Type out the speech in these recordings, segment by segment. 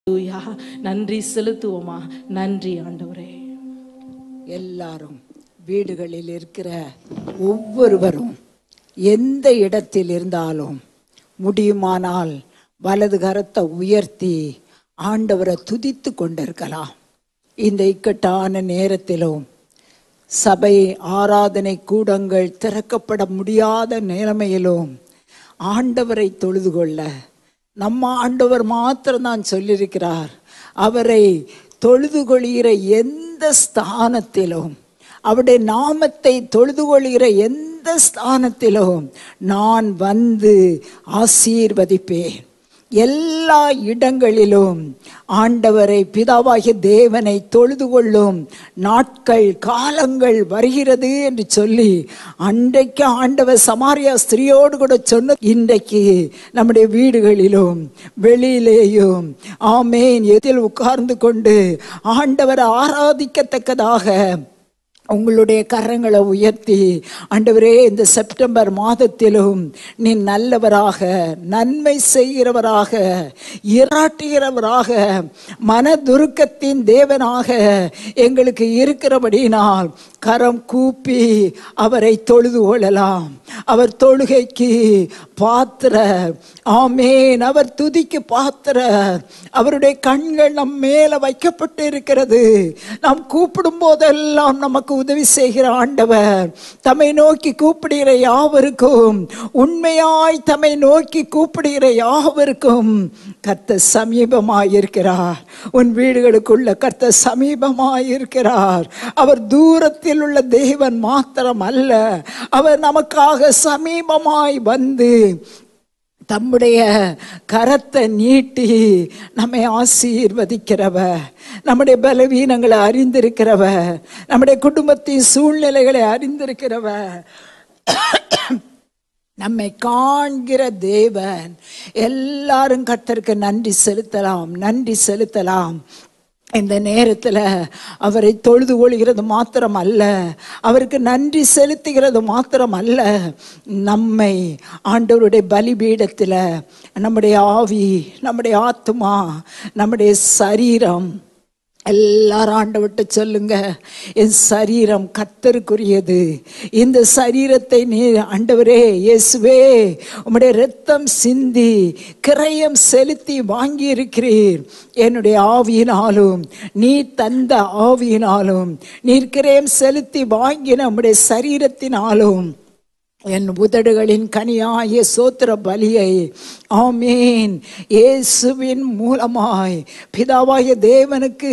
ஹalleluya. நன்றி செலுத்துவோமா நன்றி ஆண்டவரே எல்லாரும் வீடுகளில் இருக்கிற ஒவ்வொருவரும் எந்த இடத்தில் இருந்தாலும் முடியுமானால் வலது கரத்தை உயர்த்தி ஆண்டவரை துதித்து கொண்டிருக்கலாம் இந்த இக்கட்டான நேரத்திலும் சபை ஆராதனை கூடங்கள் திறக்கப்பட முடியாத நிலைமையிலும் ஆண்டவரை தொழுது கொள்ள நம்ம ஆண்டவர் மாத்திரம்தான் சொல்லியிருக்கிறார் அவரை தொழுது கொள்கிற எந்த ஸ்தானத்திலும் அவருடைய நாமத்தை தொழுது கொள்கிற எந்த ஸ்தானத்திலும் நான் வந்து ஆசீர்வதிப்பேன் எல்லா இடங்களிலும் ஆண்டவரை பிதாவாகிய தேவனை தொழுது கொள்ளும் நாட்கள் காலங்கள் வருகிறது என்று சொல்லி அன்றைக்கு ஆண்டவர் சமாரியா ஸ்திரியோடு கூட சொன்ன இன்றைக்கு நம்முடைய வீடுகளிலும் வெளியிலேயும் ஆமேன் எதில் உட்கார்ந்து கொண்டு ஆண்டவரை ஆராதிக்கத்தக்கதாக உங்களுடைய கரங்களை உயர்த்தி ஆண்டவரே இந்த செப்டம்பர் மாதத்திலும் நீ நல்லவராக நன்மை செய்கிறவராக இராட்டுகிறவராக மனதுருக்கத்தின் தேவனாக எங்களுக்கு இருக்கிறபடியினால் கரம் கூப்பி அவரை தொழுது கொள்ளலாம் அவர் தொழுகைக்கு பாத்திர ஆமேன் அவர் துதிக்கு பாத்திர அவருடைய கண்கள் நம் மேல வைக்கப்பட்டு இருக்கிறது நாம் கூப்பிடும் போதெல்லாம் நமக்கு உதவி செய்கிற ஆண்டவர் தம்மை நோக்கி கூப்பிடுகிற யாவருக்கும் உண்மையாய் தம்மை நோக்கி கூப்பிடுகிற யாவருக்கும் கர்த்த சமீபமாய் இருக்கிறார் உன் வீடுகளுக்குள்ள கர்த்த சமீபமாய் இருக்கிறார் அவர் தூரத்தில் உள்ள தேவன் மாத்திரம் அல்ல அவர் நமக்காக சமீபமாய் வந்து தம்முடைய கரத்தை நீட்டி நம்மை ஆசீர்வதிக்கிறவ நம்முடைய பலவீனங்களை அறிந்திருக்கிறவ நம்முடைய குடும்பத்தின் சூழ்நிலைகளை அறிந்திருக்கிறவ நம்மை காண்கிற தேவன் எல்லாரும் கர்த்தருக்கு நன்றி செலுத்தலாம் நன்றி செலுத்தலாம் இந்த நேரத்தில் அவரை தொழுது கொள்கிறது மாத்திரம் அல்ல அவருக்கு நன்றி செலுத்துகிறது மாத்திரம் அல்ல நம்மை ஆண்டவருடைய பலிபீடத்தில் நம்முடைய ஆவி நம்முடைய ஆத்மா நம்முடைய சரீரம் எல்லாரும் ஆண்டவர்கிட்ட சொல்லுங்க என் சரீரம் கத்தருக்குரியது இந்த சரீரத்தை நீ ஆண்டவரே இயேசுவே உம்முடைய ரத்தம் சிந்தி கிரயம் செலுத்தி வாங்கி இருக்கிறீர் என்னுடைய ஆவியினாலும் நீ தந்த ஆவியினாலும் நீர் கிரயம் செலுத்தி வாங்கின உம்முடைய சரீரத்தினாலும் என் உதடுகளின் கனியாய சோத்திர பலியை ஆமேன் இயேசுவின் மூலமாய் பிதாவாய தேவனுக்கு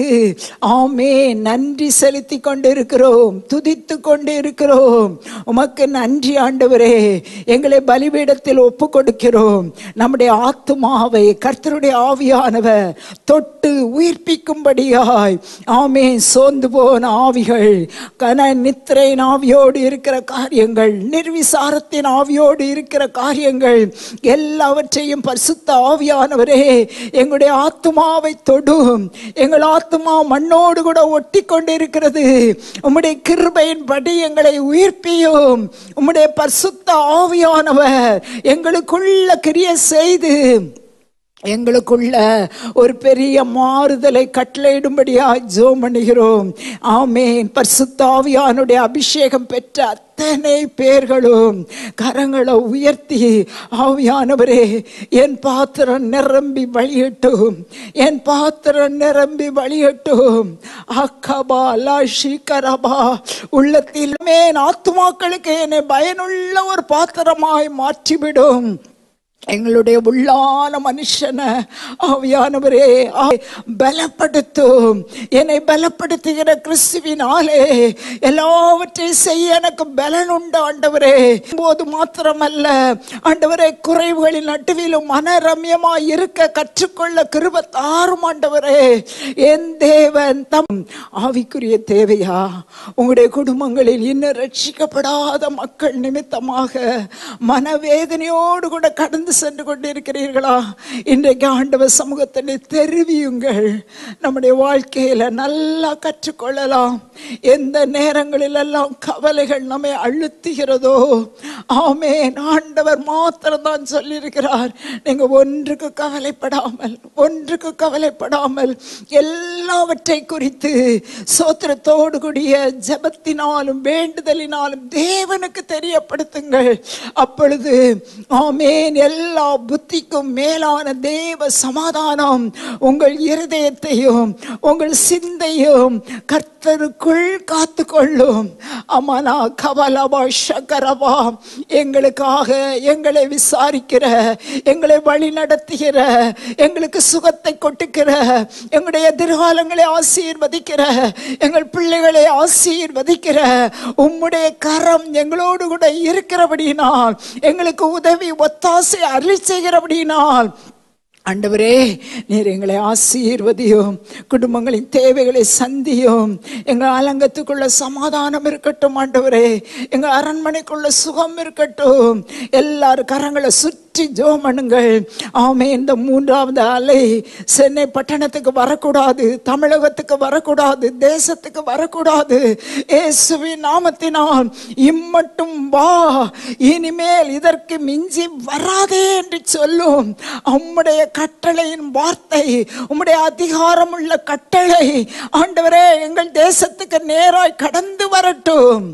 ஆமேன் நன்றி செலுத்தி கொண்டிருக்கிறோம் துதித்து கொண்டு இருக்கிறோம் உமக்கு நன்றி ஆண்டவரே எங்களை பலிபீடத்தில் ஒப்பு கொடுக்கிறோம் நம்முடைய ஆத்துமாவை கர்த்தருடைய ஆவியானவர் தொட்டு உயிர்ப்பிக்கும்படியாய் ஆமேன் சோர்ந்து போன ஆவிகள் கன நித்திரையின் ஆவியோடு இருக்கிற காரியங்கள் நிர்விசாரத்தின் ஆவியோடு இருக்கிற காரியங்கள் எல்லாவற்றையும் பரிசுத்த ஆவியானவரே எங்களுடைய ஆத்துமாவை தொடும் எங்கள் ஆத்துமா மண்ணோடு கூட ஒட்டி கொண்டிருக்கிறது உம்முடைய கிருபையின் படி எங்களை உயிர்ப்பியும் உம்முடைய பரிசுத்த ஆவியானவர் எங்களுக்குள்ள கிரிய செய்து எங்களுக்குள்ள ஒரு பெரிய மாறுதலை கட்டளையிடும்படியா ஜோம் பண்ணுகிறோம் ஆமேன் பரிசுத்தாவியானுடைய அபிஷேகம் பெற்ற அத்தனை பேர்களும் கரங்களை உயர்த்தி ஆவியானவரே என் பாத்திரம் நிரம்பி வழியட்டும் என் பாத்திரம் நிரம்பி வழியட்டும் அக்கபா லாஷி கரபா உள்ளத்திலுமே ஆத்துமாக்களுக்கு என்னை பயனுள்ள ஒரு பாத்திரமாய் மாற்றிவிடும் எங்களுடைய உள்ளான மனுஷனை ஆவியானவரே ஆ- பலப்படுத்தும் என்னை பலப்படுத்துகிற கிறிஸ்துவினாலே எல்லாவற்றையும் செய்ய எனக்கு பலன் உண்டு ஆண்டவரே போது மாத்திரமல்ல ஆண்டவரே குறைவுகளின் நடுவிலும் மனரம்யமாய் இருக்க கற்றுக்கொள்ள கிருப தாரும் ஆண்டவரே என் தேவன் தம் ஆவிக்குரிய தேவையா உங்களுடைய குடும்பங்களில் இன்னும் ரட்சிக்கப்படாத மக்கள் நிமித்தமாக மனவேதனையோடு கூட கடந்து கடந்து சென்று கொண்டிருக்கிறீர்களா இன்றைக்கு ஆண்டவர் சமூகத்தினை தெரிவியுங்கள் நம்முடைய வாழ்க்கையில நல்லா கற்றுக்கொள்ளலாம் எந்த நேரங்களில் எல்லாம் கவலைகள் நம்மை அழுத்துகிறதோ ஆமென் ஆண்டவர் மாத்திரம் தான் சொல்லியிருக்கிறார் நீங்க ஒன்றுக்கு கவலைப்படாமல் ஒன்றுக்கு கவலைப்படாமல் எல்லாவற்றை குறித்து சோத்திரத்தோடு கூடிய ஜெபத்தினாலும் வேண்டுதலினாலும் தேவனுக்கு தெரியப்படுத்துங்கள் அப்பொழுது ஆமேன் எல்லா புத்திக்கும் மேலான தேவ சமாதானம் உங்கள் இருதயத்தையும் உங்கள் சிந்தையும் கர்த்தருக்குள் காத்துக்கொள்ளும் அமனா கவலவா சகரவா எங்களுக்காக எங்களை விசாரிக்கிற எங்களை வழி நடத்துகிற எங்களுக்கு சுகத்தை கொட்டுக்கிற எங்களுடைய எதிர்காலங்களை ஆசீர்வதிக்கிற எங்கள் பிள்ளைகளை ஆசீர்வதிக்கிற உம்முடைய கரம் எங்களோடு கூட இருக்கிறபடியினால் எங்களுக்கு உதவி ஒத்தாசை அருளி செய்கிறபடியினால் ஆண்டவரே நீர் எங்களை ஆசீர்வதியும் குடும்பங்களின் தேவைகளை சந்தியும் எங்கள் அலங்கத்துக்குள்ள சமாதானம் இருக்கட்டும் ஆண்டவரே எங்கள் அரண்மனைக்குள்ள சுகம் இருக்கட்டும் எல்லாரும் கரங்களை சுற்றி ஜோம் பண்ணுங்கள் ஆமே இந்த மூன்றாவது அலை சென்னை பட்டணத்துக்கு வரக்கூடாது தமிழகத்துக்கு வரக்கூடாது தேசத்துக்கு வரக்கூடாது இயேசுவின் நாமத்தினால் இம்மட்டும் வா இனிமேல் இதற்கு மிஞ்சி வராதே என்று சொல்லும் உம்முடைய கட்டளையின் வார்த்தை உம்முடைய அதிகாரம் உள்ள கட்டளை ஆண்டவரே எங்கள் தேசத்துக்கு நேராய் கடந்து வரட்டும்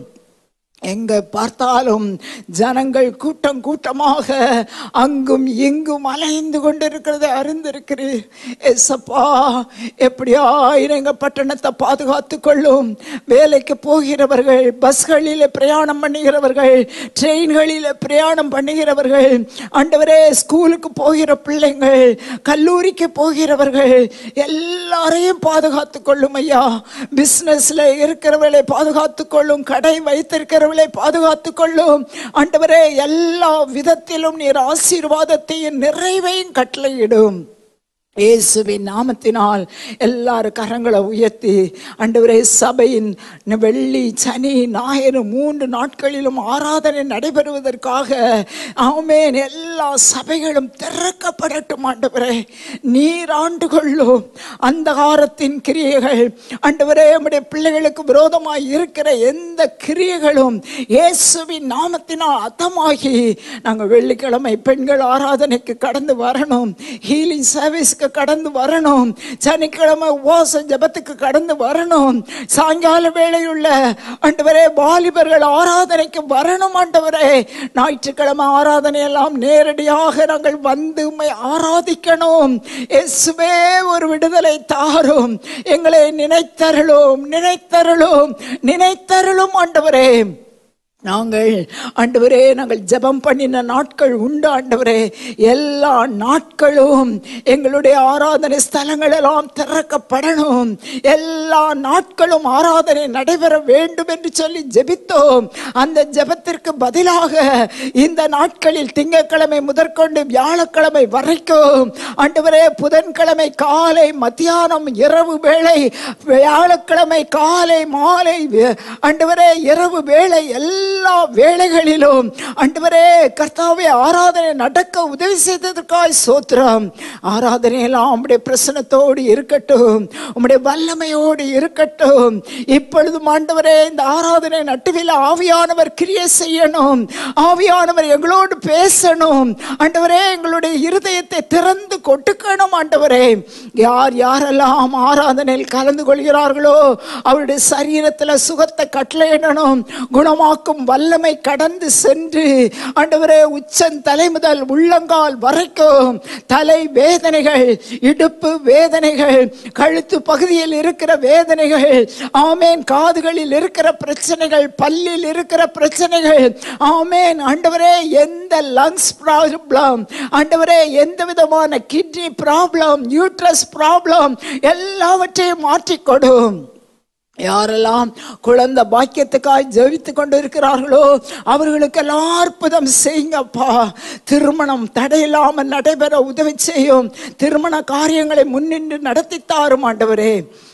எங்க பார்த்தாலும் ஜனங்கள் கூட்டம் கூட்டமாக அங்கும் இங்கும் அலைந்து கொண்டிருக்கிறதை அறிந்திருக்கிறீர் எசப்பா எப்படியா எங்க பட்டணத்தை பாதுகாத்து கொள்ளும் வேலைக்கு போகிறவர்கள் பஸ்களில் பிரயாணம் பண்ணுகிறவர்கள் ட்ரெயின்களில் பிரயாணம் பண்ணுகிறவர்கள் ஆண்டவரே ஸ்கூலுக்கு போகிற பிள்ளைங்கள் கல்லூரிக்கு போகிறவர்கள் எல்லாரையும் பாதுகாத்து கொள்ளும் ஐயா பிஸ்னஸ்ல இருக்கிறவர்களை பாதுகாத்து கொள்ளும் கடை வைத்திருக்கிற அவளை பாதுகாத்துக் கொள்ளும் ஆண்டவரே எல்லா விதத்திலும் நீர் ஆசீர்வாதத்தையும் நிறைவையும் கட்டளையிடும் இயேசுவின் நாமத்தினால் எல்லாரும் கரங்களை உயர்த்தி ஆண்டவரே சபையின் வெள்ளி சனி ஞாயிறு மூன்று நாட்களிலும் ஆராதனை நடைபெறுவதற்காக ஆமேன் எல்லா சபைகளும் திறக்கப்படட்டும் ஆண்டவரே நீர் ஆண்டு கொள்ளும் அந்தகாரத்தின் கிரியைகள் ஆண்டவரே நம்முடைய பிள்ளைகளுக்கு விரோதமாய் இருக்கிற எந்த கிரியைகளும் இயேசுவின் நாமத்தினால் அத்தமாகி நாங்கள் வெள்ளிக்கிழமை பெண்கள் ஆராதனைக்கு கடந்து வரணும் ஹீலிங் சர்வீஸ்க்கு கடந்து வரணும் சனிக்கிழமை உபவாச ஜபத்துக்கு கடந்து வரணும் சாயங்கால வேளையுள்ள ஆண்டவரே வாலிபர்கள் ஆராதனைக்கு வரணும் ஆண்டவரே ஞாயிற்றுக்கிழமை ஆராதனை எல்லாம் நேரடியாக நாங்கள் வந்து உம்மை ஆராதிக்கணும் இயேசுவே ஒரு விடுதலை தாரும் எங்களை நினைத்தருளும் நினைத்தருளும் நினைத்தருளும் ஆண்டவரே நாங்கள் ஆண்டவரே நாங்கள் ஜெபம் பண்ணின நாட்கள் உண்டு ஆண்டவரே எல்லா நாட்களும் எங்களுடைய ஆராதனை ஸ்தலங்கள் எல்லாம் திறக்கப்படணும் எல்லா நாட்களும் ஆராதனை நடைபெற வேண்டும் என்று சொல்லி ஜெபித்தோம் அந்த ஜெபத்திற்கு பதிலாக இந்த நாட்களில் திங்கட்கிழமை முதற்கொண்டு வியாழக்கிழமை வரைக்கும் ஆண்டவரே புதன்கிழமை காலை மத்தியானம் இரவு வேளை வியாழக்கிழமை காலை மாலை வே- ஆண்டவரே இரவு வேளை எல்லா வேளைகளிலும் ஆண்டவரே கர்த்தாவே ஆராதனை நடக்க உதவி செய்ததற்காய் சோத்திரம் ஆராதனை எல்லாம் உம்முடைய பிரசனத்தோடு இருக்கட்டும் உம்முடைய வல்லமையோடு இருக்கட்டும் இப்பொழுதும் ஆண்டவரே இந்த ஆராதனை நட்டுவில் ஆவியானவர் கிரியை செய்யணும் ஆவியானவர் எங்களோடு பேசணும் ஆண்டவரே எங்களுடைய இருதயத்தை திறந்து கொட்டுக்கணும் ஆண்டவரே யார் யாரெல்லாம் ஆராதனையில் கலந்து கொள்கிறார்களோ அவருடைய சரீரத்தில் சுகத்தை கட்டளையிடணும் குணமாக்கும் வல்லமை கடந்து சென்று ஆண்டவரே உச்சன் தலை முதல் உள்ளங்கால் வரைக்கும் தலை வேதனைகள் இடுப்பு வேதனைகள் கழுத்து பகுதியில் இருக்கிற வேதனைகள் ஆமேன் காதுகளில் இருக்கிற பிரச்சனைகள் பல்லில் இருக்கிற பிரச்சனைகள் ஆமேன் ஆண்டவரே எந்த லங்ஸ் ப்ராப்ளம் ஆண்டவரே எந்த விதமான கிட்னி ப்ராப்ளம் யூட்ரஸ் ப்ராப்ளம் எல்லாவற்றையும் மாற்றிக்கொடும் யாரெல்லாம் குழந்தை பாக்கியத்துக்காய் ஜெபித்து கொண்டு இருக்கிறார்களோ அவர்களுக்கெல்லாம் அற்புதம் செய்யுங்கப்பா திருமணம் தடையில்லாமல் நடைபெற உதவி செய்யும் திருமண காரியங்களை முன்னின்று நடத்தி தாரும் ஆண்டவரே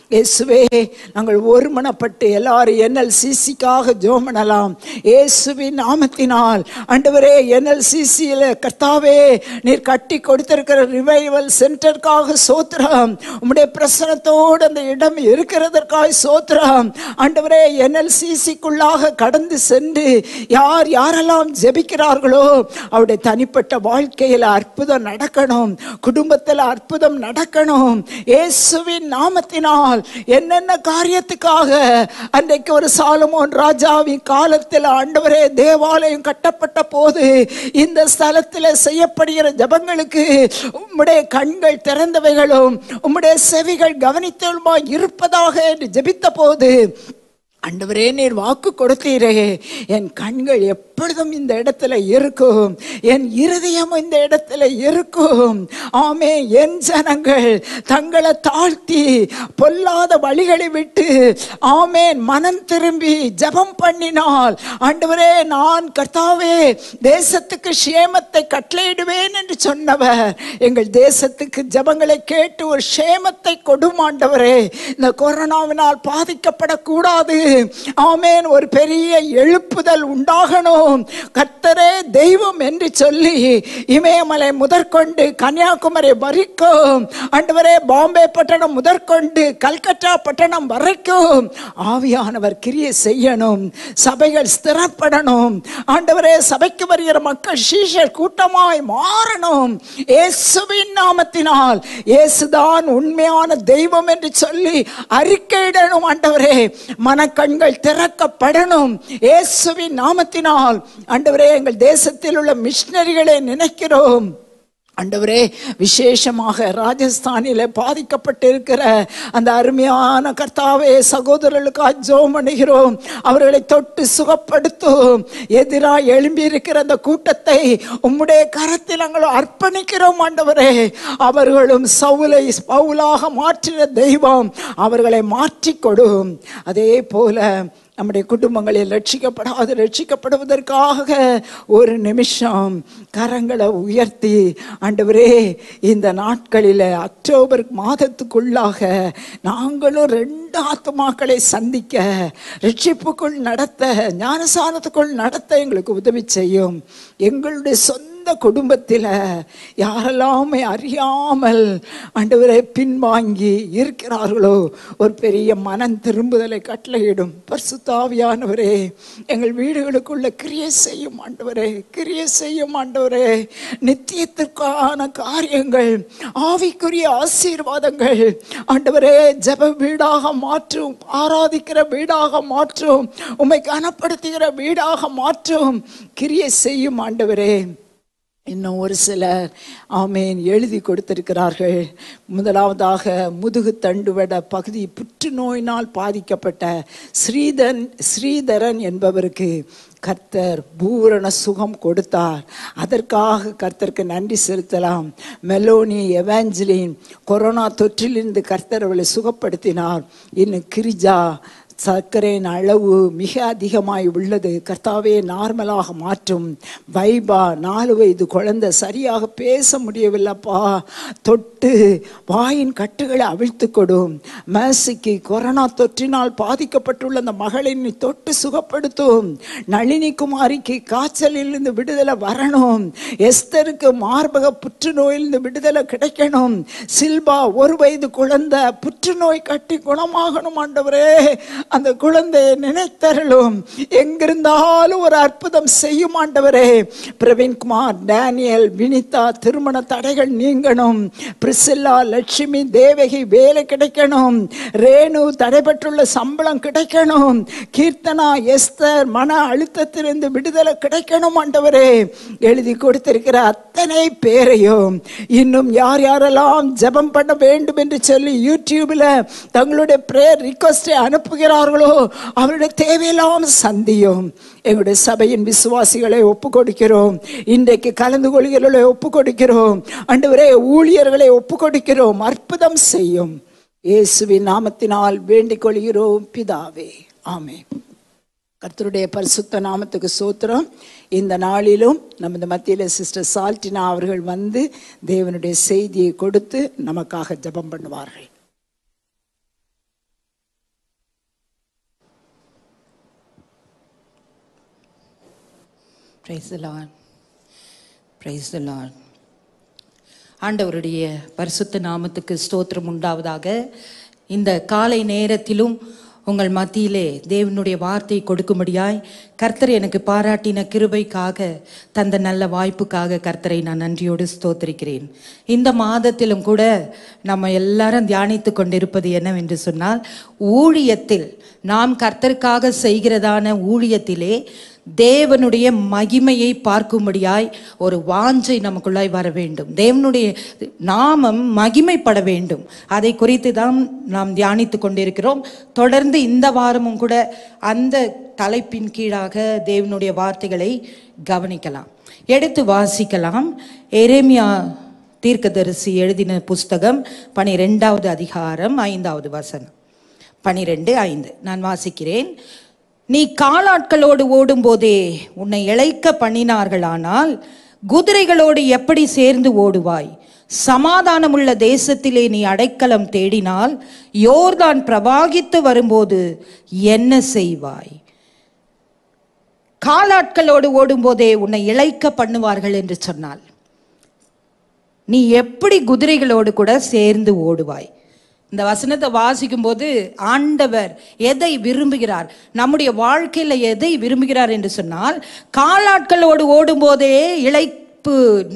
இயேசுவே நாங்கள் ஒருமனப்பட்டு எல்லாரும் என்எல்சிசிக்காக ஜோம் பண்ணலாம் இயேசுவின் நாமத்தினால் ஆண்டவரே என்எல்சிசியில் கர்த்தாவே நீர் கட்டி கொடுத்திருக்கிற ரிவைவல் சென்டருக்காக சோத்திரம் உம்முடைய பிரசனத்தோடு அந்த இடம் இருக்கிறதற்காக சோத்திரம் ஆண்டவரே என்எல்சிசிக்குள்ளாக கடந்து சென்று யார் யாரெல்லாம் ஜெபிக்கிறார்களோ அவருடைய தனிப்பட்ட வாழ்க்கையில் அற்புதம் நடக்கணும் குடும்பத்தில் அற்புதம் நடக்கணும் இயேசுவின் நாமத்தினால் என்னென்ன காரியத்துக்காக அன்றைக்கு ஒரு சாலமோன் ராஜாவின் காலத்தில் ஆண்டவரே தேவாலயம் கட்டப்பட்ட போது இந்த ஸ்தலத்தில் செய்யப்படுகிற ஜபங்களுக்கு உம்முடைய கண்கள் திறந்தவைகளும் உம்முடைய செவிகள் கவனித்தலுமா இருப்பதாக என்று ஜெபித்த போது ஆண்டவரே நீர் வாக்கு கொடுத்தீரே என் கண்கள் எப்பொழுதும் இந்த இடத்துல இருக்கும் என் இருதயம் இந்த இடத்துல இருக்கும் ஆமே என் ஜனங்கள் தங்களை தாழ்த்தி பொல்லாத வழிகளை விட்டு ஆமேன் மனம் திரும்பி ஜெபம் பண்ணினால் ஆண்டவரே நான் கர்த்தாவே தேசத்துக்கு சேமத்தை கட்டளையிடுவேன் என்று சொன்னவர் எங்கள் தேசத்துக்கு ஜெபங்களை கேட்டு ஒரு சேமத்தை கொடும் ஆண்டவரே இந்த கொரோனாவினால் பாதிக்கப்படக்கூடாது ஆமேன் ஒரு பெரிய எழுப்புதல் உண்டாகணும் கர்த்தரே தெய்வம் என்று சொல்லி இமயமலை முதற்கொண்டு கன்னியாகுமரி வரைக்கும் ஆண்டவரே பாம்பே பட்டணம் முதற்கொண்டு கல்கத்தா பட்டணம் வரைக்கும் ஆவியானவர் கிரியை செய்யணும் சபைகள் ஸ்திரப்படணும் ஆண்டவரே சபைக்கு வருகிற மக்கள் சீஷர் கூட்டமாய் மாறணும் இயேசுவின் நாமத்தினால் இயேசுதான் உண்மையான தெய்வம் என்று சொல்லி அறிக்கையிடணும் ஆண்டவரே மனக்கண்கள் திறக்கப்படணும் இயேசுவின் நாமத்தினால் ஆண்டவரே எங்கள் தேசத்தில் உள்ள மிஷினரிகளை நினைக்கிறோம் ஆண்டவரே விசேஷமாக ராஜஸ்தானில் பாதிக்கப்பட்டிருக்கிற அந்த அருமையான கர்த்தாவே சகோதரர்களுக்காக ஜோம் பண்ணுகிறோம் அவர்களை தொட்டு சுகப்படுத்தும் எதிராக எழும்பி இருக்கிற அந்த கூட்டத்தை உம்முடைய கரத்தில் நாங்கள் அர்ப்பணிக்கிறோம் ஆண்டவரே அவர்களும் சவுலை பவுலாக மாற்றின தெய்வம் அவர்களை மாற்றிக் கொடும் அதே போல நம்முடைய குடும்பங்களில் ரட்சிக்கப்படாது ரட்சிக்கப்படுவதற்காக ஒரு நிமிஷம் கரங்களை உயர்த்தி ஆண்டவரே இந்த நாட்களில் அக்டோபர் மாதத்துக்குள்ளாக நாங்களும் ரெண்டு ஆத்துமாக்களை சந்திக்க ரட்சிப்புக்குள் நடத்த ஞானசானத்துக்குள் நடத்த எங்களுக்கு உதவி செய்யும் எங்களுடைய சொந்த சொந்த குடும்பத்தில் யாரெல்லாம் அறியாமல் ஆண்டவரை பின்வாங்கி இருக்கிறார்களோ ஒரு பெரிய மனம் திரும்புதலை கட்டளையிடும் பரிசுத்தாவியானவரே எங்கள் வீடுகளுக்குள்ள கிரியை செய்யும் ஆண்டவரே கிரியை செய்யும் ஆண்டவரே நித்தியத்திற்கான காரியங்கள் ஆவிக்குரிய ஆசீர்வாதங்கள் ஆண்டவரே ஜெப வீடாக மாற்றும் ஆராதிக்கிற வீடாக மாற்றும் உம்மை கனப்படுத்துகிற வீடாக மாற்றும் கிரியை செய்யும் ஆண்டவரே இன்னும் ஒரு சிலர் ஆமேன் எழுதி கொடுத்திருக்கிறார்கள் முதலாவதாக முதுகு தண்டுவட பகுதி புற்றுநோயினால் பாதிக்கப்பட்ட ஸ்ரீதன் ஸ்ரீதரன் என்பவருக்கு கர்த்தர் பூரண சுகம் கொடுத்தார் அதற்காக கர்த்தருக்கு நன்றி செலுத்தலாம் மெலோனி எவாஞ்சலின் கொரோனா தொற்றிலிருந்து கர்த்தர் அவளை சுகப்படுத்தினார் இன்னும் கிரிஜா சர்க்கரையின் அளவு மிக அதிகமாய் உள்ளது கர்த்தாவே நார்மலாக மாற்றும் வைபா நாலு வயது குழந்தை சரியாக பேச முடியவில்லைப்பா தொட்டு வாயின் கட்டுகளை அவிழ்த்து கொடும் மேசிக்கு கொரோனா தொற்றினால் பாதிக்கப்பட்டுள்ள அந்த மகளை நீ தொட்டு சுகப்படுத்தும் நளினி குமாரிக்கு காய்ச்சலிலிருந்து விடுதலை வரணும் எஸ்தருக்கு மார்பக புற்றுநோயிலிருந்து விடுதலை கிடைக்கணும் சில்பா ஒரு வயது குழந்தை புற்றுநோய் கட்டி குணமாகணும் ஆண்டவரே அந்த குழந்தையை நினைத்தருளும் எங்கிருந்தாலும் ஒரு அற்புதம் செய்யும் ஆண்டவரே பிரவீன்குமார் டேனியல் வினிதா திருமண தடைகள் நீங்கணும் பிரிசில்லா லட்சுமி தேவகி வேலை கிடைக்கணும் ரேணு தடைபட்டுள்ள சம்பளம் கிடைக்கணும் கீர்த்தனா எஸ்தர் மன அழுத்தத்திலிருந்து விடுதலை கிடைக்கணும் ஆண்டவரே எழுதி கொடுத்திருக்கிற அத்தனை பேரையும் இன்னும் யார் யாரெல்லாம் ஜெபம் பண்ண வேண்டும் என்று சொல்லி யூடியூபில் தங்களுடைய ப்ரேயர் ரிக்வஸ்டை அனுப்புகிறார்களோ அவருடைய தேவையெல்லாம் சந்தியும் எங்களுடைய சபையின் விசுவாசிகளை ஒப்பு கொடுக்கிறோம் இன்றைக்கு கலந்து கொள்கிறவர்களை ஒப்பு கொடுக்கிறோம் அன்றுவரே ஊழியர்களை ஒப்பு கொடுக்கிறோம் அற்புதம் செய்யும் இயேசுவின் நாமத்தினால் வேண்டிக் கொள்கிறோம் பிதாவே ஆமே கர்த்தருடைய பரிசுத்த நாமத்துக்கு சோத்திரம் இந்த நாளிலும் நமது மத்தியில் சிஸ்டர் சால்டினா அவர்கள் வந்து தேவனுடைய செய்தியை கொடுத்து நமக்காக ஜெபம் பண்ணுவார்கள் பிரைஸ் லார்ட் பிரைஸ் லார்ட் ஆண்டவருடைய பரிசுத்த நாமத்துக்கு ஸ்தோத்திரம் உண்டாவதாக இந்த காலை நேரத்திலும் உங்கள் மத்தியிலே தேவனுடைய வார்த்தை கொடுக்கும்படியாய் கர்த்தர் எனக்கு பாராட்டின கிருபைக்காக தந்த நல்ல வாய்ப்புக்காக கர்த்தரை நான் நன்றியோடு ஸ்தோத்திரிக்கிறேன் இந்த மாதத்திலும் கூட நம்ம எல்லாரும் தியானித்து கொண்டிருப்பது என்னவென்று சொன்னால் ஊழியத்தில் நாம் கர்த்தருக்காக செய்கிறதான ஊழியத்திலே தேவனுடைய மகிமையை பார்க்கும்படியாய் ஒரு வாஞ்சை நமக்குள்ளாய் வர வேண்டும் தேவனுடைய நாமம் மகிமைப்பட வேண்டும் அதை குறித்து தான் நாம் தியானித்து கொண்டிருக்கிறோம் தொடர்ந்து இந்த வாரமும் கூட அந்த தலைப்பின் கீழாக தேவனுடைய வார்த்தைகளை கவனிக்கலாம் எடுத்து வாசிக்கலாம் எரேமியா தீர்க்கதரிசி எழுதின புஸ்தகம் பனிரெண்டாவது அதிகாரம் ஐந்தாவது வசனம் பனிரெண்டு ஐந்து நான் வாசிக்கிறேன் நீ காலாட்களோடு ஓடும்போதே உன்னை இழைக்க பண்ணினார்களானால் குதிரைகளோடு எப்படி சேர்ந்து ஓடுவாய் சமாதானமுள்ள தேசத்திலே நீ அடைக்கலம் தேடினால் யோர்தான் பிரவாகித்து வரும்போது என்ன செய்வாய் காலாட்களோடு ஓடும்போதே உன்னை இழைக்க பண்ணுவார்கள் என்று சொன்னால் நீ எப்படி குதிரைகளோடு கூட சேர்ந்து ஓடுவாய் இந்த வசனத்தை வாசிக்கும் போது ஆண்டவர் எதை விரும்புகிறார் நம்முடைய வாழ்க்கையில எதை விரும்புகிறார் என்று சொன்னால் காலாட்களோடு ஓடும்போதே இழைப்பு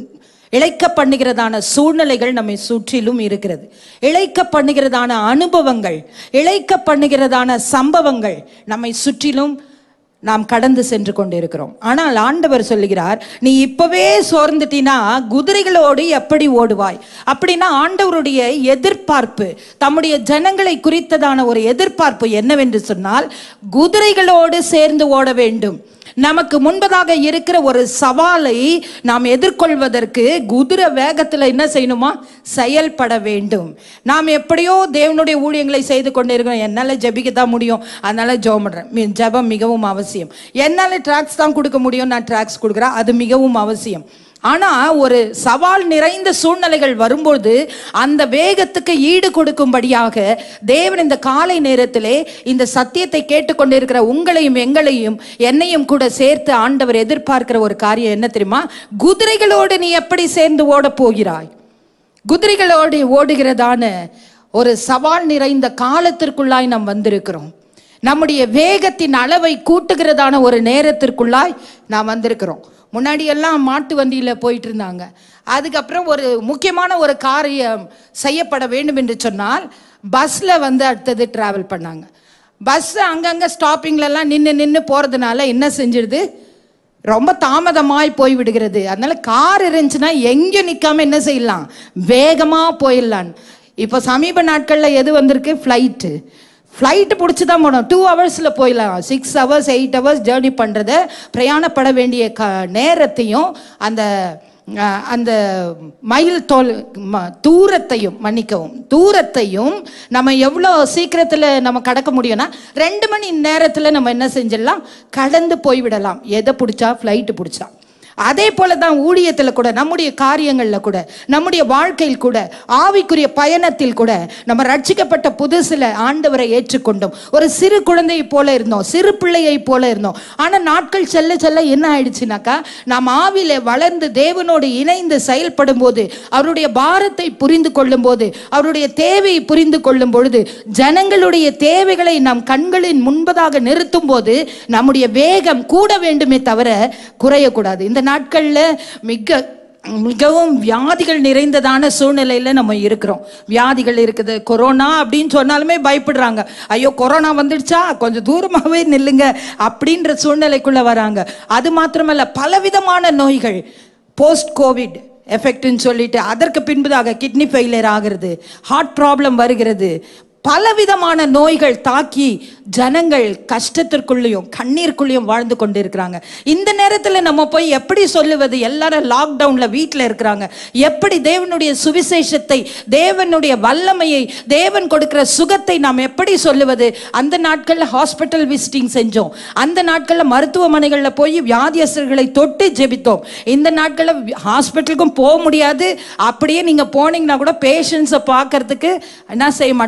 இழைக்க பண்ணுகிறதான சூழ்நிலைகள் நம்மை சுற்றிலும் இருக்கிறது இழைக்க பண்ணுகிறதான அனுபவங்கள் இழைக்க பண்ணுகிறதான சம்பவங்கள் நம்மை சுற்றிலும் நாம் கடந்து சென்று கொண்டிருக்கிறோம் ஆனால் ஆண்டவர் சொல்லுகிறார் நீ இப்பவே சோர்ந்துட்டினா குதிரைகளோடு எப்படி ஓடுவாய் அப்படின்னா ஆண்டவருடைய எதிர்பார்ப்பு தம்முடைய ஜனங்களை குறித்ததான ஒரு எதிர்பார்ப்பு என்னவென்று சொன்னால் குதிரைகளோடு சேர்ந்து ஓட வேண்டும் நமக்கு முன்பதாக இருக்கிற ஒரு சவாலை நாம் எதிர்கொள்வதற்கு குதிரை வேகத்தில் என்ன செய்யணுமா செயல்பட வேண்டும் நாம் எப்படியோ தேவனுடைய ஊழியங்களை செய்து கொண்டிருக்கிறோம் என்னால் ஜெபிக்க தான் முடியும் அதனால ஜெபம் பண்ணுறேன் ஜெபம் மிகவும் அவசியம் என்னால் ட்ராக்ஸ் தான் கொடுக்க முடியும் நான் ட்ராக்ஸ் கொடுக்குறேன் அது மிகவும் அவசியம் ஆனா ஒரு சவால் நிறைந்த சூழ்நிலைகள் வரும்போது அந்த வேகத்துக்கு ஈடு கொடுக்கும்படியாக தேவன் இந்த காலை நேரத்திலே இந்த சத்தியத்தை கேட்டுக்கொண்டிருக்கிற உங்களையும் எங்களையும் என்னையும் கூட சேர்த்து ஆண்டவர் எதிர்பார்க்கிற ஒரு காரியம் என்ன தெரியுமா குதிரைகளோடு நீ எப்படி சேர்ந்து ஓடப் போகிறாய் குதிரைகளோடு ஓடுகிறதான ஒரு சவால் நிறைந்த காலத்திற்குள்ளாய் நாம் வந்திருக்கிறோம் நம்முடைய வேகத்தின் அளவை கூட்டுகிறதான ஒரு நேரத்திற்குள்ளாய் நாம் வந்திருக்கிறோம் முன்னாடி எல்லாம் மாட்டு வண்டியில் போயிட்டு இருந்தாங்க அதுக்கப்புறம் ஒரு முக்கியமான ஒரு காரியம் செய்யப்பட வேண்டும் என்று சொன்னால் பஸ்ஸில் வந்து அடுத்தது ட்ராவல் பண்ணாங்க பஸ் அங்கங்கே ஸ்டாப்பிங்லலாம் நின்று நின்று போகிறதுனால என்ன செஞ்சிடுது ரொம்ப தாமதமாய் போய் விடுகிறது அதனால கார் இருந்துச்சுன்னா எங்கேயும் நிற்காம என்ன செய்யலாம் வேகமாக போயிடலாம் இப்போ சமீப நாட்களில் எது வந்திருக்கு ஃப்ளைட்டு ஃப்ளைட்டு பிடிச்சி தான் போனோம் டூ ஹவர்ஸில் போயிடலாம் six hours eight hours journey பண்ணுறத பிரயாணப்பட வேண்டிய க நேரத்தையும் அந்த அஹ், அந்த மைல் தோல் ம- தூரத்தையும் மன்னிக்கவும் தூரத்தையும் நம்ம எவ்வளோ சீக்கிரத்தில் நம்ம கடக்க முடியும்னா ரெண்டு மணி நேரத்தில் நம்ம என்ன செஞ்சிடலாம் கடந்து போய்விடலாம் எதை பிடிச்சா ஃப்ளைட்டு பிடிச்சா அதே போல தான் ஊழியத்தில் கூட நம்முடைய காரியங்களில் கூட நம்முடைய வாழ்க்கையில் கூட ஆவிக்குரிய பயணத்தில் கூட நம்ம ரட்சிக்கப்பட்ட புதுசில் ஆண்டவரை ஏற்றுக்கொண்டோம் ஒரு சிறு குழந்தையை போல இருந்தோம் சிறு பிள்ளையை போல இருந்தோம் ஆனால் நாட்கள் செல்ல செல்ல என்ன ஆயிடுச்சுனாக்கா நாம் ஆவில வளர்ந்து தேவனோடு இணைந்து செயல்படும் போது அவருடைய பாரத்தை புரிந்து கொள்ளும் போது அவருடைய தேவையை புரிந்து கொள்ளும் பொழுது ஜனங்களுடைய தேவைகளை நாம் கண்களின் முன்பதாக நிறுத்தும் போது நம்முடைய வேகம் கூட வேண்டுமே தவிர குறையக்கூடாது இந்த நாட்களில் மிக மிகவும் வியாதிகள் நிறைந்ததான சூழ்நிலையில நம்ம இருக்கிறோம் வியாதிகள் இருக்குது கொரோனா அப்படின்னு சொன்னாலுமே பயப்படுறாங்க ஐயோ கொரோனா வந்துடுச்சா கொஞ்சம் தூரமாகவே நில்லுங்க அப்படின்ற சூழ்நிலைக்குள்ள வராங்க அது மாத்திரமல்ல பலவிதமான நோய்கள் போஸ்ட் கோவிட் எஃபெக்ட்னு சொல்லிட்டு அதற்கு பின்பதாக கிட்னி ஃபெயிலியர் ஆகிறது ஹார்ட் ப்ராப்ளம் வருகிறது பலவிதமான நோய்கள் தாக்கி ஜனங்கள் கஷ்டத்திற்குள்ளேயும் கண்ணீருக்குள்ளேயும் வாழ்ந்து கொண்டிருக்கிறாங்க இந்த நேரத்தில் நம்ம போய் எப்படி சொல்லுவது எல்லாரும் லாக்டவுன்ல வீட்டில் இருக்கிறாங்க எப்படி தேவனுடைய சுவிசேஷத்தை தேவனுடைய வல்லமையை தேவன் கொடுக்கிற சுகத்தை நாம் எப்படி சொல்லுவது அந்த நாட்களில் ஹாஸ்பிட்டல் விசிட்டிங் செஞ்சோம் அந்த நாட்களில் மருத்துவமனைகளில் போய் வியாதியஸ்தர்களை தொட்டு ஜெபித்தோம் இந்த நாட்களில் ஹாஸ்பிட்டலுக்கும் போக முடியாது அப்படியே நீங்கள் போனீங்கன்னா கூட பேஷண்ட்ஸை பார்க்கறதுக்கு என்ன செய்ய மாட்டாங்க அனுமதி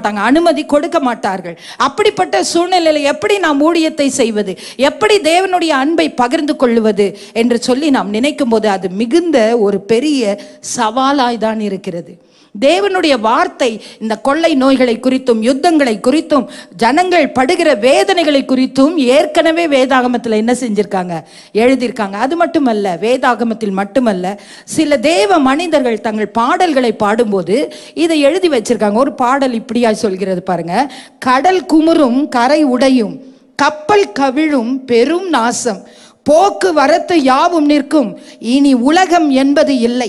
அனுமதி கொடுக்க மாட்டார்கள் அப்படிப்பட்ட சூழ்நிலையில் எப்படி நாம் ஊழியத்தை செய்வது எப்படி தேவனுடைய அன்பை பகிர்ந்து கொள்வது என்று சொல்லி நாம் நினைக்கும் போது அது மிகுந்த ஒரு பெரிய சவாலாய் தான் இருக்கிறது தேவனுடைய வார்த்தை இந்த கொள்ளை நோய்களை குறித்தும் யுத்தங்களை குறித்தும் ஜனங்கள் படுகிற வேதனைகளை குறித்தும் ஏற்கனவே வேதாகமத்தில் என்ன செஞ்சிருக்காங்க எழுதியிருக்காங்க அது மட்டுமல்ல வேதாகமத்தில் மட்டுமல்ல சில தேவ மனிதர்கள் தங்கள் பாடல்களை பாடும்போது இதை எழுதி வச்சிருக்காங்க ஒரு பாடல் இப்படியா சொல்கிறது பாருங்க கடல் குமுறும் கரை உடையும் கப்பல் கவிழும் பெரும் நாசம் போக்குவரத்து யாவும் நிற்கும் இனி உலகம் என்பது இல்லை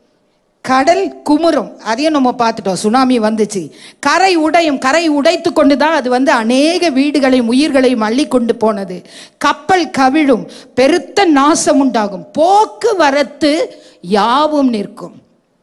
கடல் குமுறும் அதையும் நம்ம பார்த்துட்டோம் சுனாமி வந்துச்சு கரை உடையும் கரை உடைத்து கொண்டு தான் அது வந்து அநேக வீடுகளையும் உயிர்களையும் அள்ளி கொண்டு போனது கப்பல் கவிழும் பெருத்த நாசம் உண்டாகும் போக்குவரத்து யாவும் நிற்கும்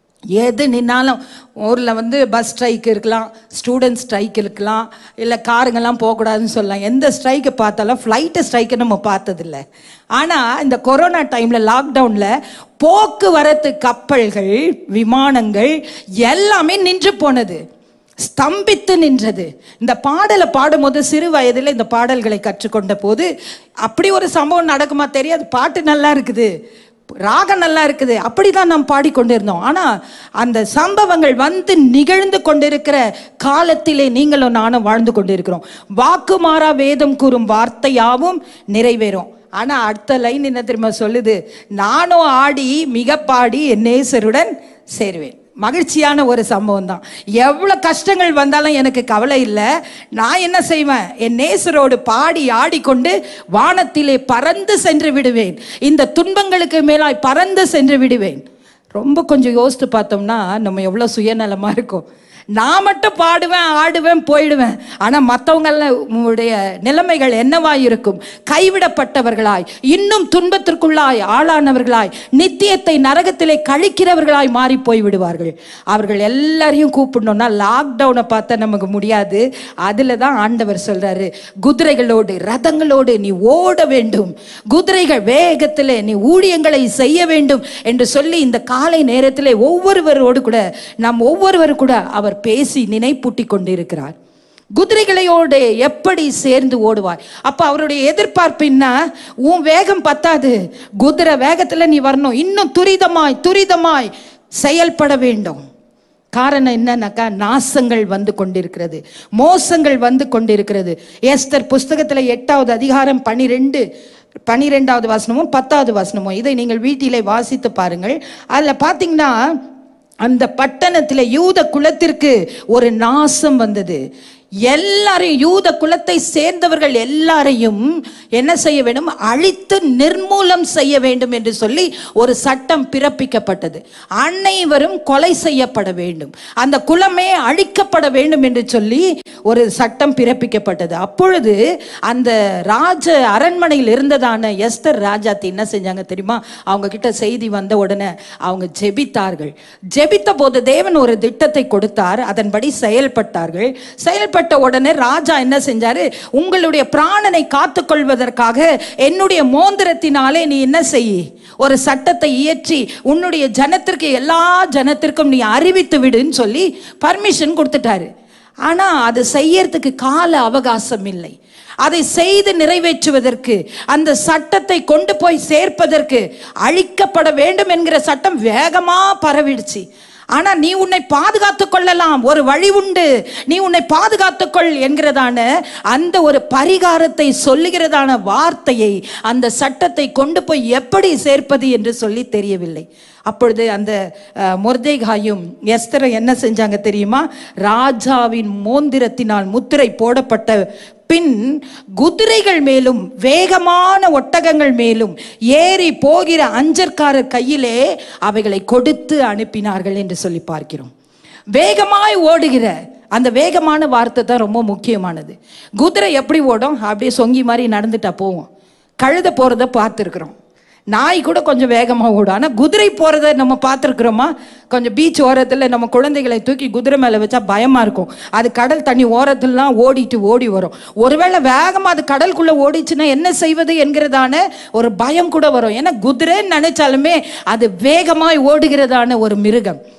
எது நின்னாலும் ஊரில் வந்து பஸ் ஸ்ட்ரைக் இருக்கலாம் ஸ்டூடெண்ட் ஸ்ட்ரைக் இருக்கலாம் இல்லை காருங்கெல்லாம் போகக்கூடாதுன்னு சொல்லலாம் எந்த ஸ்ட்ரைக்கை பார்த்தாலும் ஃப்ளைட்டு ஸ்ட்ரைக்கை நம்ம பார்த்ததில்ல ஆனால் இந்த கொரோனா டைமில் லாக்டவுனில் போக்குவரத்து கப்பல்கள் விமானங்கள் எல்லாமே நின்று போனது ஸ்தம்பித்து நின்றது இந்த பாடலை பாடும்போது சிறு வயதில் இந்த பாடல்களை கற்றுக்கொண்ட போது அப்படி ஒரு சம்பவம் நடக்குமா தெரியாது பாட்டு நல்லா இருக்குது ராகம் நல்லா இருக்குது அப்படிதான் நாம் பாடிக்கொண்டிருந்தோம் ஆனா அந்த சம்பவங்கள் வந்து நிகழ்ந்து கொண்டிருக்கிற காலத்திலே நீங்களும் நானும் வாழ்ந்து கொண்டிருக்கிறோம் வாக்கு மாறா வேதம் கூறும் வார்த்தையாவும் நிறைவேறும் ஆனா அடுத்த லைன் என்ன தெரியுமா சொல்லுது நானும் ஆடி மிக பாடி என் நேசருடன் சேருவேன் மகிழ்ச்சியான ஒரு சம்பவம் தான் எவ்வளோ கஷ்டங்கள் வந்தாலும் எனக்கு கவலை இல்லை நான் என்ன செய்வேன் என் நேசரோடு பாடி ஆடிக்கொண்டு வானத்திலே பறந்து சென்று விடுவேன் இந்த துன்பங்களுக்கு மேலாய் பறந்து சென்று விடுவேன் ரொம்ப கொஞ்சம் யோசித்து பார்த்தோம்னா நம்ம எவ்வளோ சுயநலமாக இருக்கும் நான் மட்டும் பாடுவேன் ஆடுவேன் போயிடுவேன் ஆனால் மற்றவங்களுடைய நிலைமைகள் என்னவாய் இருக்கும் கைவிடப்பட்டவர்களாய் இன்னும் துன்பத்திற்குள்ளாய் ஆளானவர்களாய் நித்தியத்தை நரகத்திலே கழிக்கிறவர்களாய் மாறி போய் விடுவார்கள் அவர்கள் எல்லாரையும் கூப்பிடணும்னா லாக்டவுனை பார்த்தா நமக்கு முடியாது அதில் தான் ஆண்டவர் சொல்றாரு குதிரைகளோடு ரதங்களோடு நீ ஓட வேண்டும் குதிரைகள் வேகத்திலே நீ ஊழியங்களை செய்ய வேண்டும் என்று சொல்லி இந்த காலை நேரத்திலே ஒவ்வொருவரோடு கூட நாம் ஒவ்வொருவர் கூட அவர் பேசி நினைப்பூட்டி கொண்டிருக்கிறார் குதிரைகளையோடு எப்படி சேர்ந்து ஓடுவாய் அப்ப அவருடைய எதிர்பார்ப்பு என்ன உன் வேகம் பத்தாது குதிரை வேகத்துல நீ வரணும் இன்னும் துரிதமாய் துரிதமாய் செயல்பட வேண்டும் காரணம் என்னன்னாக்கா நாசங்கள் வந்து கொண்டிருக்கிறது மோசங்கள் வந்து கொண்டிருக்கிறது எஸ்தர் புஸ்தகத்துல எட்டாவது அதிகாரம் பனிரெண்டு பனிரெண்டாவது வசனமும் பத்தாவது வசனமும் இதை நீங்கள் வீட்டிலே வாசித்து பாருங்கள் அதுல பாத்தீங்கன்னா அந்த பட்டணத்தில் யூத குலத்திற்கு ஒரு நாசம் வந்தது எல்லாரையும் யூத குலத்தை சேர்ந்தவர்கள் எல்லாரையும் என்ன செய்ய வேண்டும் அழித்து நிர்மூலம் செய்ய வேண்டும் என்று சொல்லி ஒரு சட்டம் பிறப்பிக்கப்பட்டது அனைவரும் கொலை செய்யப்பட வேண்டும் அந்த குலமே அழிக்கப்பட வேண்டும் என்று சொல்லி ஒரு சட்டம் பிறப்பிக்கப்பட்டது அப்பொழுது அந்த ராஜ அரண்மனையில் இருந்ததான எஸ்தர் ராஜாத்தி என்ன செஞ்சாங்க தெரியுமா அவங்க கிட்ட செய்தி வந்த உடனே அவங்க ஜெபித்தார்கள் ஜெபித்த போது தேவன் ஒரு திட்டத்தை கொடுத்தார் அதன்படி செயல்பட்டார்கள் செயல்பட்ட உடனே ராஜா என்ன செஞ்சாரு உங்களுடைய பிராணனை காத்துக்கொள்வதற்காக என்னுடைய மோந்திரத்தினாலே நீ என்ன செய் ஒரு சட்டத்தை இயற்றி உன்னுடைய ஜனத்திற்கு எல்லா ஜனத்திற்கும் நீ அறிவித்து விடுன்னு சொல்லி பர்மிஷன் கொடுத்துட்டாரு ஆனா அது செய்யறதுக்கு கால அவகாசம் இல்லை அதை செய்து நிறைவேற்றுவதற்கு அந்த சட்டத்தை கொண்டு போய் சேர்ப்பதற்கு அழிக்கப்பட வேண்டும் என்கிற சட்டம் வேகமா பரவிடுச்சு ஆனா நீ உன்னை பாதுகாத்துக் கொள்ளலாம் ஒரு வழி உண்டு நீ உன்னை பாதுகாத்துக்கொள் என்கிறதான அந்த ஒரு பரிகாரத்தை சொல்லுகிறதான வார்த்தையை அந்த சட்டத்தை கொண்டு போய் எப்படி சேர்ப்பது என்று சொல்லி தெரியவில்லை அப்பொழுது அந்த அஹ், மொர்தேகாயும் எஸ்தரும் என்ன செஞ்சாங்க தெரியுமா ராஜாவின் மோந்திரத்தினால் முத்திரை போடப்பட்ட பின் குதிரைகள் மேலும் வேகமான ஒட்டகங்கள் மேலும் ஏறி போகிற அஞ்சற்காரர் கையிலே அவைகளை கொடுத்து அனுப்பினார்கள் என்று சொல்லி பார்க்கிறோம் வேகமாய் ஓடுகிற அந்த வேகமான வார்த்தை தான் ரொம்ப முக்கியமானது குதிரை எப்படி ஓடும் அப்படியே சொங்கி மாதிரி நடந்துட்டா போவோம் கழுத போறத பார்த்துருக்குறோம் நாய் கூட கொஞ்சம் வேகமாக ஓடும் ஆனால் குதிரை போகிறத நம்ம பார்த்துருக்குறோமா கொஞ்சம் பீச் ஓரத்தில் நம்ம குழந்தைகளை தூக்கி குதிரை மேலே வச்சா பயமாக இருக்கும் அது கடல் தண்ணி ஓரத்துலலாம் ஓடிட்டு ஓடி வரும் ஒருவேளை வேகமாக அது கடலுக்குள்ளே ஓடிச்சுன்னா என்ன செய்வது என்கிறதான ஒரு பயம் கூட வரும் ஏன்னா குதிரைன்னு நினைச்சாலுமே அது வேகமாய் ஓடுகிறதான ஒரு மிருகம்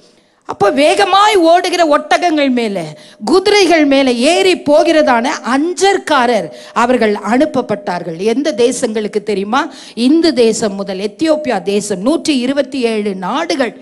அப்போ வேகமாய் ஓடுகிற ஒட்டகங்கள் மேலே குதிரைகள் மேலே ஏறி போகிறதான அஞ்சற்காரர் அவர்கள் அனுப்பப்பட்டார்கள் எந்த தேசங்களுக்கு தெரியுமா இந்து தேசம் முதல் எத்தியோப்பியா தேசம் நூற்றி இருபத்தி ஏழு நாடுகள்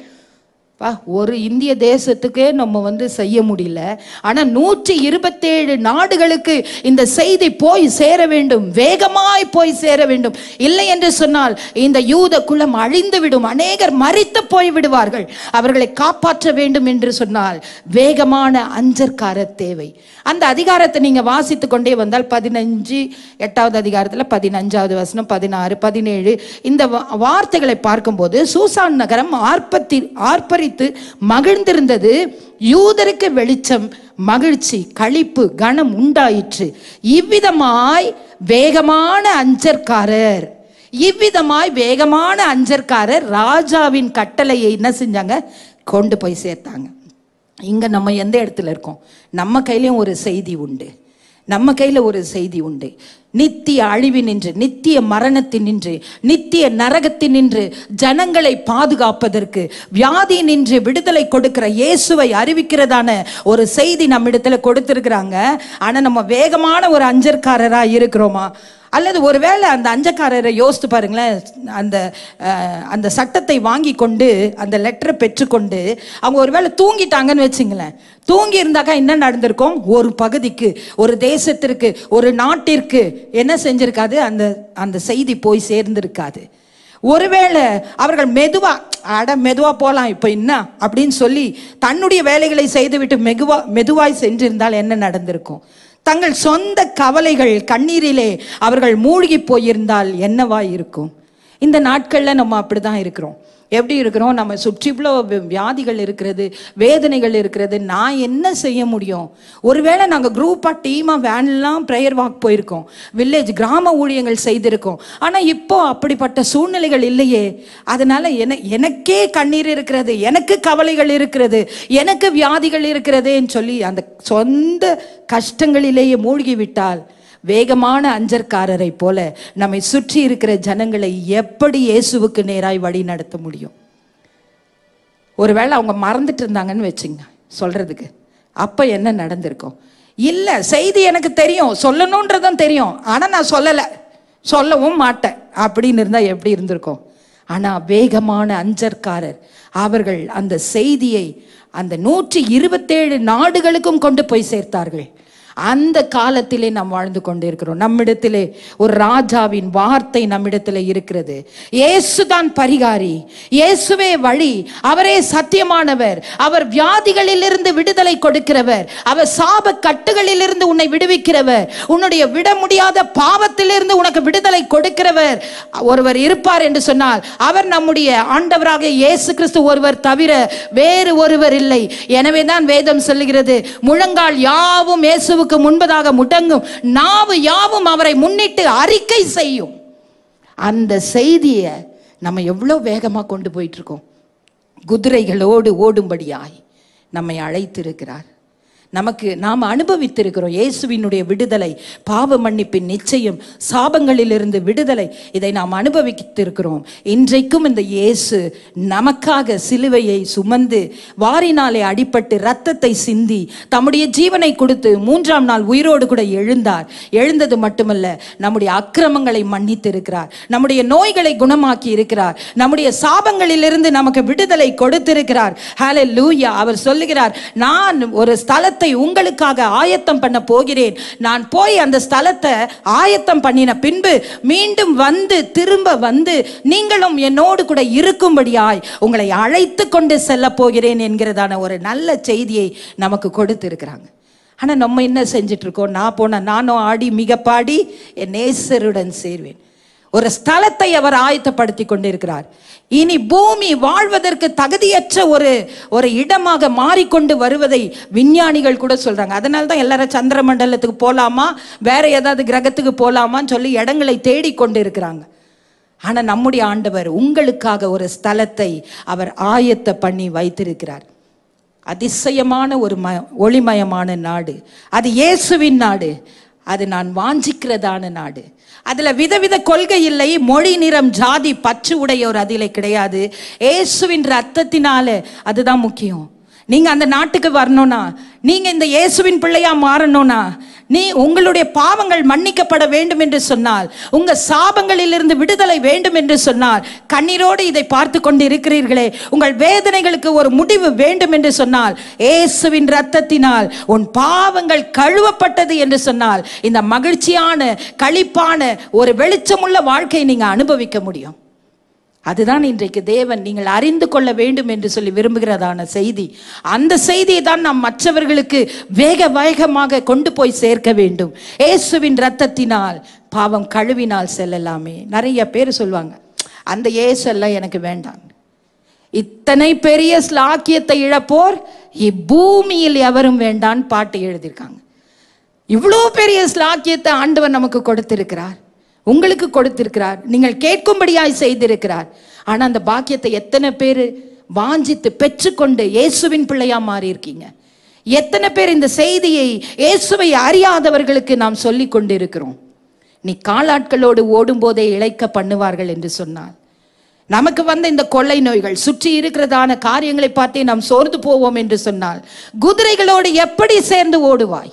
பா ஒரு இந்திய தேசத்துக்கே நம்ம வந்து செய்ய முடியல ஆனா நூற்றி இருபத்தேழு நாடுகளுக்கு இந்த செய்தி போய் சேர வேண்டும் வேகமாய் போய் சேர வேண்டும் இல்லை என்று சொன்னால் இந்த யூத குலம் அழிந்து விடும் அநேகர் மறித்து போய் விடுவார்கள் அவர்களை காப்பாற்ற வேண்டும் என்று சொன்னால் வேகமான அஞ்சற்கார தேவை அந்த அதிகாரத்தை நீங்க வாசித்து கொண்டே வந்தால் பதினஞ்சு எட்டாவது அதிகாரத்துல பதினஞ்சாவது வசனம் பதினாறு பதினேழு இந்த வா- வார்த்தைகளை பார்க்கும்போது சூசான் நகரம் ஆர்ப்பத்தி ஆர்ப்பரித்து மகிழ்ந்திருந்தது யூதருக்கு வெளிச்சம் மகிழ்ச்சி களிப்பு கனம் உண்டாயிற்று இவ்விதமாய் வேகமான அஞ்சற்காரர் இவ்விதமாய் வேகமான அஞ்சற்காரர் ராஜாவின் கட்டளையை என்ன செஞ்சாங்க கொண்டு போய் சேர்த்தாங்க இங்க நம்ம எந்த இடத்துல இருக்கோம் நம்ம கையிலயும் ஒரு செய்தி உண்டு நம்ம கையில ஒரு செய்தி உண்டு நித்திய அழிவினின்று நித்திய மரணத்தினின்று நித்திய நரகத்தினின்று ஜனங்களை பாதுகாப்பதற்கு வியாதி நின்று விடுதலை கொடுக்கிற இயேசுவை அறிவிக்கிறதான ஒரு செய்தி நம்மிடத்துல கொடுத்திருக்கிறாங்க ஆனா நம்ம வேகமான ஒரு அஞ்சற்காரரா இருக்கிறோமா அல்லது ஒருவேளை அந்த அஞ்சக்காரரை யோசித்து பாருங்களேன் அந்த அஹ், அந்த சட்டத்தை வாங்கி கொண்டு அந்த லெட்டரை பெற்றுக்கொண்டு அவங்க ஒருவேளை தூங்கிட்டாங்கன்னு வச்சுங்களேன் தூங்கி இருந்தாக்கா என்ன நடந்திருக்கும் ஒரு பகுதிக்கு ஒரு தேசத்திற்கு ஒரு நாட்டிற்கு என்ன செஞ்சிருக்காது அந்த அந்த செய்தி போய் சேர்ந்திருக்காது ஒருவேளை அவர்கள் மெதுவா அட மெதுவா போலாம் இப்போ என்ன அப்படின்னு சொல்லி தன்னுடைய வேலைகளை செய்துவிட்டு மெதுவா மெதுவாய் சென்றிருந்தால் என்ன நடந்திருக்கும் தங்கள் சொந்த கவலைகள் கண்ணீரிலே அவர்கள் மூழ்கி போயிருந்தால் என்னவா இருக்கும் இந்த நாட்கள்ல நம்ம அப்படிதான் இருக்கிறோம் எப்படி இருக்கிறோம் நம்ம சுற்றி இவ்வளோ வி- வியாதிகள் இருக்கிறது வேதனைகள் இருக்கிறது நான் என்ன செய்ய முடியும் ஒருவேளை நாங்கள் குரூப்பாக டீமாக வேன்லாம் ப்ரேயர் வாக் போயிருக்கோம் வில்லேஜ் கிராம ஊழியங்கள் செய்திருக்கோம் ஆனால் இப்போ அப்படிப்பட்ட சூழ்நிலைகள் இல்லையே அதனால என எனக்கே கண்ணீர் இருக்கிறது எனக்கு கவலைகள் இருக்கிறது எனக்கு வியாதிகள் இருக்கிறதேன்னு சொல்லி அந்த சொந்த கஷ்டங்களிலேயே மூழ்கி விட்டால் வேகமான அஞ்சற்காரரை போல நம்மை சுற்றி இருக்கிற ஜனங்களை எப்படி இயேசுவுக்கு நேராய் வழி நடத்த முடியும் ஒருவேளை அவங்க மறந்துட்டு இருந்தாங்கன்னு வச்சுங்க சொல்றதுக்கு அப்ப என்ன நடந்திருக்கும் இல்ல செய்தி எனக்கு தெரியும் சொல்லணுன்றதும் தெரியும் ஆனா நான் சொல்லல சொல்லவும் மாட்டேன் அப்படின்னு இருந்தா எப்படி இருந்திருக்கும் ஆனா வேகமான அஞ்சற்காரர் அவர்கள் அந்த செய்தியை அந்த நூற்றி இருபத்தேழு நாடுகளுக்கும் கொண்டு போய் சேர்த்தார்கள் அந்த காலத்திலே நாம் வாழ்ந்து கொண்டிருக்கிறோம் நம்மிடத்திலே ஒரு ராஜாவின் வார்த்தை நம்மிடத்திலே இருக்கிறது இயேசுதான் பரிகாரி இயேசுவே வழி அவரே சத்தியமானவர் அவர் வியாதிகளிலிருந்து விடுதலை கொடுக்கிறவர் அவர் சாப கட்டுகளிலிருந்து உன்னை விடுவிக்கிறவர் உன்னுடைய விட முடியாத பாவத்திலிருந்து உனக்கு விடுதலை கொடுக்கிறவர் ஒருவர் இருப்பார் என்று சொன்னால் அவர் நம்முடைய ஆண்டவராக இயேசு கிறிஸ்து ஒருவர் தவிர வேறு ஒருவர் இல்லை எனவே தான் வேதம் சொல்லுகிறது முழங்கால் யாவும் இயேசுவுக்கு முன்பதாக முடங்கும் நாவு யாவும் அவரை முன்னிட்டு அறிக்கை செய்யும் அந்த செய்தியை நம்ம எவ்வளோ வேகமாக கொண்டு போயிட்டு இருக்கோம் குதிரைகளோடு ஓடும்படியாய் நம்மை அழைத்திருக்கிறார் நமக்கு நாம் அனுபவித்திருக்கிறோம் இயேசுவினுடைய விடுதலை பாவ மன்னிப்பின் நிச்சயம் சாபங்களிலிருந்து விடுதலை இதை நாம் அனுபவித்திருக்கிறோம் இன்றைக்கும் இந்த இயேசு நமக்காக சிலுவையை சுமந்து வாரினாலே அடிபட்டு ரத்தத்தை சிந்தி தம்முடைய ஜீவனை கொடுத்து மூன்றாம் நாள் உயிரோடு கூட எழுந்தார் எழுந்தது மட்டுமல்ல நம்முடைய அக்கிரமங்களை மன்னித்திருக்கிறார் நம்முடைய நோய்களை குணமாக்கி இருக்கிறார் நம்முடைய சாபங்களிலிருந்து நமக்கு விடுதலை கொடுத்திருக்கிறார் ஹalleluya அவர் சொல்லுகிறார் நான் ஒரு ஸ்தலத்தை உங்களுக்காக ஆயத்தம் பண்ண போகிறேன் நான் போய் அந்த ஸ்தலத்தை ஆயத்தம் பண்ணின பின்பு மீண்டும் வந்து திரும்ப வந்து நீங்களும் என்னோடு கூட இருக்கும்படியாய் உங்களை அழைத்து கொண்டு செல்ல போகிறேன் என்கிறதான ஒரு நல்ல செய்தியை நமக்கு கொடுத்திருக்கிறாங்க ஆனா நம்ம என்ன செஞ்சுட்டு இருக்கோம் நான் போன நானும் ஆடி மிக பாடி என் நேசருடன் சேர்வேன் ஒரு ஸ்தலத்தை அவர் ஆயத்தப்படுத்தி கொண்டிருக்கிறார் இனி பூமி வாழ்வதற்கு தகுதியற்ற ஒரு ஒரு இடமாக மாறிக்கொண்டு வருவதை விஞ்ஞானிகள் கூட சொல்றாங்க அதனால தான் எல்லாரும் சந்திர மண்டலத்துக்கு போலாமா வேற ஏதாவது கிரகத்துக்கு போலாமான்னு சொல்லி இடங்களை தேடி கொண்டு இருக்கிறாங்க ஆனா நம்முடைய ஆண்டவர் உங்களுக்காக ஒரு ஸ்தலத்தை அவர் ஆயத்த பண்ணி வைத்திருக்கிறார் அதிசயமான ஒரு ம ஒளிமயமான நாடு அது இயேசுவின் நாடு அது நான் வாஞ்சிக்கிறதான நாடு அதுல விதவித கொள்கை இல்லை மொழி நிறம் ஜாதி பற்று உடையோர் அதிலே கிடையாது இயேசுவின் ரத்தத்தினால அதுதான் முக்கியம் நீங்க அந்த நாட்டுக்கு வரணும்னா நீங்க இந்த இயேசுவின் பிள்ளையா மாறணும்னா நீ உங்களுடைய பாவங்கள் மன்னிக்கப்பட வேண்டும் என்று சொன்னால் உங்க சாபங்களிலிருந்து விடுதலை வேண்டும் என்று சொன்னால் கண்ணீரோடு இதை பார்த்து கொண்டு இருக்கிறீர்களே உங்கள் வேதனைகளுக்கு ஒரு முடிவு வேண்டும் என்று சொன்னால் இயேசுவின் ரத்தத்தினால் உன் பாவங்கள் கழுவப்பட்டது என்று சொன்னால் இந்த மகிழ்ச்சியான களிப்பான ஒரு வெளிச்சமுள்ள வாழ்க்கையை நீங்க அனுபவிக்க முடியும் அதுதான் இன்றைக்கு தேவன் நீங்கள் அறிந்து கொள்ள வேண்டும் என்று சொல்லி விரும்புகிறதான செய்தி அந்த செய்தியை தான் நாம் மற்றவர்களுக்கு வேக வேகமாக கொண்டு போய் சேர்க்க வேண்டும் இயேசுவின் ரத்தத்தினால் பாவம் கழுவினால் செல்லலாமே நிறைய பேர் சொல்லுவாங்க அந்த இயேசு எல்லாம் எனக்கு வேண்டாம் இத்தனை பெரிய ஸ்லாக்கியத்தை இழப்போர் இப்பூமியில் எவரும் வேண்டான் பாட்டு எழுதியிருக்காங்க இவ்வளோ பெரிய ஸ்லாக்கியத்தை ஆண்டவர் நமக்கு கொடுத்திருக்கிறார் உங்களுக்கு கொடுத்திருக்கிறார் நீங்கள் கேட்கும்படியாய் செய்திருக்கிறார் ஆனா அந்த பாக்கியத்தை எத்தனை பேர் வாஞ்சித்து பெற்றுக்கொண்டு இயேசுவின் பிள்ளையா மாறி இருக்கீங்க எத்தனை பேர் இந்த செய்தியை இயேசுவை அறியாதவர்களுக்கு நாம் சொல்லி கொண்டிருக்கிறோம் நீ காலாட்களோடு ஓடும்போதே இழைக்க பண்ணுவார்கள் என்று சொன்னார் நமக்கு வந்த இந்த கொள்ளை நோய்கள் சுற்றி இருக்கிறதான காரியங்களை பார்த்தே நாம் சோர்ந்து போவோம் என்று சொன்னால் குதிரைகளோடு எப்படி சேர்ந்து ஓடுவாய்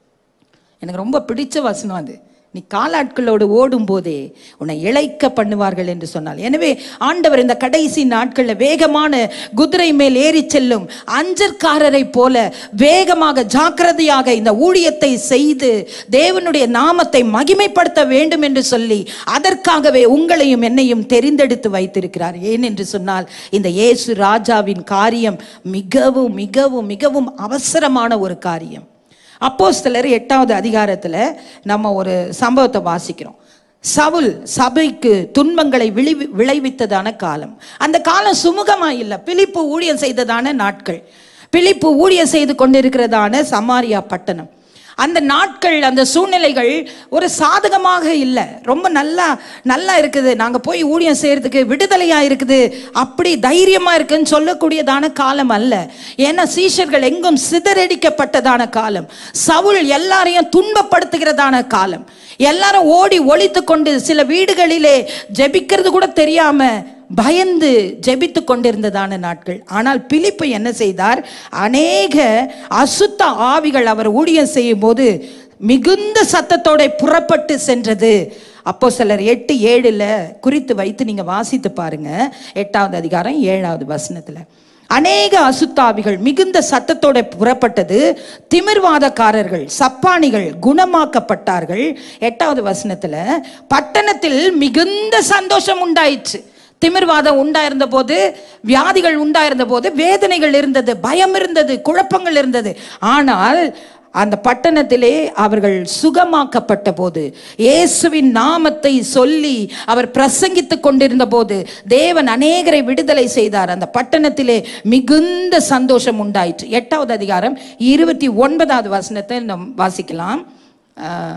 எனக்கு ரொம்ப பிடிச்ச வசனம் அது நீ காலாட்களோடு ஓடும் போதே உன்னை இழைக்க பண்ணுவார்கள் என்று சொன்னால் எனவே ஆண்டவர் இந்த கடைசி நாட்களில் வேகமான குதிரை மேல் ஏறி செல்லும் அஞ்சற்காரரை போல வேகமாக ஜாக்கிரதையாக இந்த ஊழியத்தை செய்து தேவனுடைய நாமத்தை மகிமைப்படுத்த வேண்டும் என்று சொல்லி அதற்காகவே உங்களையும் என்னையும் தெரிந்தெடுத்து வைத்திருக்கிறார் ஏன் என்று சொன்னால் இந்த இயேசு ராஜாவின் காரியம் மிகவும் மிகவும் மிகவும் அவசரமான ஒரு காரியம் அப்போஸ்தலர் எட்டாவது அதிகாரத்தில் நம்ம ஒரு சம்பவத்தை வாசிக்கிறோம் சவுல் சபைக்கு துன்பங்களை விளைவி விளைவித்ததான காலம் அந்த காலம் சுமூகமா இல்லை பிலிப்பு ஊழியம் செய்ததான நாட்கள் பிலிப்பு ஊழியம் செய்து கொண்டிருக்கிறதான சமாரியா பட்டணம் அந்த நாட்கள் அந்த சூழ்நிலைகள் ஒரு சாதகமாக இல்லை ரொம்ப நல்லா நல்லா இருக்குது நாங்கள் போய் ஊழியம் செய்யறதுக்கு விடுதலையா இருக்குது அப்படி தைரியமா இருக்குன்னு சொல்லக்கூடியதான காலம் அல்ல ஏன்னா சீஷர்கள் எங்கும் சிதறடிக்கப்பட்டதான காலம் சவுல் எல்லாரையும் துன்பப்படுத்துகிறதான காலம் எல்லாரும் ஓடி ஒளித்து கொண்டு சில வீடுகளிலே ஜெபிக்கிறது கூட தெரியாம பயந்து ஜெபித்து கொண்டிருந்ததான நாட்கள் ஆனால் பிலிப்பு என்ன செய்தார் அநேக அசுத்த ஆவிகள் அவர் ஊழியம் செய்யும் போது மிகுந்த சத்தத்தோட புறப்பட்டு சென்றது அப்போ சிலர் எட்டு ஏழுல குறித்து வைத்து நீங்க வாசித்து பாருங்க எட்டாவது அதிகாரம் ஏழாவது வசனத்துல அநேக அசுத்தாவிகள் மிகுந்த சத்தத்தோட புறப்பட்டது திமிர்வாதக்காரர்கள் சப்பானிகள் குணமாக்கப்பட்டார்கள் எட்டாவது வசனத்துல பட்டணத்தில் மிகுந்த சந்தோஷம் உண்டாயிற்று திமிர்வாதம் உண்டாயிருந்த போது வியாதிகள் உண்டாயிருந்த போது வேதனைகள் இருந்தது பயம் இருந்தது குழப்பங்கள் இருந்தது ஆனால் அந்த பட்டணத்திலே அவர்கள் சுகமாக்கப்பட்ட போது இயேசுவின் நாமத்தை சொல்லி அவர் பிரசங்கித்துக் கொண்டிருந்த போது தேவன் அநேகரை விடுதலை செய்தார் அந்த பட்டணத்திலே மிகுந்த சந்தோஷம் உண்டாயிற்று எட்டாவது அதிகாரம் இருபத்தி ஒன்பதாவது வசனத்தை நாம் வாசிக்கலாம் ஆஹ்,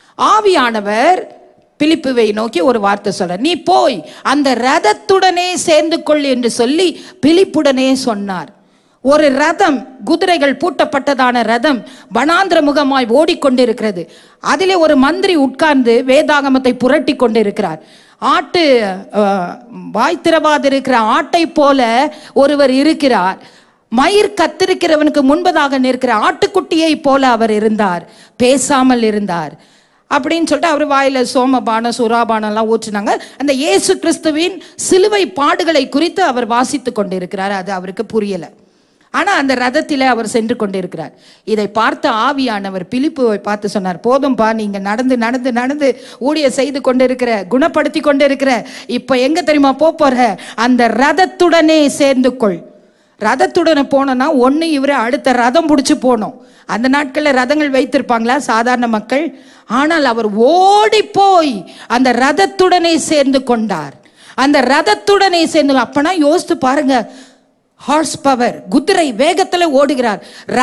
ஆவியானவர் பிலிப்புவை நோக்கி ஒரு வார்த்தை சொல்ற நீ போய் அந்த ரதத்துடனே சேர்ந்து கொள் என்று சொல்லி பிலிப்புடனே சொன்னார் ஒரு ரதம் குதிரைகள் பூட்டப்பட்டதான ரதம் வனாந்திர முகமாய் ஓடிக்கொண்டிருக்கிறது அதிலே ஒரு மந்திரி உட்கார்ந்து வேதாகமத்தை புரட்டி கொண்டிருக்கிறார் ஆட்டு அஹ், வாய் திறவாதிருக்கிற ஆட்டை போல ஒருவர் இருக்கிறார் மயிர் கத்திருக்கிறவனுக்கு முன்பதாக நிற்கிற ஆட்டுக்குட்டியை போல அவர் இருந்தார் பேசாமல் இருந்தார் அப்படின்னு சொல்லிட்டு அவர் வாயில சோமபானம் சுறாபானம்லாம் ஊற்றினாங்க அந்த இயேசு கிறிஸ்துவின் சிலுவை பாடுகளை குறித்து அவர் வாசித்து கொண்டிருக்கிறார் அது அவருக்கு புரியல ஆனா அந்த ரதத்திலே அவர் சென்று கொண்டிருக்கிறார் இதை பார்த்த ஆவியானவர் பிலிப்புவை பார்த்து சொன்னார் போதும்பா நீங்க நடந்து நடந்து நடந்து ஊழிய செய்து கொண்டிருக்கிற குணப்படுத்தி கொண்டிருக்கிற இப்ப எங்க தெரியுமா போப் போற அந்த ரதத்துடனே சேர்ந்து கொள் ரதத்துடன் போனோம்னா ஒன்று இவரை அடுத்த ரதம் பிடிச்சி போனோம் அந்த நாட்களில் ரதங்கள் வைத்திருப்பாங்களா சாதாரண மக்கள் ஆனால் அவர் ஓடி போய் அந்த ரதத்துடனே சேர்ந்து கொண்டார் அந்த ரதத்துடனே சேர்ந்து அப்பனா யோசித்து பாருங்க ஹார்ஸ் பவர் குதிரை வேகத்துல ஓடுகிறார்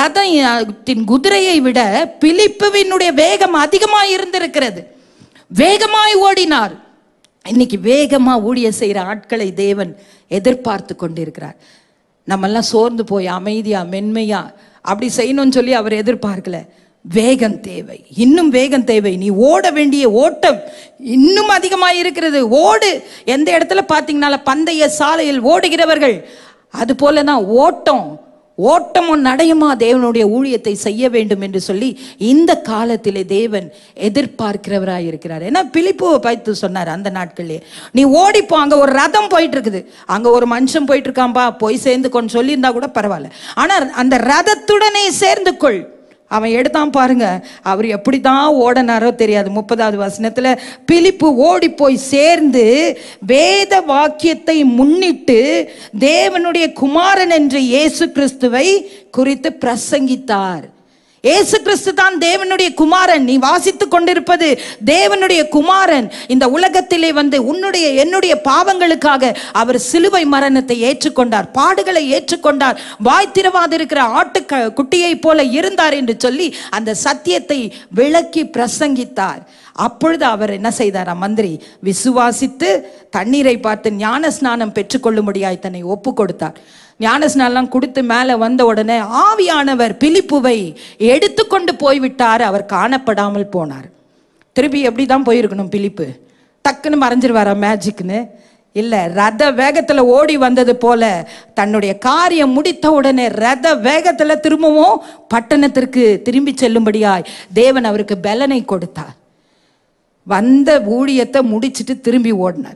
ரதத்தின் குதிரையை விட பிலிப்புவினுடைய வேகம் அதிகமாய் இருந்திருக்கிறது வேகமாய் ஓடினார் இன்னைக்கு வேகமா ஊழிய செய்யற ஆட்களை தேவன் எதிர்பார்த்து கொண்டிருக்கிறார் நம்மெல்லாம் சோர்ந்து போய் அமைதியா மென்மையா அப்படி செய்யணும்னு சொல்லி அவர் எதிர்பார்க்கல வேகம் தேவை இன்னும் வேகம் தேவை நீ ஓட வேண்டிய ஓட்டம் இன்னும் அதிகமாக இருக்கிறது ஓடு எந்த இடத்துல பார்த்தீங்கனால பந்தய சாலையில் ஓடுகிறவர்கள் அது போல தான் ஓட்டம் ஓட்டமோ நடையுமா தேவனுடைய ஊழியத்தை செய்ய வேண்டும் என்று சொல்லி இந்த காலத்திலே தேவன் எதிர்பார்க்கிறவராய் இருக்கிறார் ஏன்னா பிலிப்புவை பார்த்து சொன்னார் அந்த நாட்களிலே நீ ஓடிப்போ அங்க ஒரு ரதம் போயிட்டு இருக்குது அங்க ஒரு மனுஷன் போயிட்டு இருக்கான்பா போய் சேர்ந்து கொண்டு சொல்லியிருந்தா கூட பரவாயில்ல ஆனா அந்த ரதத்துடனே சேர்ந்து கொள் அவன் எடுத்தான் பாருங்க அவர் எப்படி தான் ஓடனாரோ தெரியாது முப்பதாவது வசனத்துல பிலிப்பு ஓடி போய் சேர்ந்து வேத வாக்கியத்தை முன்னிட்டு தேவனுடைய குமாரன் என்று இயேசு கிறிஸ்துவை குறித்து பிரசங்கித்தார் இயேசு கிறிஸ்து தான் தேவனுடைய குமாரன் நீ வாசித்துக் கொண்டிருப்பது தேவனுடைய குமாரன் இந்த உலகத்திலே வந்து உன்னுடைய என்னுடைய பாவங்களுக்காக அவர் சிலுவை மரணத்தை ஏற்றுக்கொண்டார் பாடுகளை ஏற்றுக்கொண்டார் வாய் திறவாதிருக்கிற ஆட்டு க- குட்டியைப் போல இருந்தார் என்று சொல்லி அந்த சத்தியத்தை விளக்கி பிரசங்கித்தார் அப்பொழுது அவர் என்ன செய்தாரா மந்திரி விசுவாசித்து தண்ணீரை பார்த்து ஞான ஸ்நானம் பெற்றுக்கொள்ளும்படியாய் தன்னை ஒப்பு கொடுத்தார் ஞானஸ்நானம் கொடுத்து மேலே வந்த உடனே ஆவியானவர் பிலிப்புவை எடுத்துக்கொண்டு போய்விட்டார் அவர் காணப்படாமல் போனார் திருப்பி எப்படி தான் போயிருக்கணும் பிலிப்பு டக்குன்னு மறைஞ்சிருவாரா மேஜிக்னு இல்லை ரத வேகத்தில் ஓடி வந்தது போல தன்னுடைய காரியம் முடித்த உடனே ரத வேகத்தில் திரும்பவும் பட்டணத்திற்கு திரும்பி செல்லும்படியாய் தேவன் அவருக்கு பலனை கொடுத்தார் வந்த ஊழியத்தை முடிச்சிட்டு திரும்பி ஓடினார்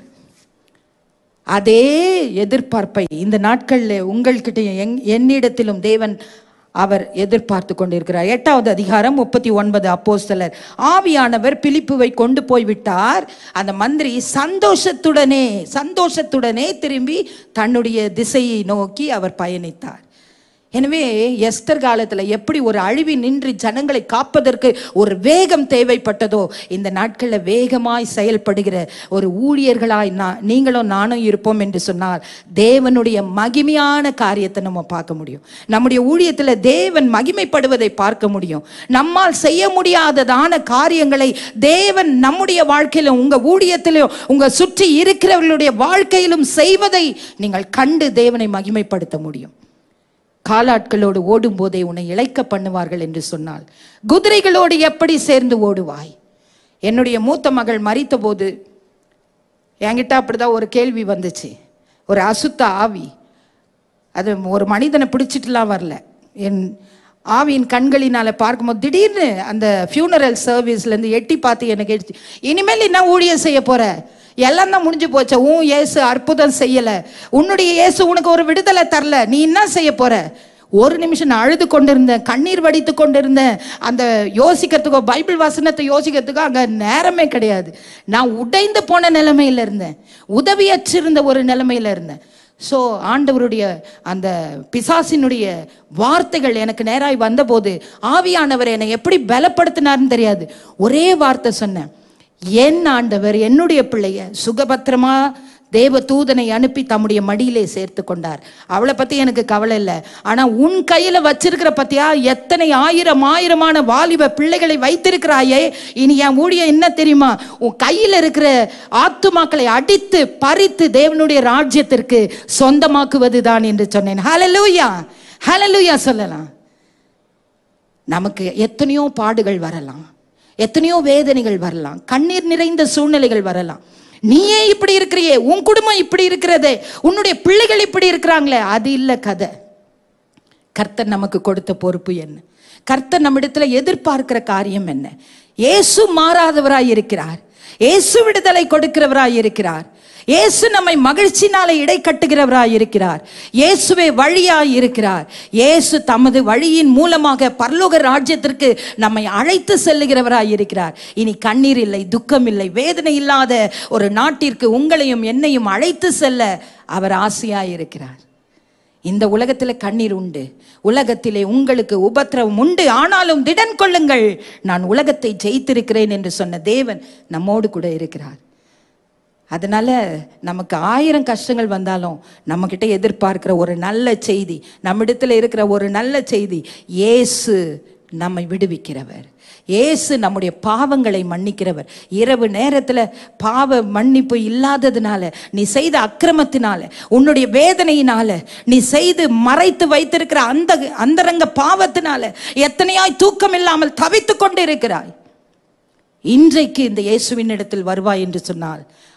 அதே எதிர்பார்ப்பை இந்த நாட்களில் உங்கள்கிட்ட எங் என்னிடத்திலும் தேவன் அவர் எதிர்பார்த்து கொண்டிருக்கிறார் எட்டாவது அதிகாரம் முப்பத்தி ஒன்பது அப்போஸ்தலர் ஆவியானவர் பிலிப்புவை கொண்டு போய் விட்டார் அந்த மந்திரி சந்தோஷத்துடனே சந்தோஷத்துடனே திரும்பி தன்னுடைய திசையை நோக்கி அவர் பயணித்தார் எனவே எஸ்தர் காலத்தில் எப்படி ஒரு அழிவி நின்று ஜனங்களை காப்பதற்கு ஒரு வேகம் தேவைப்பட்டதோ இந்த நாட்களில் வேகமாய் செயல்படுகிற ஒரு ஊழியர்களாய் நான் நீங்களும் நானும் இருப்போம் என்று சொன்னால் தேவனுடைய மகிமையான காரியத்தை நம்ம பார்க்க முடியும் நம்முடைய ஊழியத்தில் தேவன் மகிமைப்படுவதை பார்க்க முடியும் நம்மால் செய்ய முடியாததான காரியங்களை தேவன் நம்முடைய வாழ்க்கையிலும் உங்க ஊழியத்திலும் உங்க சுற்றி இருக்கிறவர்களுடைய வாழ்க்கையிலும் செய்வதை நீங்கள் கண்டு தேவனை மகிமைப்படுத்த முடியும் காலாட்களோடு ஓடும்போதே உன்னை இழைக்க பண்ணுவார்கள் என்று சொன்னால் குதிரைகளோடு எப்படி சேர்ந்து ஓடுவாய் என்னுடைய மூத்த மகள் மறித்தபோது என்கிட்ட அப்படிதான் ஒரு கேள்வி வந்துச்சு ஒரு அசுத்த ஆவி அது ஒரு மனிதனை பிடிச்சிட்டுலாம் வரல என் ஆவியின் கண்களினால பார்க்கும்போது திடீர்னு அந்த ஃபியூனரல் சர்வீஸ்லேருந்து எட்டி பார்த்து எனக்கு கேட்டுச்சு இனிமேல் என்ன ஊழியம் செய்ய போற எல்லாம் தான் முடிஞ்சு போச்சே உன் இயேசு அற்புதம் செய்யலை உன்னுடைய இயேசு உனக்கு ஒரு விடுதலை தரல நீ என்ன செய்ய போற ஒரு நிமிஷம் நான் அழுது கொண்டிருந்தேன் கண்ணீர் வடித்து கொண்டிருந்தேன் அந்த யோசிக்கிறதுக்கோ பைபிள் வசனத்தை யோசிக்கிறதுக்கோ அங்கே நேரமே கிடையாது நான் உடைந்து போன நிலைமையில இருந்தேன் உதவியற்றிருந்த ஒரு நிலைமையில இருந்தேன் ஸோ ஆண்டவருடைய அந்த பிசாசினுடைய வார்த்தைகள் எனக்கு நேராய் வந்தபோது ஆவியானவர் என்னை எப்படி பலப்படுத்தினார்னு தெரியாது ஒரே வார்த்தை சொன்னேன் என் ஆண்டவர் என்னுடைய பிள்ளைய சுகபத்திரமா தேவ தூதனை அனுப்பி தம்முடைய மடியிலே சேர்த்து கொண்டார் அவளை பத்தி எனக்கு கவலை இல்லை ஆனா உன் கையில வச்சிருக்கிற பத்தியா எத்தனை ஆயிரம் ஆயிரமான வாலிப பிள்ளைகளை வைத்திருக்கிறாயே இனி என் ஊழியம் என்ன தெரியுமா உன் கையில இருக்கிற ஆத்துமாக்களை அடித்து பறித்து தேவனுடைய ராஜ்யத்திற்கு சொந்தமாக்குவது தான் என்று சொன்னேன் ஹalleluya ஹalleluya சொல்லலாம் நமக்கு எத்தனையோ பாடுகள் வரலாம் எத்தனையோ வேதனைகள் வரலாம் கண்ணீர் நிறைந்த சூழ்நிலைகள் வரலாம் நீயே இப்படி இருக்கிறியே உன் குடும்பம் இப்படி இருக்கிறதே உன்னுடைய பிள்ளைகள் இப்படி இருக்கிறாங்களே அது இல்லை கதை கர்த்தர் நமக்கு கொடுத்த பொறுப்பு என்ன கர்த்தர் நம்மிடத்துல எதிர்பார்க்கிற காரியம் என்ன இயேசு மாறாதவராய் இருக்கிறார் இயேசு விடுதலை கொடுக்கிறவராய் இருக்கிறார் இயேசு நம்மை மகிழ்ச்சினால இடை கட்டுகிறவராய் இருக்கிறார் இயேசுவே வழியாய் இருக்கிறார் இயேசு தமது வழியின் மூலமாக பரலோக ராஜ்யத்திற்கு நம்மை அழைத்து செல்லுகிறவராய் இருக்கிறார் இனி கண்ணீர் இல்லை துக்கம் இல்லை வேதனை இல்லாத ஒரு நாட்டிற்கு உங்களையும் என்னையும் அழைத்து செல்ல அவர் ஆசையாய் இருக்கிறார் இந்த உலகத்தில் கண்ணீர் உண்டு உலகத்திலே உங்களுக்கு உபத்திரவம் உண்டு ஆனாலும் திடன் கொள்ளுங்கள் நான் உலகத்தை ஜெயித்திருக்கிறேன் என்று சொன்ன தேவன் நம்மோடு கூட இருக்கிறார் அதனால நமக்கு ஆயிரம் கஷ்டங்கள் வந்தாலும் நம்மக்கிட்ட எதிர்பார்க்கிற ஒரு நல்ல செய்தி நம்மிடத்தில் இருக்கிற ஒரு நல்ல செய்தி இயேசு நம்மை விடுவிக்கிறவர் இயேசு நம்முடைய பாவங்களை மன்னிக்கிறவர் இரவு நேரத்தில் பாவ மன்னிப்பு இல்லாததுனால நீ செய்த அக்கிரமத்தினால உன்னுடைய வேதனையினால நீ செய்து மறைத்து வைத்திருக்கிற அந்த அந்தரங்க பாவத்தினால எத்தனையாய் தூக்கம் இல்லாமல் தவித்து கொண்டு இருக்கிறாய் இன்றைக்கு இந்த இயேசுவின் இடத்தில் வருவாய் என்று சொன்னால்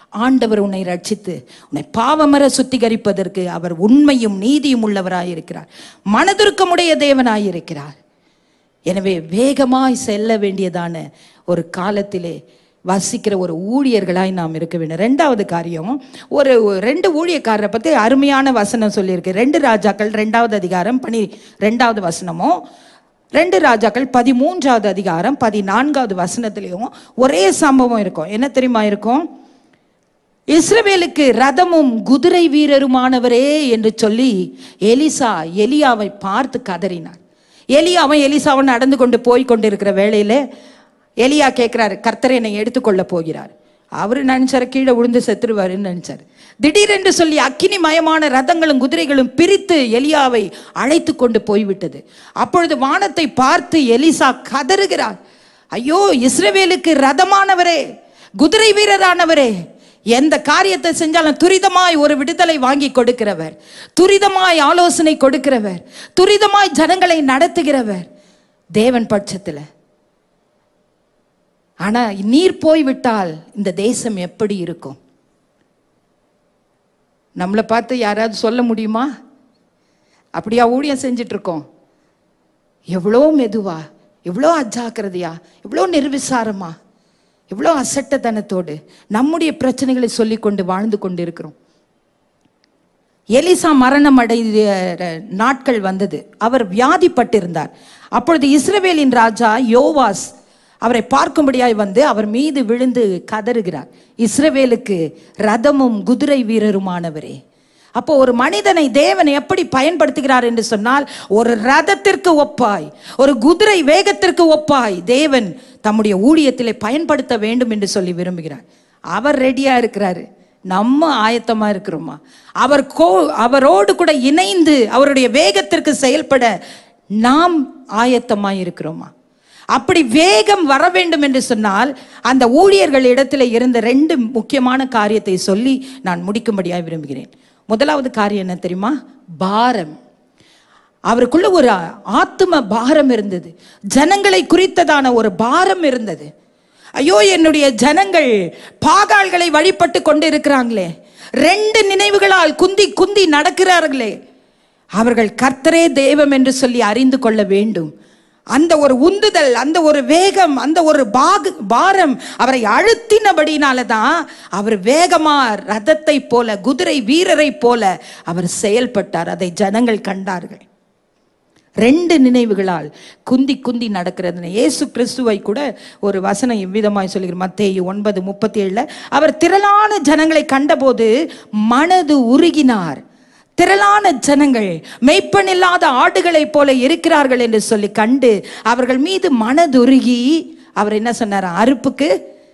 ஆண்டவர் உன்னை ரட்சித்து உன்னை பாவமர சுத்திகரிப்பதற்கு அவர் உண்மையும் நீதியும் உள்ளவராயிருக்கிறார் மனதுருக்கமுடைய தேவனாயிருக்கிறார் எனவே வேகமாய் செல்ல வேண்டியதான ஒரு காலத்திலே வசிக்கிற ஒரு ஊழியர்களாய் நாம் இருக்க வேண்டும் ரெண்டாவது காரியம் ஒரு ரெண்டு ஊழியக்காரரை பற்றி அருமையான வசனம் சொல்லியிருக்கு ரெண்டு ராஜாக்கள் ரெண்டாவது அதிகாரம் பனி ரெண்டாவது வசனமும் ரெண்டு ராஜாக்கள் பதிமூன்றாவது அதிகாரம் பதினான்காவது வசனத்திலையும் ஒரே சம்பவம் இருக்கும் என்ன தெரியுமா இருக்கும் இஸ்ரவேலுக்கு ரதமும் குதிரை வீரருமானவரே என்று சொல்லி எலிசா எலியாவை பார்த்து கதறினார் எலியா அவன் எலிசாவன் நடந்து கொண்டு போய் கொண்டிருக்கிற வேளையில எலியா கேட்கிறாரு கர்த்தர் என்னை எடுத்துக்கொள்ள போகிறார் அவரு நினைச்சாரு கீழே விழுந்து செத்துருவாருன்னு நினைச்சாரு திடீரென்று சொல்லி அக்கினி மயமான ரதங்களும் குதிரைகளும் பிரித்து எலியாவை அழைத்து கொண்டு போய்விட்டது அப்பொழுது வானத்தை பார்த்து எலிசா கதறுகிறார் ஐயோ இஸ்ரவேலுக்கு ரதமானவரே குதிரை வீரரானவரே எந்த காரியத்தை செஞ்சாலும் துரிதமாய் ஒரு விடுதலை வாங்கி கொடுக்கிறவர் துரிதமாய் ஆலோசனை கொடுக்கிறவர் துரிதமாய் ஜனங்களை நடத்துகிறவர் தேவன் பட்சத்தில் ஆனா நீர் போய்விட்டால் இந்த தேசம் எப்படி இருக்கும் நம்மளை பார்த்து யாராவது சொல்ல முடியுமா அப்படியா ஊழியம் செஞ்சிட்டு இருக்கோம் எவ்வளோ மெதுவா எவ்வளோ அஜாக்கிரதையா எவ்வளோ நிர்விசாரமா எவ்வளோ அசட்டத்தனத்தோடு நம்முடைய பிரச்சனைகளை சொல்லிக்கொண்டு வாழ்ந்து கொண்டு இருக்கிறோம் எலிசா மரணம் அடைந்த நாட்கள் வந்தது அவர் வியாதிப்பட்டிருந்தார் அப்பொழுது இஸ்ரவேலின் ராஜா யோவாஸ் அவரை பார்க்கும்படியாய் வந்து அவர் மீது விழுந்து கதறுகிறார் இஸ்ரவேலுக்கு ரதமும் குதிரை வீரருமானவரே அப்போ ஒரு மனிதனை தேவன் எப்படி பயன்படுத்துகிறார் என்று சொன்னால் ஒரு ரதத்திற்கு ஒப்பாய் ஒரு குதிரை வேகத்திற்கு ஒப்பாய் தேவன் தம்முடைய ஊழியத்திலே பயன்படுத்த வேண்டும் என்று சொல்லி விரும்புகிறார் அவர் ரெடியா இருக்கிறாரு நம்ம ஆயத்தமா இருக்கிறோமா அவர் கோ அவரோடு கூட இணைந்து அவருடைய வேகத்திற்கு செயல்பட நாம் ஆயத்தமா இருக்கிறோமா அப்படி வேகம் வர வேண்டும் என்று சொன்னால் அந்த ஊழியர்கள் இடத்துல இருந்த ரெண்டு முக்கியமான காரியத்தை சொல்லி நான் முடிக்கும்படியாக விரும்புகிறேன் முதலாவது காரியம் என்ன தெரியுமா பாரம் அவருக்குள்ள ஒரு ஆத்தும பாரம் இருந்தது ஜனங்களை குறித்ததான ஒரு பாரம் இருந்தது ஐயோ என்னுடைய ஜனங்கள் பாகால்களை வழிபட்டு கொண்டு இருக்கிறாங்களே ரெண்டு நினைவுகளால் குந்தி குந்தி நடக்கிறார்களே அவர்கள் கர்த்தரே தெய்வம் என்று சொல்லி அறிந்து கொள்ள வேண்டும் அந்த ஒரு உந்துதல் அந்த ஒரு வேகம் அந்த ஒரு பாகு பாரம் அவரை அழுத்தினபடினால தான் அவர் வேகமா ரதத்தை போல குதிரை வீரரை போல அவர் செயல்பட்டார் அதை ஜனங்கள் கண்டார்கள் ரெண்டு நினைவுகளால் குந்தி குந்தி நடக்கிறது இயேசு கிறிஸ்துவை கூட ஒரு வசனம் இவ்விதமாய் சொல்லுகிற மத்தேயு ஒன்பது முப்பத்தி ஏழுல அவர் திரளான ஜனங்களை கண்டபோது மனது உருகினார் திரளான ஜனங்கள் மெய்ப்பன் இல்லாத ஆடுகளைப் போல இருக்கிறார்கள் என்று சொல்லி கண்டு அவர்கள் மீது மனதுருகி அவர் என்ன சொன்னார் அறுப்புக்கு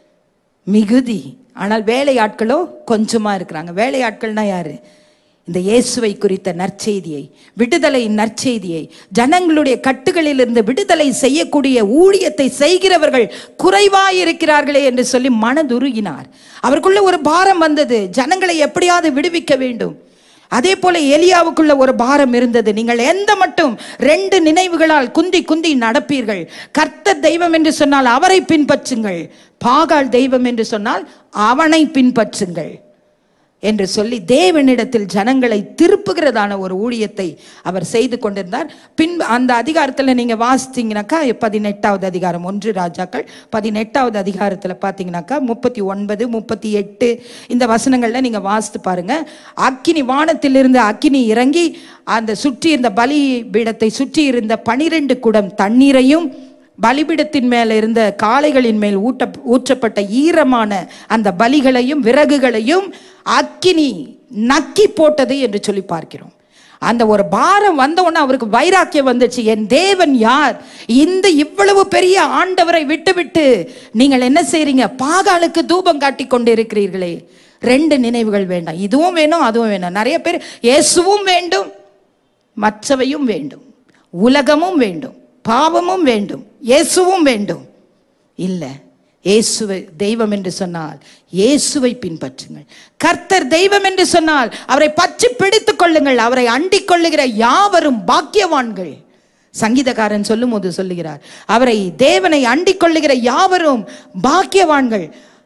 மிகுதி ஆனால் வேலையாட்களோ கொஞ்சமா இருக்கிறாங்க வேலையாட்கள்னா யாரு இந்த இயேசுவை குறித்த நற்செய்தியை விடுதலை நற்செய்தியை ஜனங்களுடைய கட்டுகளிலிருந்து விடுதலை செய்யக்கூடிய ஊழியத்தை செய்கிறவர்கள் குறைவாய் இருக்கிறார்களே என்று சொல்லி மனதுருகினார் அவருக்குள்ள ஒரு பாரம் வந்தது ஜனங்களை எப்படியாவது விடுவிக்க வேண்டும் அதே போல எலியாவுக்குள்ள ஒரு பாரம் இருந்தது நீங்கள் எந்த மட்டும் ரெண்டு நினைவுகளால் குந்தி குந்தி நடப்பீர்கள் கர்த்தர் தெய்வம் என்று சொன்னால் அவரை பின்பற்றுங்கள் பாகால் தெய்வம் என்று சொன்னால் அவனை பின்பற்றுங்கள் என்று சொல்லி தேவனிடத்தில் ஜனங்களை திருப்புகிறதான ஒரு ஊழியத்தை அவர் செய்து கொண்டிருந்தார் பின் அந்த அதிகாரத்தில் நீங்க வாசித்தீங்கன்னாக்கா பதினெட்டாவது அதிகாரம் ஒன்று ராஜாக்கள் பதினெட்டாவது அதிகாரத்தில் பார்த்தீங்கன்னாக்கா முப்பத்தி ஒன்பது முப்பத்தி எட்டு இந்த வசனங்கள்ல நீங்க வாசித்து பாருங்க அக்கினி வானத்திலிருந்து அக்கினி இறங்கி அந்த சுற்றி இருந்த பலி பீடத்தை சுற்றி இருந்த பனிரெண்டு குடம் தண்ணீரையும் பலிபீடத்தின் மேல இருந்த காளைகளின் மேல் ஊட்ட ஊற்றப்பட்ட ஈரமான அந்த பலிகளையும் விறகுகளையும் அக்கினி நக்கி போட்டது என்று சொல்லி பார்க்கிறோம் அந்த ஒரு பாரம் வந்த உடனே அவருக்கு வைராக்கியம் வந்துச்சு என் தேவன் யார் இந்த இவ்வளவு பெரிய ஆண்டவரை விட்டுவிட்டு நீங்கள் என்ன செய்றீங்க பாகாலுக்கு தூபம் காட்டி கொண்டு இருக்கிறீர்களே ரெண்டு நினைவுகள் வேண்டாம் இதுவும் வேணும் அதுவும் வேணும் நிறைய பேர் இயேசுவும் வேண்டும் மற்றவையும் வேண்டும் உலகமும் வேண்டும் பாவமும் வேண்டும் இயேசுவும் வேண்டும் இல்லை இயேசுவை தெய்வம் என்று சொன்னால் இயேசுவை பின்பற்றுங்கள் கர்த்தர் தெய்வம் என்று சொன்னால் அவரை பற்றி பிடித்துக் கொள்ளுங்கள் அவரை அண்டிக் கொள்ளுகிற யாவரும் பாக்கியவான்கள் சங்கீதக்காரன் சொல்லும் போது சொல்லுகிறார் அவரை தேவனை அண்டிக் கொள்ளுகிற யாவரும் பாக்கியவான்கள்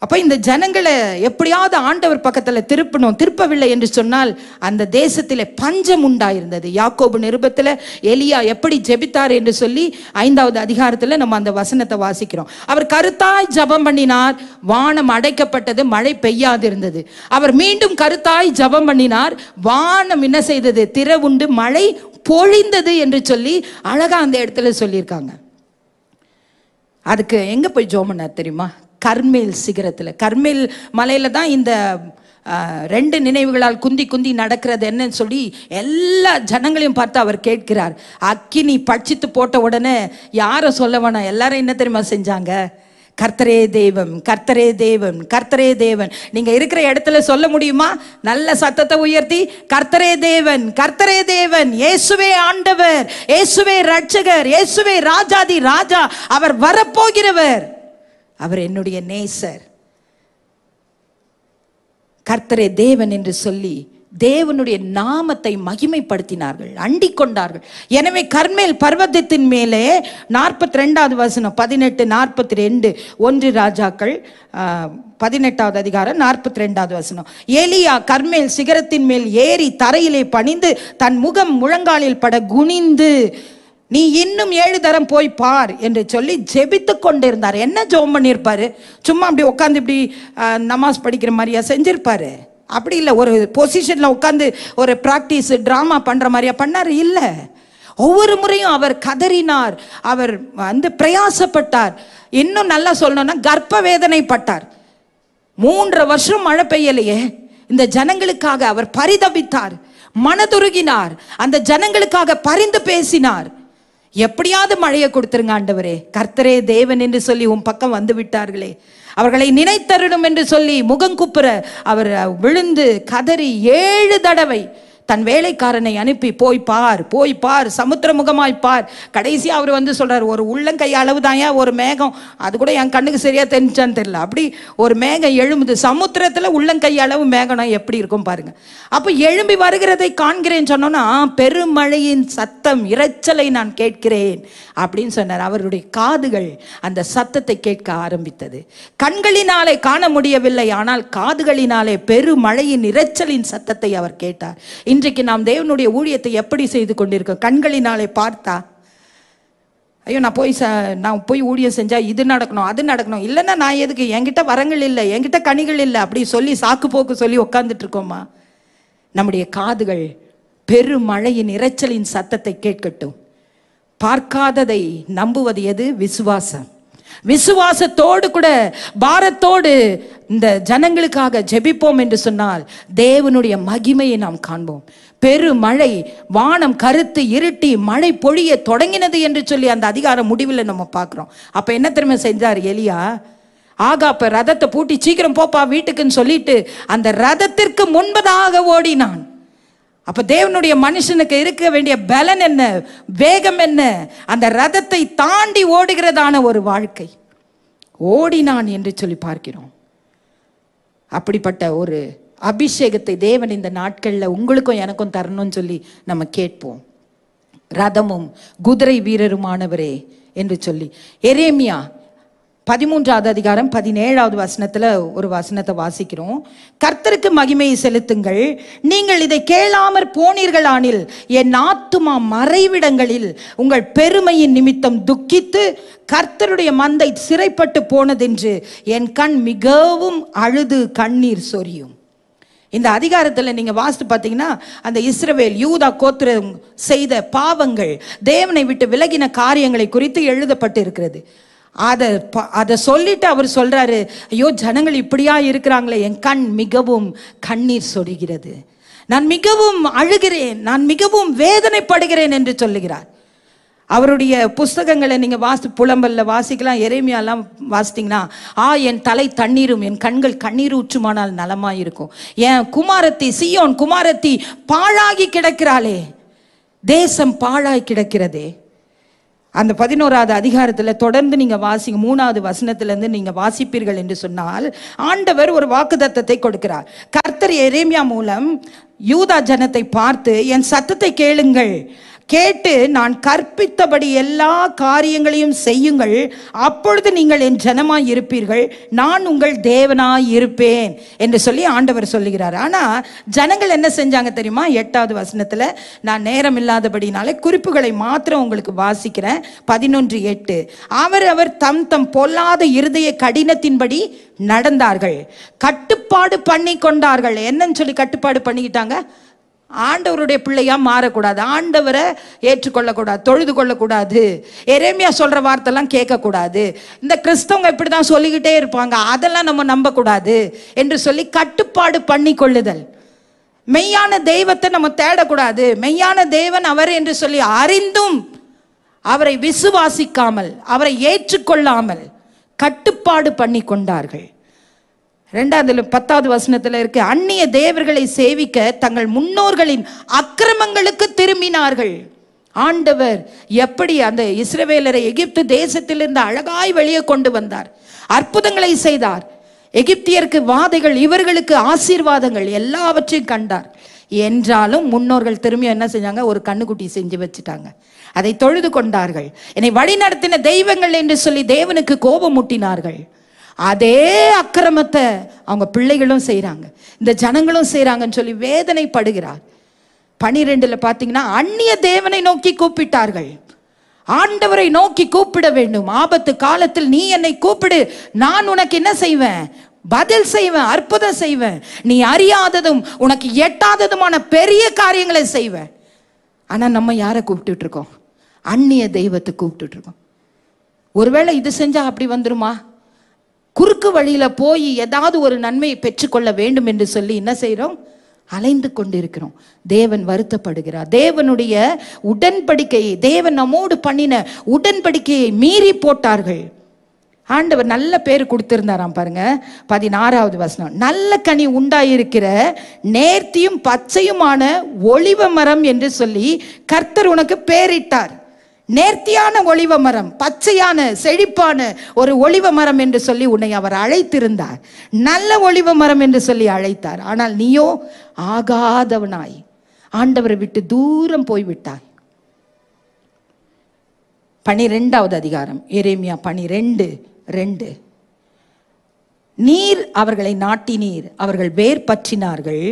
அப்ப இந்த ஜனங்களை எப்படியாவது ஆண்டவர் பக்கத்துல திருப்பணும் திருப்பவில்லை என்று சொன்னால் அந்த தேசத்திலே பஞ்சம் உண்டாயிருந்தது யாக்கோபு நிருபத்துல எலியா எப்படி ஜெபித்தார் என்று சொல்லி ஐந்தாவது அதிகாரத்துல நம்ம அந்த வசனத்தை வாசிக்கிறோம் அவர் கருத்தாய் ஜெபம் பண்ணினார் வானம் அடைக்கப்பட்டது மழை பெய்யாது இருந்தது அவர் மீண்டும் கருத்தாய் ஜெபம் பண்ணினார் வானம் என்ன செய்தது திறவுண்டு மழை பொழிந்தது என்று சொல்லி அழகா அந்த இடத்துல சொல்லியிருக்காங்க அதுக்கு எங்க போய் ஜோம் பண்ணார் தெரியுமா கர்மேல் சிகரத்துல கர்மேல் மலையில தான் இந்த ஆ, ரெண்டு நினைவுகளால் குந்தி குந்தி நடக்கிறது என்னன்னு சொல்லி எல்லா ஜனங்களையும் பார்த்து அவர் கேட்கிறார் அக்கினி பட்சித்து போட்ட உடனே யாரை சொல்ல வேணாம் எல்லாரும் என்ன தெரியுமா செஞ்சாங்க கர்த்தரே தெய்வம் கர்த்தரே தேவன் கர்த்தரே தேவன் நீங்க இருக்கிற இடத்துல சொல்ல முடியுமா நல்ல சத்தத்தை உயர்த்தி கர்த்தரே தேவன் கர்த்தரே தேவன் இயேசுவே ஆண்டவர் இயேசுவே ரட்சகர் இயேசுவே ராஜாதி ராஜா அவர் வரப்போகிறவர் அவர் என்னுடைய நேசர் கர்த்தரே தேவன் என்று சொல்லி தேவனுடைய நாமத்தை மகிமைப்படுத்தினார்கள் அண்டிக் கொண்டார்கள் எனவே கர்மேல் பர்வதத்தின் மேலே நாற்பத்தி ரெண்டாவது வசனம் பதினெட்டு நாற்பத்தி ரெண்டு ஒன்று ராஜாக்கள் ஆஹ், பதினெட்டாவது அதிகாரம் நாற்பத்தி ரெண்டாவது வசனம் ஏலியா கர்மேல் சிகரத்தின் மேல் ஏறி தரையிலே பணிந்து தன் முகம் முழங்காலில் பட குனிந்து நீ இன்னும் ஏழு தரம் போய் பார் என்று சொல்லி ஜெபித்து கொண்டிருந்தார் என்ன ஜெபம் பண்ணியிருப்பாரு சும்மா அப்படி உட்காந்து இப்படி ஆஹ், நமாஸ் படிக்கிற மாதிரியா செஞ்சிருப்பாரு அப்படி இல்லை ஒரு பொசிஷனில் உட்காந்து ஒரு ப்ராக்டிஸ் ட்ராமா பண்ணுற மாதிரியா பண்ணார் இல்லை ஒவ்வொரு முறையும் அவர் கதறினார் அவர் வந்து பிரயாசப்பட்டார் இன்னும் நல்லா சொல்லணும்னா கர்ப்ப வேதனைப்பட்டார் மூன்றரை வருஷம் மழை பெய்யலையே இந்த ஜனங்களுக்காக அவர் பரிதபித்தார் மனதுருகினார் அந்த ஜனங்களுக்காக பரிந்து பேசினார் எப்படியாவது மழையை கொடுத்துருங்க ஆண்டவரே கர்த்தரே தேவன் என்று சொல்லி உன் பக்கம் வந்து விட்டார்களே அவர்களை நினைத்தருடும் என்று சொல்லி முகங்குப்புற அவர் விழுந்து கதறி ஏழு தடவை தன் வேலைக்காரனை அனுப்பி போய் பார் போய் பார் சமுத்திர முகமாய் பார் கடைசி அவர் வந்து சொல்றாரு ஒரு உள்ளங்கை அளவு ஒரு மேகம் அது கூட என் கண்ணுக்கு சரியா தெரிஞ்சான்னு தெரியல அப்படி ஒரு மேகம் எழும்புது சமுத்திரத்துல உள்ளங்கை அளவு மேகம்னா எப்படி இருக்கும் பாருங்க அப்போ எழும்பி வருகிறதை காண்கிறேன் சொன்னோன்னா பெருமழையின் சத்தம் இரைச்சலை நான் கேட்கிறேன் அப்படின்னு சொன்னார் அவருடைய காதுகள் அந்த சத்தத்தை கேட்க ஆரம்பித்தது கண்களினாலே காண முடியவில்லை ஆனால் காதுகளினாலே பெருமழையின் இரைச்சலின் சத்தத்தை அவர் கேட்டார் இன்றைக்கு நாம் தேவனுடைய ஊழியத்தை எப்படி செய்து கொண்டிருக்கோம் கண்களினாலே பார்த்தா ஐயோ நான் போய் ச நான் போய் ஊழியம் செஞ்சா இது நடக்கணும் அது நடக்கணும் இல்லைன்னா நான் எதுக்கு என்கிட்ட வரங்கள் இல்லை என்கிட்ட கனிகள் இல்லை அப்படி சொல்லி சாக்கு போக்கு சொல்லி உட்காந்துட்டு இருக்கோமா நம்முடைய காதுகள் பெருமழையின் இரைச்சலின் சத்தத்தை கேட்கட்டும் பார்க்காததை நம்புவது எது விசுவாசம் விசுவாசத்தோடு கூட பாரத்தோடு இந்த ஜனங்களுக்காக ஜெபிப்போம் என்று சொன்னால் தேவனுடைய மகிமையை நாம் காண்போம் பெருமழை வானம் கருத்து இருட்டி மழை பொழிய தொடங்கினது என்று சொல்லி அந்த அதிகாரம் முடிவில் நம்ம பார்க்குறோம் அப்ப என்ன தெரியுமா செஞ்சார் எலியா ஆகாப்ப ரதத்தை பூட்டி சீக்கிரம் போப்பா வீட்டுக்குன்னு சொல்லிட்டு அந்த ரதத்திற்கு முன்பதாக ஓடினான் அப்ப தேவனுடைய மனுஷனுக்கு இருக்க வேண்டிய பலன் என்ன வேகம் என்ன அந்த ரதத்தை தாண்டி ஓடுகிறதான ஒரு வாழ்க்கை ஓடினான் என்று சொல்லி பார்க்கிறோம் அப்படிப்பட்ட ஒரு அபிஷேகத்தை தேவன் இந்த நாட்கள்ல உங்களுக்கும் எனக்கும் தரணும்னு சொல்லி நம்ம கேட்போம் ரதமும் குதிரை வீரருமானவரே என்று சொல்லி எரேமியா பதிமூன்றாவது அதிகாரம் பதினேழாவது வசனத்துல ஒரு வசனத்தை வாசிக்கிறோம் கர்த்தருக்கு மகிமையை செலுத்துங்கள் நீங்கள் இதை கேளாமற் போனீர்களானில் என் ஆத்துமா மறைவிடங்களில் உங்கள் பெருமையின் நிமித்தம் துக்கித்து கர்த்தருடைய மந்தை சிறைப்பட்டு போனதென்று என் கண் மிகவும் அழுது கண்ணீர் சொரியும் இந்த அதிகாரத்தில் நீங்கள் வாசித்து பார்த்தீங்கன்னா அந்த இஸ்ரவேல் யூதா கோத்திரம் செய்த பாவங்கள் தேவனை விட்டு விலகின காரியங்களை குறித்து எழுதப்பட்டு இருக்கிறது அதை ப- அதை சொல்லிட்டு அவர் சொல்றாரு ஐயோ ஜனங்கள் இப்படியா இருக்கிறாங்களே என் கண் மிகவும் கண்ணீர் சொரிகிறது நான் மிகவும் அழுகிறேன் நான் மிகவும் வேதனைப்படுகிறேன் என்று சொல்லுகிறார் அவருடைய புஸ்தகங்களை நீங்க வாசி புலம்பல்ல வாசிக்கலாம் எரேமியாலாம் வாசித்தீங்கன்னா ஆ என் தலை தண்ணீரும் என் கண்கள் கண்ணீர் ஊற்றுமானால் நலமாய் இருக்கும் என் குமாரத்தி சியோன் குமாரத்தி பாழாகி கிடக்கிறாளே தேசம் பாழாய் கிடக்கிறதே அந்த பதினோராவது அதிகாரத்தில் தொடர்ந்து நீங்க வாசிங்க மூணாவது வசனத்திலிருந்து நீங்க வாசிப்பீர்கள் என்று சொன்னால் ஆண்டவர் ஒரு வாக்குத்தத்தத்தை கொடுக்கிறார் கர்த்தர் எரேமியா மூலம் யூதா ஜனத்தை பார்த்து என் சத்தத்தை கேளுங்கள் கேட்டு நான் கற்பித்தபடி எல்லா காரியங்களையும் செய்யுங்கள் அப்பொழுது நீங்கள் என் ஜனமாய் இருப்பீர்கள் நான் உங்கள் தேவனாய் இருப்பேன் என்று சொல்லி ஆண்டவர் சொல்லுகிறார் ஆனா ஜனங்கள் என்ன செஞ்சாங்க தெரியுமா எட்டாவது வசனத்துல நான் நேரம் இல்லாதபடினாலே குறிப்புகளை மாத்திரம் உங்களுக்கு வாசிக்கிறேன் பதினொன்று எட்டு அவர் அவர் தம் தம் பொல்லாத இருதய கடினத்தின்படி நடந்தார்கள் கட்டுப்பாடு பண்ணி கொண்டார்கள் என்னன்னு சொல்லி கட்டுப்பாடு பண்ணிக்கிட்டாங்க ஆண்டவருடைய பிள்ளையா மாறக்கூடாது ஆண்டவரை ஏற்றுக்கொள்ளக்கூடாது தொழுது கொள்ளக்கூடாது எரேமியா சொல்ற வார்த்தைலாம் கேட்கக்கூடாது இந்த கிறிஸ்தவங்க இப்படி தான் சொல்லிக்கிட்டே இருப்பாங்க அதெல்லாம் நம்ம நம்பக்கூடாது என்று சொல்லி கட்டுப்பாடு பண்ணி கொள்ளுதல் மெய்யான தெய்வத்தை நம்ம தேடக்கூடாது மெய்யான தேவன் அவர் என்று சொல்லி அறிந்தும் அவரை விசுவாசிக்காமல் அவரை ஏற்றுக்கொள்ளாமல் கட்டுப்பாடு பண்ணி கொண்டார்கள் ரெண்டாவதுல பத்தாவது வசனத்துல இருக்கு அந்நிய தேவர்களை சேவிக்க தங்கள் முன்னோர்களின் அக்கிரமங்களுக்கு திரும்பினார்கள் ஆண்டவர் எப்படி அந்த இஸ்ரவேலரை எகிப்து தேசத்திலிருந்து அழகாய் வெளியே கொண்டு வந்தார் அற்புதங்களை செய்தார் எகிப்தியருக்கு வாதைகள் இவர்களுக்கு ஆசீர்வாதங்கள் எல்லாவற்றையும் கண்டார் என்றாலும் முன்னோர்கள் திரும்பி என்ன செஞ்சாங்க ஒரு கண்ணுக்குட்டி செஞ்சு வச்சுட்டாங்க அதை தொழுது கொண்டார்கள் என்னை வழி நடத்தின தெய்வங்கள் என்று சொல்லி தேவனுக்கு கோபம் முட்டினார்கள் அதே அக்கிரமத்தை அவங்க பிள்ளைகளும் செய்றாங்க இந்த ஜனங்களும் செய்றாங்கன்னு சொல்லி வேதனைப்படுகிறார் பனிரெண்டுல பாத்தீங்கன்னா அந்நிய தேவனை நோக்கி கூப்பிட்டார்கள் ஆண்டவரை நோக்கி கூப்பிட வேண்டும் ஆபத்து காலத்தில் நீ என்னை கூப்பிடு நான் உனக்கு என்ன செய்வேன் பதில் செய்வேன் அற்புதம் செய்வேன் நீ அறியாததும் உனக்கு எட்டாததுமான பெரிய காரியங்களை செய்வேன் ஆனா நம்ம யாரை கூப்பிட்டுட்டு இருக்கோம் அந்நிய தெய்வத்தை கூப்பிட்டுட்டு இருக்கோம் ஒருவேளை இது செஞ்சா அப்படி வந்துருமா குறுக்கு வழியில போய் ஏதாவது ஒரு நன்மையை பெற்றுக்கொள்ள வேண்டும் என்று சொல்லி என்ன செய்றோம் அலைந்து கொண்டிருக்கிறோம் தேவன் வருத்தப்படுகிறார் தேவனுடைய உடன்படிக்கையை தேவன் நம்மோடு பண்ணின உடன்படிக்கையை மீறி போட்டார்கள் ஆண்டவர் நல்ல பேர் கொடுத்திருந்தாராம் பாருங்க பதினாறாவது வசனம் நல்ல கனி உண்டாயிருக்கிற நேர்த்தியும் பச்சையுமான ஒளிவ மரம் என்று சொல்லி கர்த்தர் உனக்கு பேரிட்டார் நேர்த்தியான ஒளிவ மரம் பச்சையான செழிப்பான ஒரு ஒளிவ மரம் என்று சொல்லி உன்னை அவர் அழைத்திருந்தார் நல்ல ஒளிவ மரம் என்று சொல்லி அழைத்தார் ஆனால் நீயோ ஆகாதவனாய் ஆண்டவரை விட்டு தூரம் போய்விட்டாய் பனிரெண்டாவது அதிகாரம் எரேமியா பனிரெண்டு ரெண்டு நீர் அவர்களை நாட்டினீர் அவர்கள் வேர் பற்றினார்கள்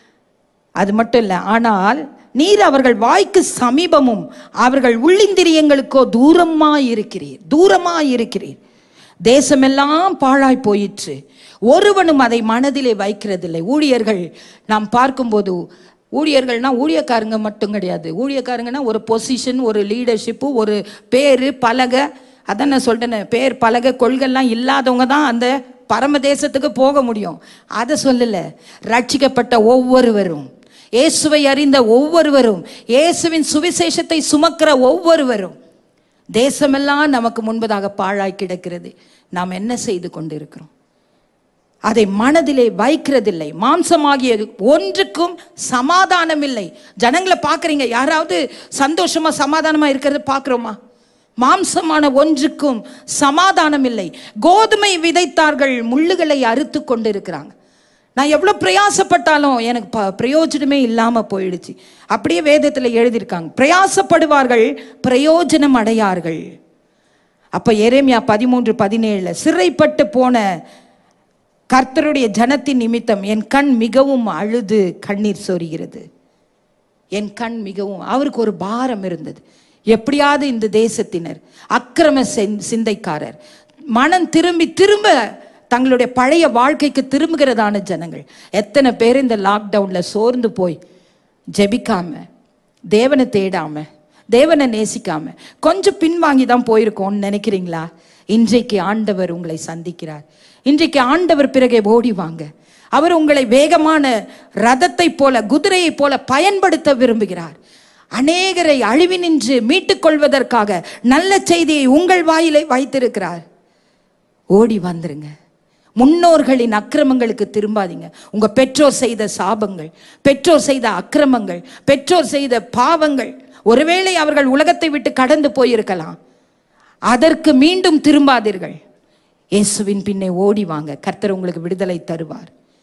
அது மட்டும் இல்லை ஆனால் நீர் அவர்கள் வாய்க்கு சமீபமும் அவர்கள் உள்ளிந்திரியங்களுக்கோ தூரமாய் இருக்கிறீர் தூரமாய் இருக்கிறீர் தேசமெல்லாம் பாழாய் போயிற்று ஒருவனும் அதை மனதிலே வைக்கிறதில்லை ஊழியர்கள் நாம் பார்க்கும்போது ஊழியர்கள்னா ஊழியக்காரங்க மட்டும் கிடையாது ஊழியக்காரங்கன்னா ஒரு பொசிஷன் ஒரு லீடர்ஷிப்பு ஒரு பேரு பலகை அதான் நான் சொல்றேனே பேர் பலகை கொள்கைலாம் இல்லாதவங்க தான் அந்த பரமதேசத்துக்கு போக முடியும் அதை சொல்லல ரட்சிக்கப்பட்ட ஒவ்வொருவரும் இயேசுவை அறிந்த ஒவ்வொருவரும் இயேசுவின் சுவிசேஷத்தை சுமக்கிற ஒவ்வொருவரும் தேசமெல்லாம் நமக்கு முன்பதாக பாழாய் கிடக்கிறது நாம் என்ன செய்து கொண்டிருக்கிறோம் அதை மனதிலே வைக்கிறதில்லை மாம்சமாகிய ஒன்றுக்கும் சமாதானம் இல்லை ஜனங்களை பார்க்குறீங்க யாராவது சந்தோஷமா சமாதானமா இருக்கிறத பார்க்குறோமா மாம்சமான ஒன்றுக்கும் சமாதானம் இல்லை கோதுமை விதைத்தார்கள் முள்ளுகளை அறுத்து கொண்டு இருக்கிறாங்க நான் எவ்வளோ பிரயாசப்பட்டாலும் எனக்கு ப பிரயோஜனமே இல்லாமல் போயிடுச்சு அப்படியே வேதத்தில் எழுதியிருக்காங்க பிரயாசப்படுவார்கள் பிரயோஜனம் அடையார்கள் அப்போ எரேமியா பதிமூன்று பதினேழுல சிறைப்பட்டு போன கர்த்தருடைய ஜனத்தின் நிமித்தம் என் கண் மிகவும் அழுது கண்ணீர் சொரிகிறது என் கண் மிகவும் அவருக்கு ஒரு பாரம் இருந்தது எப்படியாவது இந்த தேசத்தினர் அக்கிரம சிந்- சிந்தைக்காரர் மனம் திரும்பி திரும்ப தங்களுடைய பழைய வாழ்க்கைக்கு திரும்புகிறதான ஜனங்கள் எத்தனை பேர் இந்த லாக்டவுன்ல சோர்ந்து போய் ஜெபிக்காம தேவனை தேடாம தேவனை நேசிக்காம கொஞ்சம் பின்வாங்கி தான் போயிருக்கோம்னு நினைக்கிறீங்களா இன்றைக்கு ஆண்டவர் உங்களை சந்திக்கிறார் இன்றைக்கு ஆண்டவர் பிறகே ஓடி வாங்க அவர் உங்களை வேகமான ரதத்தை போல குதிரையை போல பயன்படுத்த விரும்புகிறார் அநேகரை அழிவினின்று மீட்டுக் கொள்வதற்காக நல்ல செய்தியை உங்கள் வாயிலை வைத்திருக்கிறார் ஓடி வந்துருங்க முன்னோர்களின் அக்கிரமங்களுக்கு திரும்பாதீங்க உங்க பெற்றோர் செய்த சாபங்கள் பெற்றோர் செய்த அக்கிரமங்கள் பெற்றோர் செய்த பாவங்கள் ஒருவேளை அவர்கள் உலகத்தை விட்டு கடந்து போயிருக்கலாம் அதற்கு மீண்டும் திரும்பாதீர்கள் இயேசுவின் பின்னே ஓடி வாங்க கர்த்தர் உங்களுக்கு விடுதலை தருவார்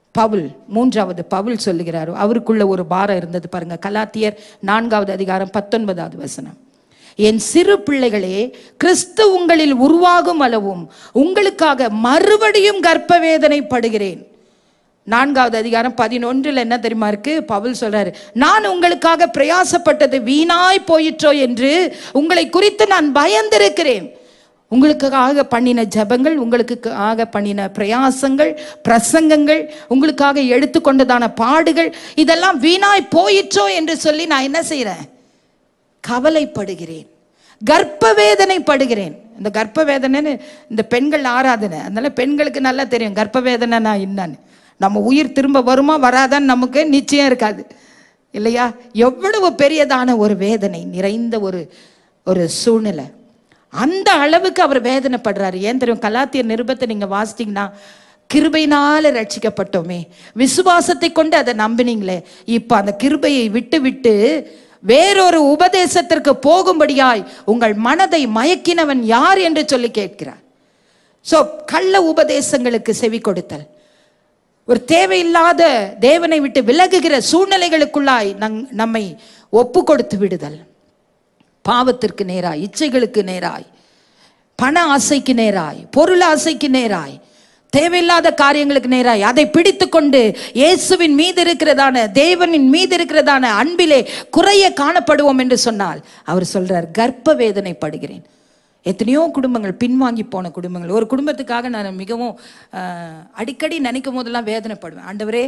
பவுல் மூன்றாவது பவுல் சொல்லுகிறார் அவருக்குள்ள ஒரு பாரம் இருந்தது பாருங்க கலாத்தியர் நான்காவது அதிகாரம் பத்தொன்பதாவது வசனம் என் சிறு பிள்ளைகளே கிறிஸ்து உங்களில் உருவாகும் அளவும் உங்களுக்காக மறுபடியும் கர்ப்ப வேதனை படுகிறேன் நான்காவது அதிகாரம் பதினொன்றில் என்ன தெரியுமா இருக்கு பவுல் சொல்றாரு நான் உங்களுக்காக பிரயாசப்பட்டது வீணாய் போயிற்றோ என்று உங்களை குறித்து நான் பயந்திருக்கிறேன் உங்களுக்காக பண்ணின ஜெபங்கள் உங்களுக்காக பண்ணின பிரயாசங்கள் பிரசங்கங்கள் உங்களுக்காக எடுத்துக்கொண்டதான பாடுகள் இதெல்லாம் வீணாய் போயிற்றோ என்று சொல்லி நான் என்ன செய்றேன் கவலைப்படுகிறேன் கர்ப்ப வேதனைப்படுகிறேன் இந்த கர்ப்ப வேதனைன்னு இந்த பெண்கள் ஆராதனை அதனால பெண்களுக்கு நல்லா தெரியும் கர்ப்ப வேதனைனா என்னன்னு நம்ம உயிர் திரும்ப வருமா வராதான்னு நமக்கு நிச்சயம் இருக்காது இல்லையா எவ்வளவு பெரியதான ஒரு வேதனை நிறைந்த ஒரு ஒரு சூழ்நிலை அந்த அளவுக்கு அவர் வேதனைப்படுறாரு ஏன் தெரியும் கலாத்திய நிருபத்தை நீங்க வாசித்தீங்கன்னா கிருபையினால ரட்சிக்கப்பட்டோமே விசுவாசத்தை கொண்டு அதை நம்பினீங்களே இப்ப அந்த கிருபையை விட்டு விட்டு வேறொரு உபதேசத்திற்கு போகும்படியாய் உங்கள் மனதை மயக்கினவன் யார் என்று சொல்லி கேட்கிறார் சோ கள்ள உபதேசங்களுக்கு செவி கொடுத்தல் ஒரு தேவையில்லாத தேவனை விட்டு விலகுகிற சூழ்நிலைகளுக்குள்ளாய் நங் நம்மை ஒப்பு கொடுத்து விடுதல் பாவத்திற்கு நேராய் இச்சைகளுக்கு நேராய் பண ஆசைக்கு நேராய் பொருள் ஆசைக்கு நேராய் தேவையில்லாத காரியங்களுக்கு நேராய் அதை பிடித்து கொண்டு இயேசுவின் மீது இருக்கிறதான தேவனின் மீது இருக்கிறதான அன்பிலே குறைய காணப்படுவோம் என்று சொன்னால் அவர் சொல்றார் கர்ப்ப வேதனைப்படுகிறேன் எத்தனையோ குடும்பங்கள் பின்வாங்கி போன குடும்பங்கள் ஒரு குடும்பத்துக்காக நான் மிகவும் ஆஹ், அடிக்கடி நினைக்கும் போதெல்லாம் வேதனைப்படுவேன் ஆண்டவரே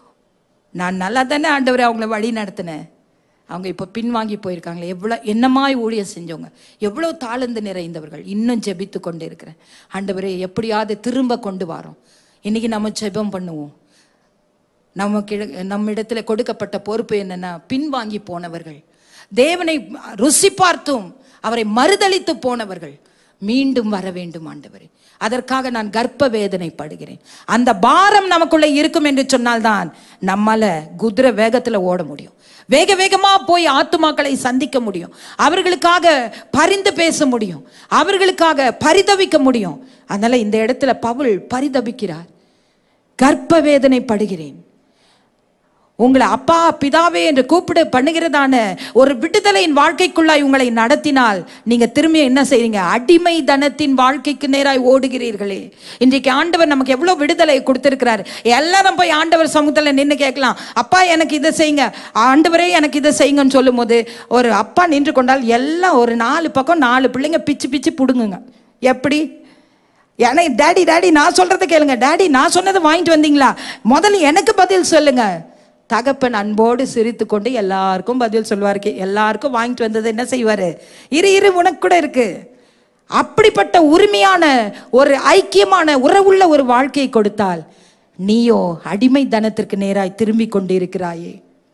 நான் நல்லா தானே ஆண்டவரே அவங்கள வழி நடத்தினேன் அவங்க இப்போ பின்வாங்கி போயிருக்காங்களே எவ்வளோ என்னமாய் ஊழியம் செஞ்சவங்க எவ்வளோ தாளந்து நிறைந்தவர்கள் இன்னும் ஜெபித்து கொண்டு இருக்கிறேன் ஆண்டவரே எப்படியாவது திரும்ப கொண்டு வரோம் இன்னைக்கு நம்ம ஜெபம் பண்ணுவோம் நமக்கு நம்மிடத்துல கொடுக்கப்பட்ட பொறுப்பு என்னன்னா பின்வாங்கி போனவர்கள் தேவனை ருசி பார்த்தும் அவரை மறுதலித்து போனவர்கள் மீண்டும் வர வேண்டும் ஆண்டவரே அதற்காக நான் கர்ப்ப வேதனைப்படுகிறேன் அந்த பாரம் நமக்குள்ள இருக்கும் என்று சொன்னால்தான் நம்மால குதிரை வேகத்துல ஓட முடியும் வேக வேகமா போய் ஆத்துமாக்களை சந்திக்க முடியும் அவர்களுக்காக பரிந்து பேச முடியும் அவர்களுக்காக பரிதவிக்க முடியும் அதனால இந்த இடத்துல பவுல் பரிதபிக்கிறார் கர்ப்ப வேதனைப்படுகிறேன் உங்களை அப்பா பிதாவே என்று கூப்பிட பண்ணுகிறதான ஒரு விடுதலையின் வாழ்க்கைக்குள்ளாய் உங்களை நடத்தினால் நீங்க திரும்பி என்ன செய்றீங்க அடிமை தனத்தின் வாழ்க்கைக்கு நேராய் ஓடுகிறீர்களே இன்றைக்கு ஆண்டவர் நமக்கு எவ்வளவு விடுதலை கொடுத்திருக்கிறார் எல்லாரும் போய் ஆண்டவர் சமூகத்தில் நின்று கேட்கலாம் அப்பா எனக்கு இதை செய்யுங்க ஆண்டவரே எனக்கு இதை செய்யுங்கன்னு சொல்லும்போது ஒரு அப்பா நின்று கொண்டால் எல்லாம் ஒரு நாலு பக்கம் நாலு பிள்ளைங்க பிச்சு பிச்சு பிடுங்குங்க எப்படி ஏன்னா டேடி டேடி நான் சொல்றதை கேளுங்க டேடி நான் சொன்னதை வாங்கிட்டு வந்தீங்களா முதல்ல எனக்கு பதில் சொல்லுங்க தகப்பன் அன்போடு சிரித்து கொண்டு எல்லாருக்கும் பதில் சொல்வார் எல்லாருக்கும் வாங்கிட்டு வந்தது என்ன செய்வாரு இரு இரு உனக்கு கூட இருக்கு அப்படிப்பட்ட உரிமையான ஒரு ஐக்கியமான உறவுள்ள ஒரு வாழ்க்கையை கொடுத்தால் நீயோ அடிமை தனத்திற்கு நேராய் திரும்பி கொண்டு இருக்கிறாயே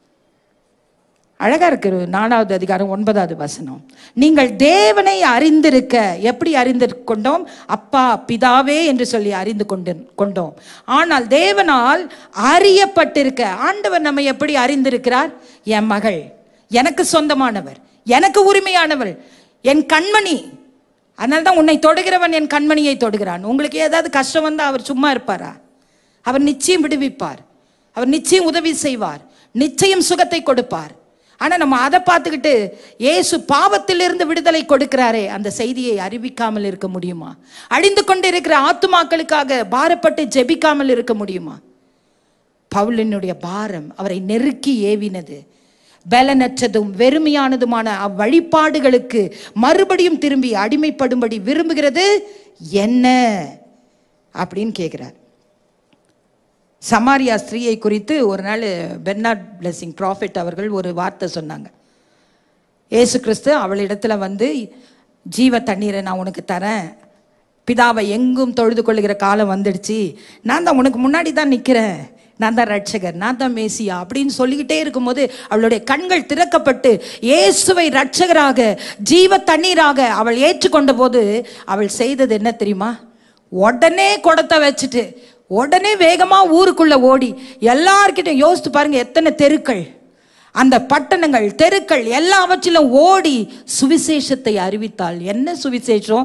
அழகா இருக்கு நாலாவது அதிகாரம் ஒன்பதாவது வசனம் நீங்கள் தேவனை அறிந்திருக்க எப்படி அறிந்து கொண்டோம் அப்பா பிதாவே என்று சொல்லி அறிந்து கொண்டு கொண்டோம் ஆனால் தேவனால் அறியப்பட்டிருக்க ஆண்டவர் நம்மை எப்படி அறிந்திருக்கிறார் என் மகள் எனக்கு சொந்தமானவர் எனக்கு உரிமையானவர் என் கண்மணி அதனால தான் உன்னை தொடுகிறவன் என் கண்மணியை தொடுகிறான் உங்களுக்கு ஏதாவது கஷ்டம் வந்தா அவர் சும்மா இருப்பாரா அவர் நிச்சயம் விடுவிப்பார் அவர் நிச்சயம் உதவி செய்வார் நிச்சயம் சுகத்தை கொடுப்பார் ஆனா நம்ம அதை பார்த்துக்கிட்டு இயேசு பாவத்திலிருந்து விடுதலை கொடுக்கிறாரே அந்த செய்தியை அறிவிக்காமல் இருக்க முடியுமா அழிந்து கொண்டு இருக்கிற ஆத்துமாக்களுக்காக பாரப்பட்டு ஜெபிக்காமல் இருக்க முடியுமா பவுலினுடைய பாரம் அவரை நெருக்கி ஏவினது பலனற்றதும் வெறுமையானதுமான அவ்வழிபாடுகளுக்கு மறுபடியும் திரும்பி அடிமைப்படும்படி விரும்புகிறது என்ன அப்படின்னு கேட்கிறார் சமாரியா ஸ்திரீயை குறித்து ஒரு நாள் பெர்னார்ட் பிளெஸிங் ப்ராஃபிட் அவர்கள் ஒரு வார்த்தை சொன்னாங்க ஏசு கிறிஸ்து அவளிடத்துல வந்து ஜீவ தண்ணீரை நான் உனக்கு தரேன் பிதாவை எங்கும் தொழுது கொள்ளுகிற காலம் வந்துடுச்சு நான் தான் உனக்கு முன்னாடி தான் நிற்கிறேன் நான் தான் ரட்சகர் நான் தான் மேசியா அப்படின்னு சொல்லிக்கிட்டே இருக்கும்போது அவளுடைய கண்கள் திறக்கப்பட்டு இயேசுவை ரட்சகராக ஜீவ தண்ணீராக அவள் ஏற்றுக்கொண்ட போது அவள் செய்தது என்ன தெரியுமா உடனே குடத்தை வச்சுட்டு உடனே வேகமா ஊருக்குள்ள ஓடி எல்லார்கிட்டையும் யோசித்து பாருங்க எத்தனை தெருக்கள் அந்த பட்டணங்கள் தெருக்கள் எல்லாவற்றிலும் ஓடி சுவிசேஷத்தை அறிவித்தாள் என்ன சுவிசேஷம்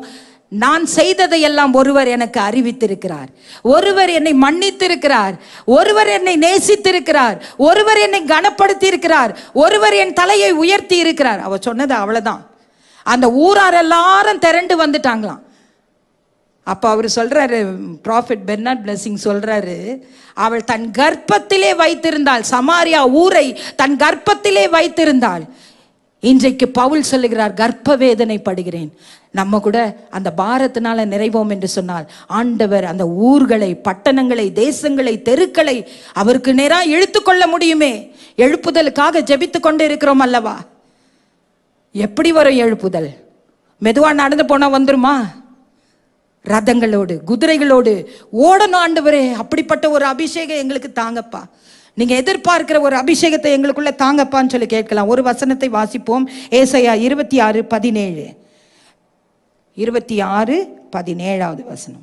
நான் செய்ததையெல்லாம் ஒருவர் எனக்கு அறிவித்திருக்கிறார் ஒருவர் என்னை மன்னித்திருக்கிறார் ஒருவர் என்னை நேசித்திருக்கிறார் ஒருவர் என்னை கனப்படுத்தி இருக்கிறார் ஒருவர் என் தலையை உயர்த்தி இருக்கிறார் அவ சொன்னது அவ்வளவுதான் அந்த ஊரார் எல்லாரும் திரண்டு வந்துட்டாங்களாம் அப்போ அவர் சொல்றாரு ப்ராஃபிட் பெர்னாட் பிளஸிங் சொல்றாரு அவள் தன் கர்ப்பத்திலே வைத்திருந்தாள் சமாரியா ஊரை தன் கர்ப்பத்திலே வைத்திருந்தாள் இன்றைக்கு பவுல் சொல்லுகிறார் கர்ப்ப வேதனை படுகிறேன் நம்ம கூட அந்த பாரத்தினால நிறைவோம் என்று சொன்னால் ஆண்டவர் அந்த ஊர்களை பட்டணங்களை தேசங்களை தெருக்களை அவருக்கு நேராக இழுத்து கொள்ள முடியுமே எழுப்புதலுக்காக ஜெபித்து கொண்டு இருக்கிறோம் அல்லவா எப்படி வரும் எழுப்புதல் மெதுவா நடந்து போனா வந்துருமா ரதங்களோடு குதிரைகளோடு ஓடணும் ஆண்டவரே அப்படிப்பட்ட ஒரு அபிஷேகம் எங்களுக்கு தாங்கப்பா நீங்க எதிர்பார்க்கிற ஒரு அபிஷேகத்தை எங்களுக்குள்ள தாங்கப்பான்னு சொல்லி கேட்கலாம் ஒரு வசனத்தை வாசிப்போம் ஏசையா இருபத்தி ஆறு பதினேழு இருபத்தி ஆறு பதினேழாவது வசனம்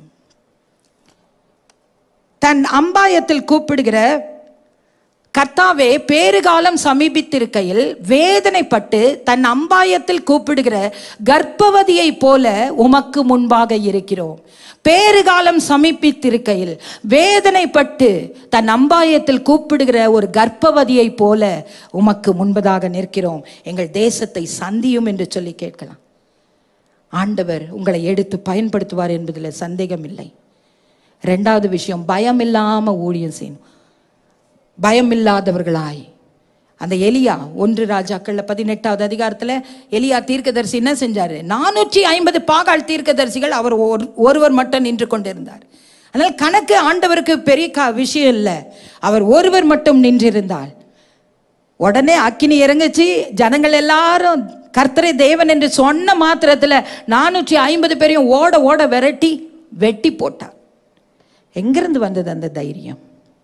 தன் அம்பாயத்தில் கூப்பிடுகிற கர்த்தாவே பேறுகாலம் சமீபித்திருக்கையில் வேதனைப்பட்டு தன் அம்பாயத்தில் கூப்பிடுகிற கர்ப்பவதியை போல உமக்கு முன்பாக இருக்கிறோம் பேறுகாலம் சமீபித்திருக்கையில் வேதனைப்பட்டு தன் அம்பாயத்தில் கூப்பிடுகிற ஒரு கர்ப்பவதியை போல உமக்கு முன்பதாக நிற்கிறோம் எங்கள் தேசத்தை சந்தியும் என்று சொல்லி கேட்கலாம் ஆண்டவர் உங்களை எடுத்து பயன்படுத்துவார் என்பதில் சந்தேகம் இல்லை ரெண்டாவது விஷயம் பயம் இல்லாம ஊழியம் செய்யணும் பயம் இல்லாதவர்களாய் அந்த எலியா ஒன்று ராஜாக்கள்ல பதினெட்டாவது அதிகாரத்துல எலியா தீர்க்கதரிசி என்ன செஞ்சாரு நானூற்றி ஐம்பது பாகால் தீர்க்கதரிசிகள் அவர் ஒரு- ஒருவர் மட்டும் நின்று கொண்டிருந்தார் அதனால் கணக்கு ஆண்டவருக்கு பெரிய கா விஷயம் இல்லை அவர் ஒருவர் மட்டும் நின்றிருந்தார் உடனே அக்கினி இறங்குச்சு ஜனங்கள் எல்லாரும் கர்த்தரை தேவன் என்று சொன்ன மாத்திரத்துல நானூற்றி ஐம்பது பேரையும் ஓட ஓட விரட்டி வெட்டி போட்டார் எங்கிருந்து வந்தது அந்த தைரியம்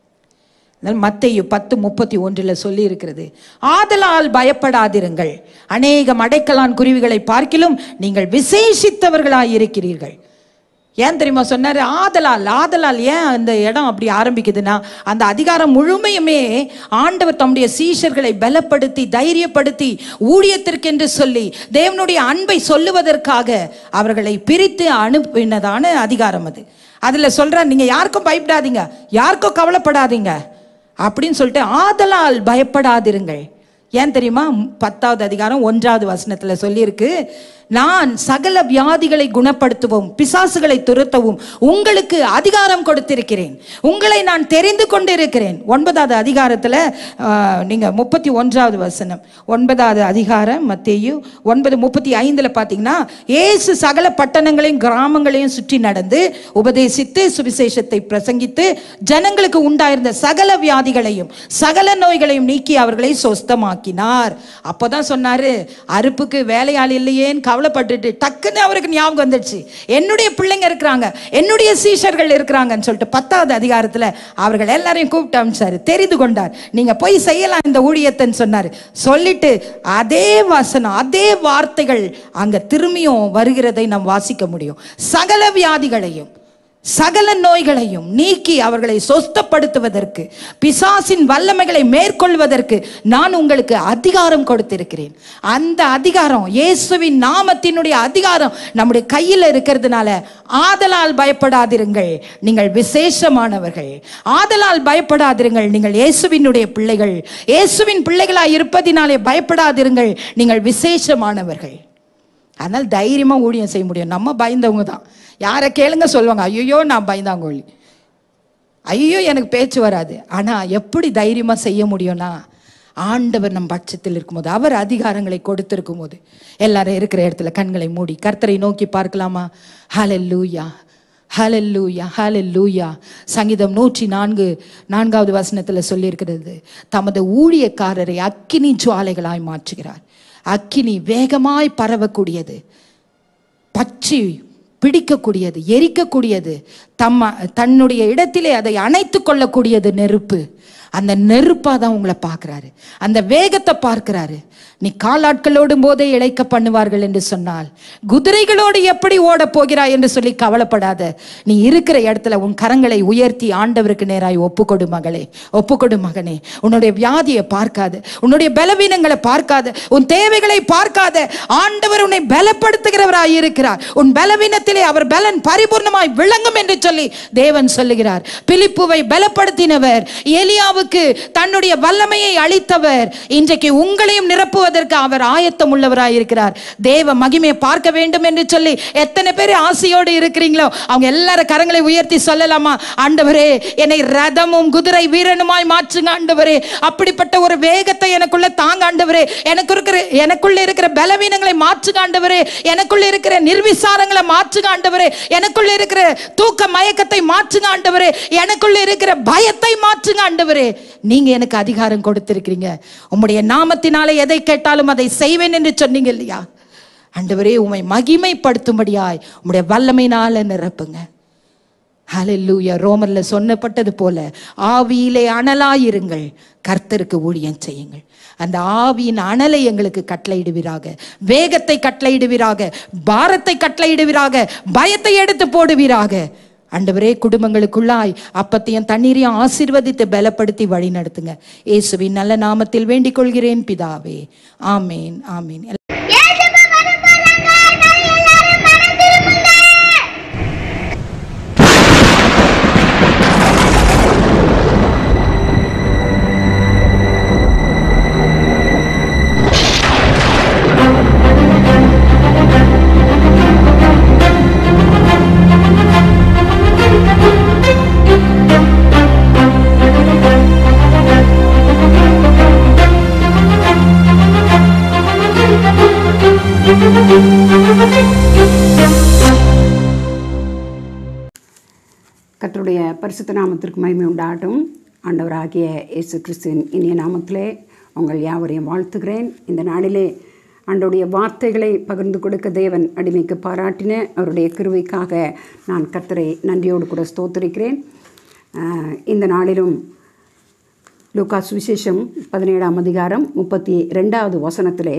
மத்தையு பத்து முப்பத்தி ஒன்றில் சொல்லி இருக்கிறது ஆதலால் பயப்படாதிருங்கள் அநேகம் அடைக்கலான் குருவிகளை பார்க்கிலும் நீங்கள் விசேஷித்தவர்களாய் இருக்கிறீர்கள் ஏன் தெரியுமா சொன்னாரு ஆதலால் ஆதலால் ஏன் அந்த இடம் அப்படி ஆரம்பிக்குதுன்னா அந்த அதிகாரம் முழுமையுமே ஆண்டவர் தம்முடைய சீஷர்களை பலப்படுத்தி தைரியப்படுத்தி ஊழியத்திற்கென்று சொல்லி தேவனுடைய அன்பை சொல்லுவதற்காக அவர்களை பிரித்து அனுப்பினதான அதிகாரம் அது அதுல சொல்றார் நீங்க யாருக்கும் பயப்படாதீங்க யாருக்கும் கவலைப்படாதீங்க அப்படின்னு சொல்லிட்டு ஆதலால் பயப்படாதிருங்கள் ஏன் தெரியுமா பத்தாவது அதிகாரம் ஒன்றாவது வசனத்துல சொல்லியிருக்கு நான் சகல வியாதிகளை குணப்படுத்தவும் பிசாசுகளை துரத்தவும் உங்களுக்கு அதிகாரம் கொடுத்திருக்கிறேன் உங்களை நான் தெரிந்து கொண்டிருக்கிறேன் ஒன்பதாவது அதிகாரத்துல ஆஹ், நீங்க முப்பத்தி ஒன்றாவது வசனம் ஒன்பதாவது அதிகாரம் மத்தேயு ஒன்பது முப்பத்தி ஐந்துல பாத்தீங்கன்னா இயேசு சகல பட்டணங்களையும் கிராமங்களையும் சுற்றி நடந்து உபதேசித்து சுவிசேஷத்தை பிரசங்கித்து ஜனங்களுக்கு உண்டாயிருந்த சகல வியாதிகளையும் சகல நோய்களையும் நீக்கி அவர்களை சொஸ்தமாக்கினார் அப்போதான் சொன்னாரு அறுப்புக்கு வேலையாள் இல்லையேன்னு கவலைப்பட்டுட்டு டக்குன்னு அவருக்கு ஞாபகம் வந்துடுச்சு என்னுடைய பிள்ளைங்க இருக்கிறாங்க என்னுடைய சீஷர்கள் இருக்கிறாங்கன்னு சொல்லிட்டு பத்தாவது அதிகாரத்துல அவர்கள் எல்லாரையும் கூப்பிட்டு அமிச்சாரு தெரிந்து கொண்டார் நீங்க போய் செய்யலாம் இந்த ஊழியத்தைன்னு சொன்னாரு சொல்லிட்டு அதே வசனம் அதே வார்த்தைகள் அங்க திரும்பியும் வருகிறதை நாம் வாசிக்க முடியும் சகல வியாதிகளையும் சகல நோய்களையும் நீக்கி அவர்களை சொஸ்தப்படுத்துவதற்கு பிசாசின் வல்லமைகளை மேற்கொள்வதற்கு நான் உங்களுக்கு அதிகாரம் கொடுத்திருக்கிறேன் அந்த அதிகாரம் இயேசுவின் நாமத்தினுடைய அதிகாரம் நம்முடைய கையில் இருக்கிறதுனால ஆதலால் பயப்படாதிருங்கள் நீங்கள் விசேஷமானவர்கள் ஆதலால் பயப்படாதிருங்கள் நீங்கள் இயேசுவினுடைய பிள்ளைகள் இயேசுவின் பிள்ளைகளாய் இருப்பதினாலே பயப்படாதிருங்கள் நீங்கள் விசேஷமானவர்கள் அதனால் தைரியமா ஊழியம் செய்ய முடியும் நம்ம பயந்தவங்க தான் யாரை கேளுங்க சொல்லுவாங்க ஐயோ நான் பயந்தாங்கோழி ஐயோ எனக்கு பேச்சு வராது ஆனா எப்படி தைரியமா செய்ய முடியும்னா ஆண்டவர் நம் பட்சத்தில் இருக்கும்போது அவர் அதிகாரங்களை கொடுத்திருக்கும் போது எல்லாரும் இருக்கிற இடத்துல கண்களை மூடி கர்த்தரை நோக்கி பார்க்கலாமா ஹalleluya ஹalleluya ஹalleluya சங்கீதம் நூற்றி நான்கு நான்காவது வசனத்தில் சொல்லியிருக்கிறது தமது ஊழியக்காரரை அக்கினி ஜுவாலைகளாய் மாற்றுகிறார் அக்கினி வேகமாய் பரவக்கூடியது பற்றி பிடிக்கக்கூடியது எரிக்கக்கூடியது தம்ம தன்னுடைய இடத்திலே அதை அணைத்து கொள்ளக்கூடியது நெருப்பு அந்த நெருப்பா தான் உங்களை பார்க்கறாரு அந்த வேகத்தை பார்க்கிறாரு நீ காலாட்களோடும் போதே இழைக்க பண்ணுவார்கள் என்று சொன்னால் குதிரைகளோடு எப்படி ஓட போகிறாய் என்று சொல்லி கவலைப்படாத நீ இருக்கிற இடத்துல உன் கரங்களை உயர்த்தி ஆண்டவருக்கு நேராய் ஒப்புக்கொடு மகளே ஒப்புக்கொடு மகனே உன்னுடைய வியாதியை பார்க்காத உன்னுடைய பலவீனங்களை பார்க்காத உன் தேவைகளை பார்க்காத ஆண்டவர் உன்னை பலப்படுத்துகிறவராய் இருக்கிறார் உன் பலவீனத்திலே அவர் பலன் பரிபூர்ணமாய் விளங்கும் என்று சொல்லி தேவன் சொல்லுகிறார் பிலிப்புவை பலப்படுத்தினவர் எலியாவுக்கு தன்னுடைய வல்லமையை அளித்தவர் இன்றைக்கு உங்களையும் நிரப்புவதற்கு அவர் ஆயத்தம் உள்ளவராய் இருக்கிறார் தேவ மகிமையை பார்க்க வேண்டும் என்று சொல்லி எத்தனை பேர் ஆசையோடு இருக்கிறீங்களோ அவங்க எல்லாரும் கரங்களை உயர்த்தி சொல்லலாமா ஆண்டவரே என்னை ரதமும் குதிரை வீரனுமாய் மாற்றுங்க ஆண்டவரே அப்படிப்பட்ட ஒரு வேகத்தை எனக்குள்ள தாங்க ஆண்டவரே எனக்கு இருக்கிற எனக்குள்ள இருக்கிற பலவீனங்களை மாற்றுங்க ஆண்டவரே எனக்குள்ள இருக்கிற நிர்விசாரங்களை மாற்றுங்க ஆண்டவரே எனக்குள்ள இருக்கிற தூக்க மயக்கத்தை மாற்றுங்க ஆண்டவரே எனக்குள்ள இருக்கிற பயத்தை மாற்றுங்க ஆண்டவரே நீங்க எனக்கு அதிகாரம் கொடுத்திருக்கிறீங்க உம்முடைய நாமத்தினாலே எதை கேட்டாலும் அதை செய்வேன் என்று சொன்னீங்க இல்லையா ஆண்டவரே உம்மை மகிமைப்படுத்தும்படியாய் உம்முடைய வல்லமையினால நிரப்புங்க ஹalleluya ரோமர்ல சொன்னப்பட்டது போல ஆவியிலே அனலாயிருங்கள் கர்த்தருக்கு ஊழியம் செய்யுங்கள் அந்த ஆவியின் அனலை எங்களுக்கு கட்டளையிடுவீராக வேகத்தை கட்டளையிடுவீராக பாரத்தை கட்டளையிடுவீராக பயத்தை எடுத்து போடுவீராக ஆண்டவரே குடும்பங்களுக்குள்ளாய் அப்பத்தையும் தண்ணீரையும் ஆசீர்வதித்து பலப்படுத்தி வழி நடத்துங்க இயேசுவின் நல்ல நாமத்தில் வேண்டிக் கொள்கிறேன் பிதாவே ஆமேன் ஆமேன் கர்த்தருடைய பரிசுத்த நாமத்திற்கு மகிமை உண்டாகட்டும் ஆண்டவராகிய இயேசு கிறிஸ்துவின் இனிய நாமத்திலே உங்கள் யாவரையும் வாழ்த்துகிறேன் இந்த நாளிலே ஆண்டவருடைய வார்த்தைகளை பகிர்ந்து கொடுக்க தேவன் அடிமைக்கு பாராட்டின அவருடைய கிருவைக்காக நான் கர்த்தரை நன்றியோடு கூட ஸ்தோத்திரிக்கிறேன் ஆஹ், இந்த நாளிலும் லூகாஸ் விசேஷம் பதினேழாம் அதிகாரம் முப்பத்தி ரெண்டாவது வசனத்திலே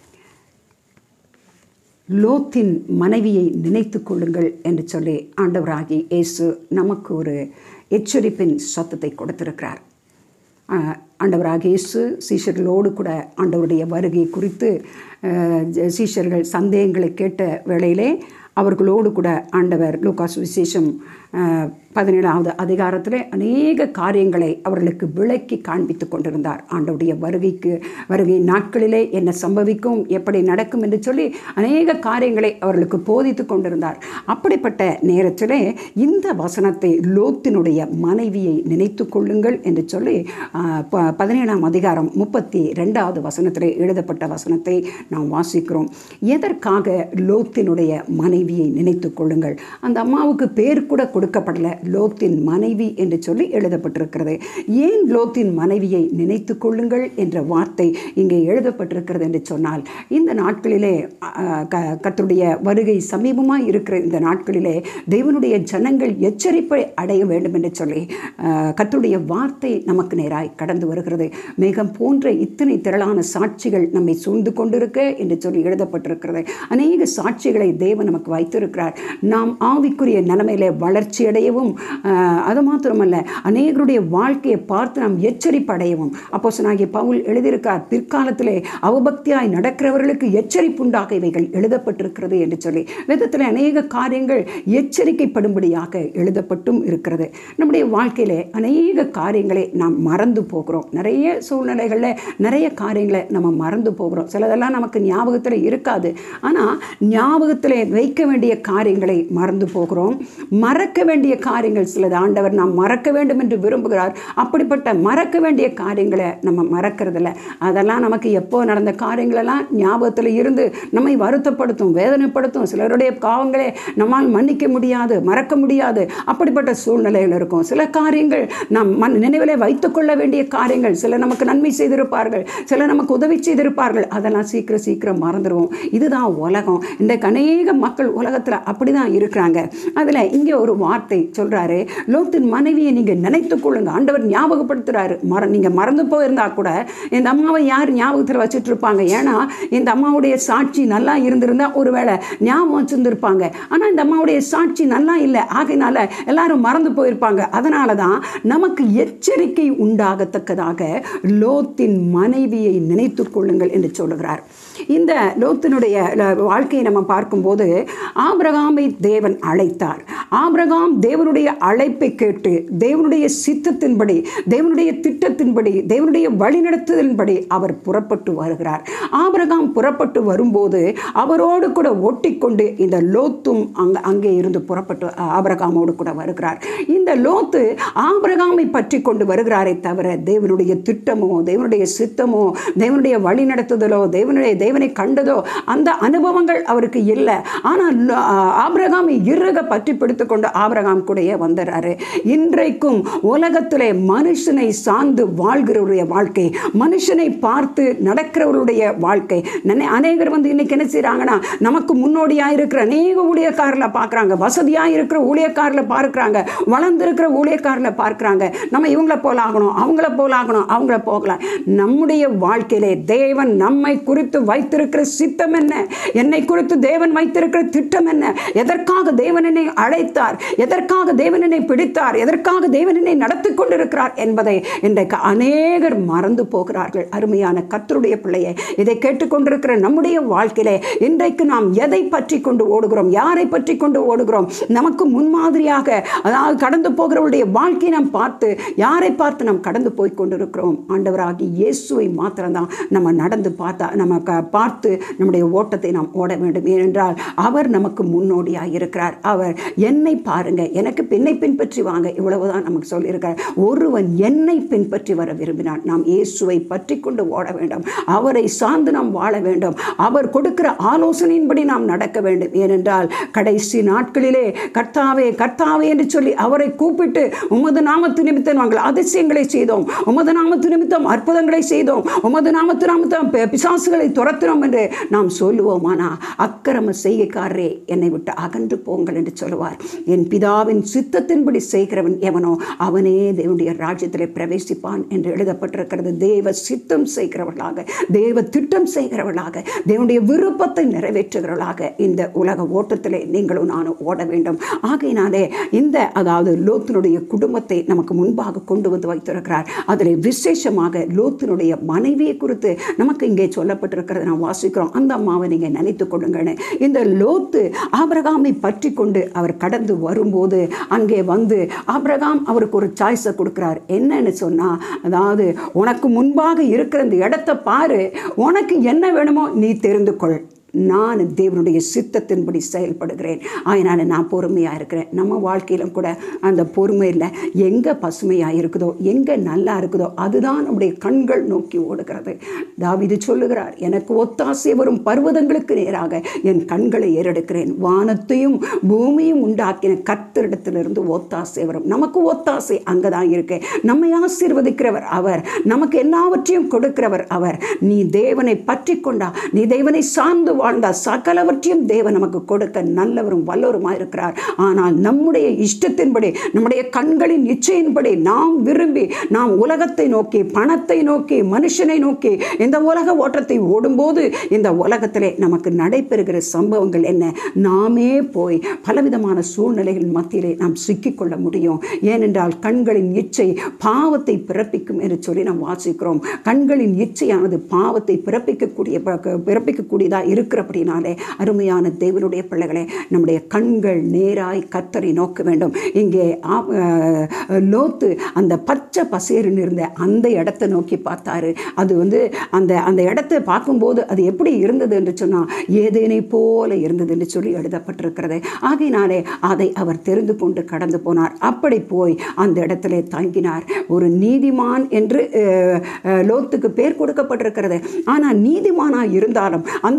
லோத்தின் மனைவியை நினைத்து கொள்ளுங்கள் என்று சொல்லி ஆண்டவராகி இயேசு நமக்கு ஒரு எச்சரிப்பின் சத்தத்தை கொடுத்திருக்கிறார் ஆஹ், ஆண்டவராகிய இயேசு சீஷர்களோடு கூட ஆண்டவருடைய வருகை குறித்து ஆஹ், ஜ- சீஷர்கள் சந்தேகங்களை கேட்ட வேளையிலே அவர்களோடு கூட ஆண்டவர் லூகாஸ் விசேஷம் ஆஹ், பதினேழாவது அதிகாரத்தில் அநேக காரியங்களை அவர்களுக்கு விளக்கி காண்பித்து கொண்டிருந்தார் ஆண்டவருடைய வருகைக்கு வருகை நாட்களிலே என்ன சம்பவிக்கும் எப்படி நடக்கும் என்று சொல்லி அநேக காரியங்களை அவர்களுக்கு போதித்து கொண்டிருந்தார் அப்படிப்பட்ட நேரத்திலே இந்த வசனத்தை லோத்தினுடைய மனைவியை நினைத்து கொள்ளுங்கள் என்று சொல்லி ஆஹ், ப- பதினேழாம் அதிகாரம் முப்பத்தி ரெண்டாவது வசனத்திலே எழுதப்பட்ட வசனத்தை நாம் வாசிக்கிறோம் எதற்காக லோத்தினுடைய மனைவியை நினைத்து கொள்ளுங்கள் அந்த அம்மாவுக்கு பேர் கூட கொடுக்கப்படல லோத்தின் மனைவி என்று சொல்லி எழுதப்பட்டிருக்கிறது ஏன் லோத்தின் மனைவியை நினைத்து கொள்ளுங்கள் என்ற வார்த்தை இங்கே எழுதப்பட்டிருக்கிறது என்று சொன்னால் இந்த நாட்களிலே ஆஹ், க கர்த்தருடைய வருகை சமீபமாக இருக்கிற இந்த நாட்களிலே தேவனுடைய ஜனங்கள் எச்சரிப்பை அடைய வேண்டும் என்று சொல்லி ஆஹ், கர்த்தருடைய வார்த்தை நமக்கு நேராய் கடந்து வருகிறது மேகம் போன்ற இத்தனை திரளான சாட்சிகள் நம்மை சூழ்ந்து கொண்டிருக்க என்று சொல்லி எழுதப்பட்டிருக்கிறது அநேக சாட்சிகளை தேவன் நமக்கு வைத்திருக்கிறார் நாம் ஆவிக்குரிய நிலைமையிலே வளர்ச்சி அடையவும் ஆஹ், அது மாத்திரமல்ல அநேகருடைய வாழ்க்கையை பார்த்து நாம் எச்சரிப்பு அடையவும் அப்போஸ்தலனாகிய பவுல் எழுதியிருக்கார் பிற்காலத்திலே அவபக்தியாய் நடக்கிறவர்களுக்கு எச்சரிப்புண்டாக இவைகள் எழுதப்பட்டிருக்கிறது என்று சொல்லி வேதத்தில் அநேக காரியங்கள் எச்சரிக்கைப்படும்படியாக எழுதப்பட்டும் இருக்கிறது நம்முடைய வாழ்க்கையிலே அநேக காரியங்களை நாம் மறந்து போகிறோம் நிறைய சூழ்நிலைகளில் நிறைய காரியங்களை நம்ம மறந்து போகிறோம் சிலதெல்லாம் நமக்கு ஞாபகத்தில் இருக்காது ஆனால் ஞாபகத்தில் வைக்க வேண்டிய காரியங்களை மறந்து போகிறோம் மறக்க வேண்டிய காரியங்கள் சிலது ஆண்டவர் நாம் மறக்க வேண்டும் என்று விரும்புகிறார் அப்படிப்பட்ட மறக்க வேண்டிய காரியங்களை நம்ம மறக்கிறதில்ல அதெல்லாம் நமக்கு எப்போ நடந்த காரியங்களெல்லாம் ஞாபகத்தில் இருந்து நம்மை வருத்தப்படுத்தும் வேதனைப்படுத்தும் சிலருடைய பாவங்களை நம்மால் மன்னிக்க முடியாது மறக்க முடியாது அப்படிப்பட்ட சூழ்நிலைகள் இருக்கும் சில காரியங்கள் நாம் மன் நினைவிலே வைத்துக்கொள்ள வேண்டிய காரியங்கள் சில நமக்கு நன்மை செய்திருப்பார்கள் சில நமக்கு உதவி செய்திருப்பார்கள் அதெல்லாம் சீக்கிரம் சீக்கிரம் மறந்துடுவோம் இதுதான் உலகம் இன்றைக்கு அநேக மக்கள் மக்கள் உலகத்தில் அப்படி தான் இருக்கிறாங்க அதில் இங்கே ஒரு வார்த்தை சொல்கிறாரு லோத்தின் மனைவியை நீங்கள் நினைத்து கொள்ளுங்க ஆண்டவர் ஞாபகப்படுத்துகிறாரு மற நீங்கள் மறந்து போயிருந்தா கூட இந்த அம்மாவை யார் ஞாபகத்தில் வச்சுட்டு இருப்பாங்க ஏன்னா இந்த அம்மாவுடைய சாட்சி நல்லா இருந்திருந்தா ஒருவேளை ஞாபகம் வச்சுருந்துருப்பாங்க ஆனால் இந்த அம்மாவுடைய சாட்சி நல்லா இல்லை ஆகையினால எல்லாரும் மறந்து போயிருப்பாங்க அதனால தான் நமக்கு எச்சரிக்கை உண்டாகத்தக்கதாக லோத்தின் மனைவியை நினைத்து கொள்ளுங்கள் என்று சொல்லுகிறார் இந்த லோத்தினுடைய ல- வாழ்க்கையை நம்ம பார்க்கும்போது ஆபிரகாமை தேவன் அழைத்தார் ஆபிரகாம் தேவனுடைய அழைப்பை கேட்டு தேவனுடைய சித்தத்தின்படி தேவனுடைய திட்டத்தின்படி தேவனுடைய வழிநடத்துதலின்படி அவர் புறப்பட்டு வருகிறார் ஆபிரகாம் புறப்பட்டு வரும்போது அவரோடு கூட ஒட்டிக்கொண்டு இந்த லோத்தும் அங்க அங்கே இருந்து புறப்பட்டு ஆபிரகாமோடு கூட வருகிறார் இந்த லோத்து ஆபிரகாமை பற்றி கொண்டு வருகிறாரே தவிர தேவனுடைய திட்டமோ தேவனுடைய சித்தமோ தேவனுடைய வழி நடத்துதலோ தேவனுடைய தேவனை கண்டதோ அந்த அனுபவங்கள் அவருக்கு இல்லை ஆனால் லோ- ஆபிரகாமை இறுக பற்றி பிடித்து கொண்டு ஆபிரகாம் கூடயே வந்துடுறாரு இன்றைக்கும் உலகத்திலே மனுஷனை சார்ந்து வாழ்கிறவருடைய வாழ்க்கை மனுஷனை பார்த்து நடக்கிறவருடைய வாழ்க்கை நெனை- அநேகர் வந்து இன்னைக்கு என்ன செய்றாங்கன்னா நமக்கு முன்னோடியாக இருக்கிற அநேக ஊழியக்காரில் பார்க்குறாங்க வசதியாக இருக்கிற ஊழியக்காரில் பார்க்குறாங்க வளர்ந்துருக்கிற ஊழியக்காரில் பார்க்குறாங்க நம்ம இவங்கள போல ஆகணும் அவங்கள போல ஆகணும் அவங்கள போகலாம் நம்முடைய வாழ்க்கையிலே தேவன் நம்மை குறித்து வைத்திருக்கிற சித்தம் என்ன என்னை குறித்து தேவன் வைத்திருக்கிற திட்டம் என்ன எதற்காக தேவன் என்னை அழைத்தார் எதற்காக தேவன் என்னை பிடித்தார் எதற்காக தேவன் என்னை நடத்தி கொண்டிருக்கிறார் என்பதை இன்றைக்கு அநேகர் மறந்து போகிறார்கள் அருமையான கர்த்தருடைய பிள்ளையை இதை கேட்டுக்கொண்டிருக்கிற நம்முடைய வாழ்க்கையிலே இன்றைக்கு நாம் எதை பற்றி கொண்டு ஓடுகிறோம் யாரை பற்றி கொண்டு ஓடுகிறோம் நமக்கு முன்மாதிரியாக அதாவது கடந்து போகிறவருடைய வாழ்க்கையை நாம் பார்த்து யாரை பார்த்து நாம் கடந்து போய் கொண்டிருக்கிறோம் ஆண்டவராகி இயேசுவை மாத்திரம்தான் நம்ம நடந்து பார்த்தா நம்ம க- பார்த்து நம்முடைய ஓட்டத்தை நாம் ஓட வேண்டும் ஏனென்றால் அவர் நமக்கு முன்னோடியாக இருக்கிறார் அவர் என்னை பாருங்க எனக்கு என்னை பின்பற்றி வாங்க இவ்வளவுதான் நமக்கு சொல்லியிருக்கார் ஒருவன் என்னை பின்பற்றி வர விரும்பினான் நாம் இயேசுவை பற்றி கொண்டு ஓட வேண்டும் அவரை சார்ந்து நாம் வாழ வேண்டும் அவர் கொடுக்கிற ஆலோசனையின்படி நாம் நடக்க வேண்டும் ஏனென்றால் கடைசி நாட்களிலே கர்த்தாவே கர்த்தாவே என்று சொல்லி அவரை கூப்பிட்டு உமது நாமத்து நிமித்தம் நாங்கள் அதிசயங்களை செய்தோம் உமது நாமத்து நிமித்தம் அற்புதங்களை செய்தோம் உமது நாமத்து நிமித்தம் பி- பிசாசுகளை துரத்தினோம் என்று நாம் சொல்லுவோமானா அக்கிரம செய்கைக்காரரே என்னை விட்டு அகன்று போங்கள் என்று சொல்லுவார் என் பிதாவின் சித்தத்தின்படி செய்கிறவன் எவனோ அவனே தேவனுடைய ராஜ்யத்திலே பிரவேசிப்பான் என்று எழுதப்பட்டிருக்கிறது தேவ சித்தம் செய்கிறவர்களாக தேவ திட்டம் செய்கிறவர்களாக தேவனுடைய விருப்பத்தை நிறைவேற்றுகிறவர்களாக இந்த உலக ஓட்டத்திலே நீங்களும் நானும் ஓட வேண்டும் ஆகையினாலே இந்த அதாவது லோத்தினுடைய குடும்பத்தை நமக்கு முன்பாக கொண்டு வந்து வைத்திருக்கிறார் அதில் விசேஷமாக லோத்தினுடைய மனைவியை குறித்து நமக்கு இங்கே சொல்லப்பட்டிருக்கிறது நாம் வாசிக்கிறோம் அந்த அம்மாவை நீங்கள் நினைத்து கொள்ளுங்கன்னு இந்த லோத்து ஆபிரகாமை பற்றி கொண்டு அவர் கடந்து வரும்போது அங்கே வந்து ஆபிரகாம் அவருக்கு ஒரு சாய்ஸை கொடுக்குறார் என்னன்னு சொன்னா அதாவது உனக்கு முன்பாக இருக்கிற இந்த இடத்த பாரு உனக்கு என்ன வேணுமோ நீ தெரிந்து கொள் நான் தேவனுடைய சித்தத்தின்படி செயல்படுகிறேன் அதனால் நான் பொறுமையாக இருக்கிறேன் நம்ம வாழ்க்கையிலும் கூட அந்த பொறுமையில் எங்கே பசுமையாக இருக்குதோ எங்கே நல்லா இருக்குதோ அதுதான் நம்முடைய கண்கள் நோக்கி ஓடுகிறது தாவீது சொல்லுகிறார் எனக்கு ஒத்தாசை வரும் பர்வதங்களுக்கு நேராக என் கண்களை ஏறெடுக்கிறேன் வானத்தையும் பூமியும் உண்டாக்கின கர்த்தரிடத்திலிருந்து ஒத்தாசை வரும் நமக்கு ஒத்தாசை அங்கே தான் இருக்கு நம்மை ஆசீர்வதிக்கிறவர் அவர் நமக்கு எல்லாவற்றையும் கொடுக்கிறவர் அவர் நீ தேவனை பற்றி கொண்டா நீ தேவனை சார்ந்து வாழ்ந்தா சகலவற்றையும் தேவன் நமக்கு கொடுக்க நல்லவரும் வல்லவருமாக இருக்கிறார் ஆனால் நம்முடைய இஷ்டத்தின்படி நம்முடைய கண்களின் இச்சையின்படி நாம் விரும்பி நாம் உலகத்தை நோக்கி பணத்தை நோக்கி மனுஷனை நோக்கி இந்த உலக ஓட்டத்தை ஓடும்போது இந்த உலகத்திலே நமக்கு நடைபெறுகிற சம்பவங்கள் என்ன நாமே போய் பலவிதமான சூழ்நிலைகள் மத்தியிலே நாம் சிக்கிக்கொள்ள முடியும் ஏனென்றால் கண்களின் இச்சை பாவத்தை பிறப்பிக்கும் என்று சொல்லி நாம் வாசிக்கிறோம் கண்களின் இச்சையானது பாவத்தை பிறப்பிக்கக்கூடிய பிறப்பிக்கக்கூடியதாக இருக்கிறபடினாலே அருமையான தேவனுடைய பிள்ளைகளே நம்முடைய கண்கள் நேராய் கத்தரை நோக்க வேண்டும் இங்கே ஆ- அஹ் லோத்து அந்த பச்சை பசேருன்னு இருந்த அந்த இடத்தை நோக்கி பார்த்தாரு அது வந்து அந்த அந்த இடத்தை பார்க்கும்போது அது எப்படி இருந்தது என்று சொன்னால் ஏதேனை போல இருந்தது என்று சொல்லி எழுதப்பட்டிருக்கிறது ஆகையினாலே அதை அவர் தெரிந்து கொண்டு கடந்து போனார் அப்படி போய் அந்த இடத்துல தங்கினார் ஒரு நீதிமான் என்று அஹ், அஹ், லோத்துக்கு பேர் கொடுக்கப்பட்டிருக்கிறது ஆனால் நீதிமானாக இருந்தாலும் அந்த பாவ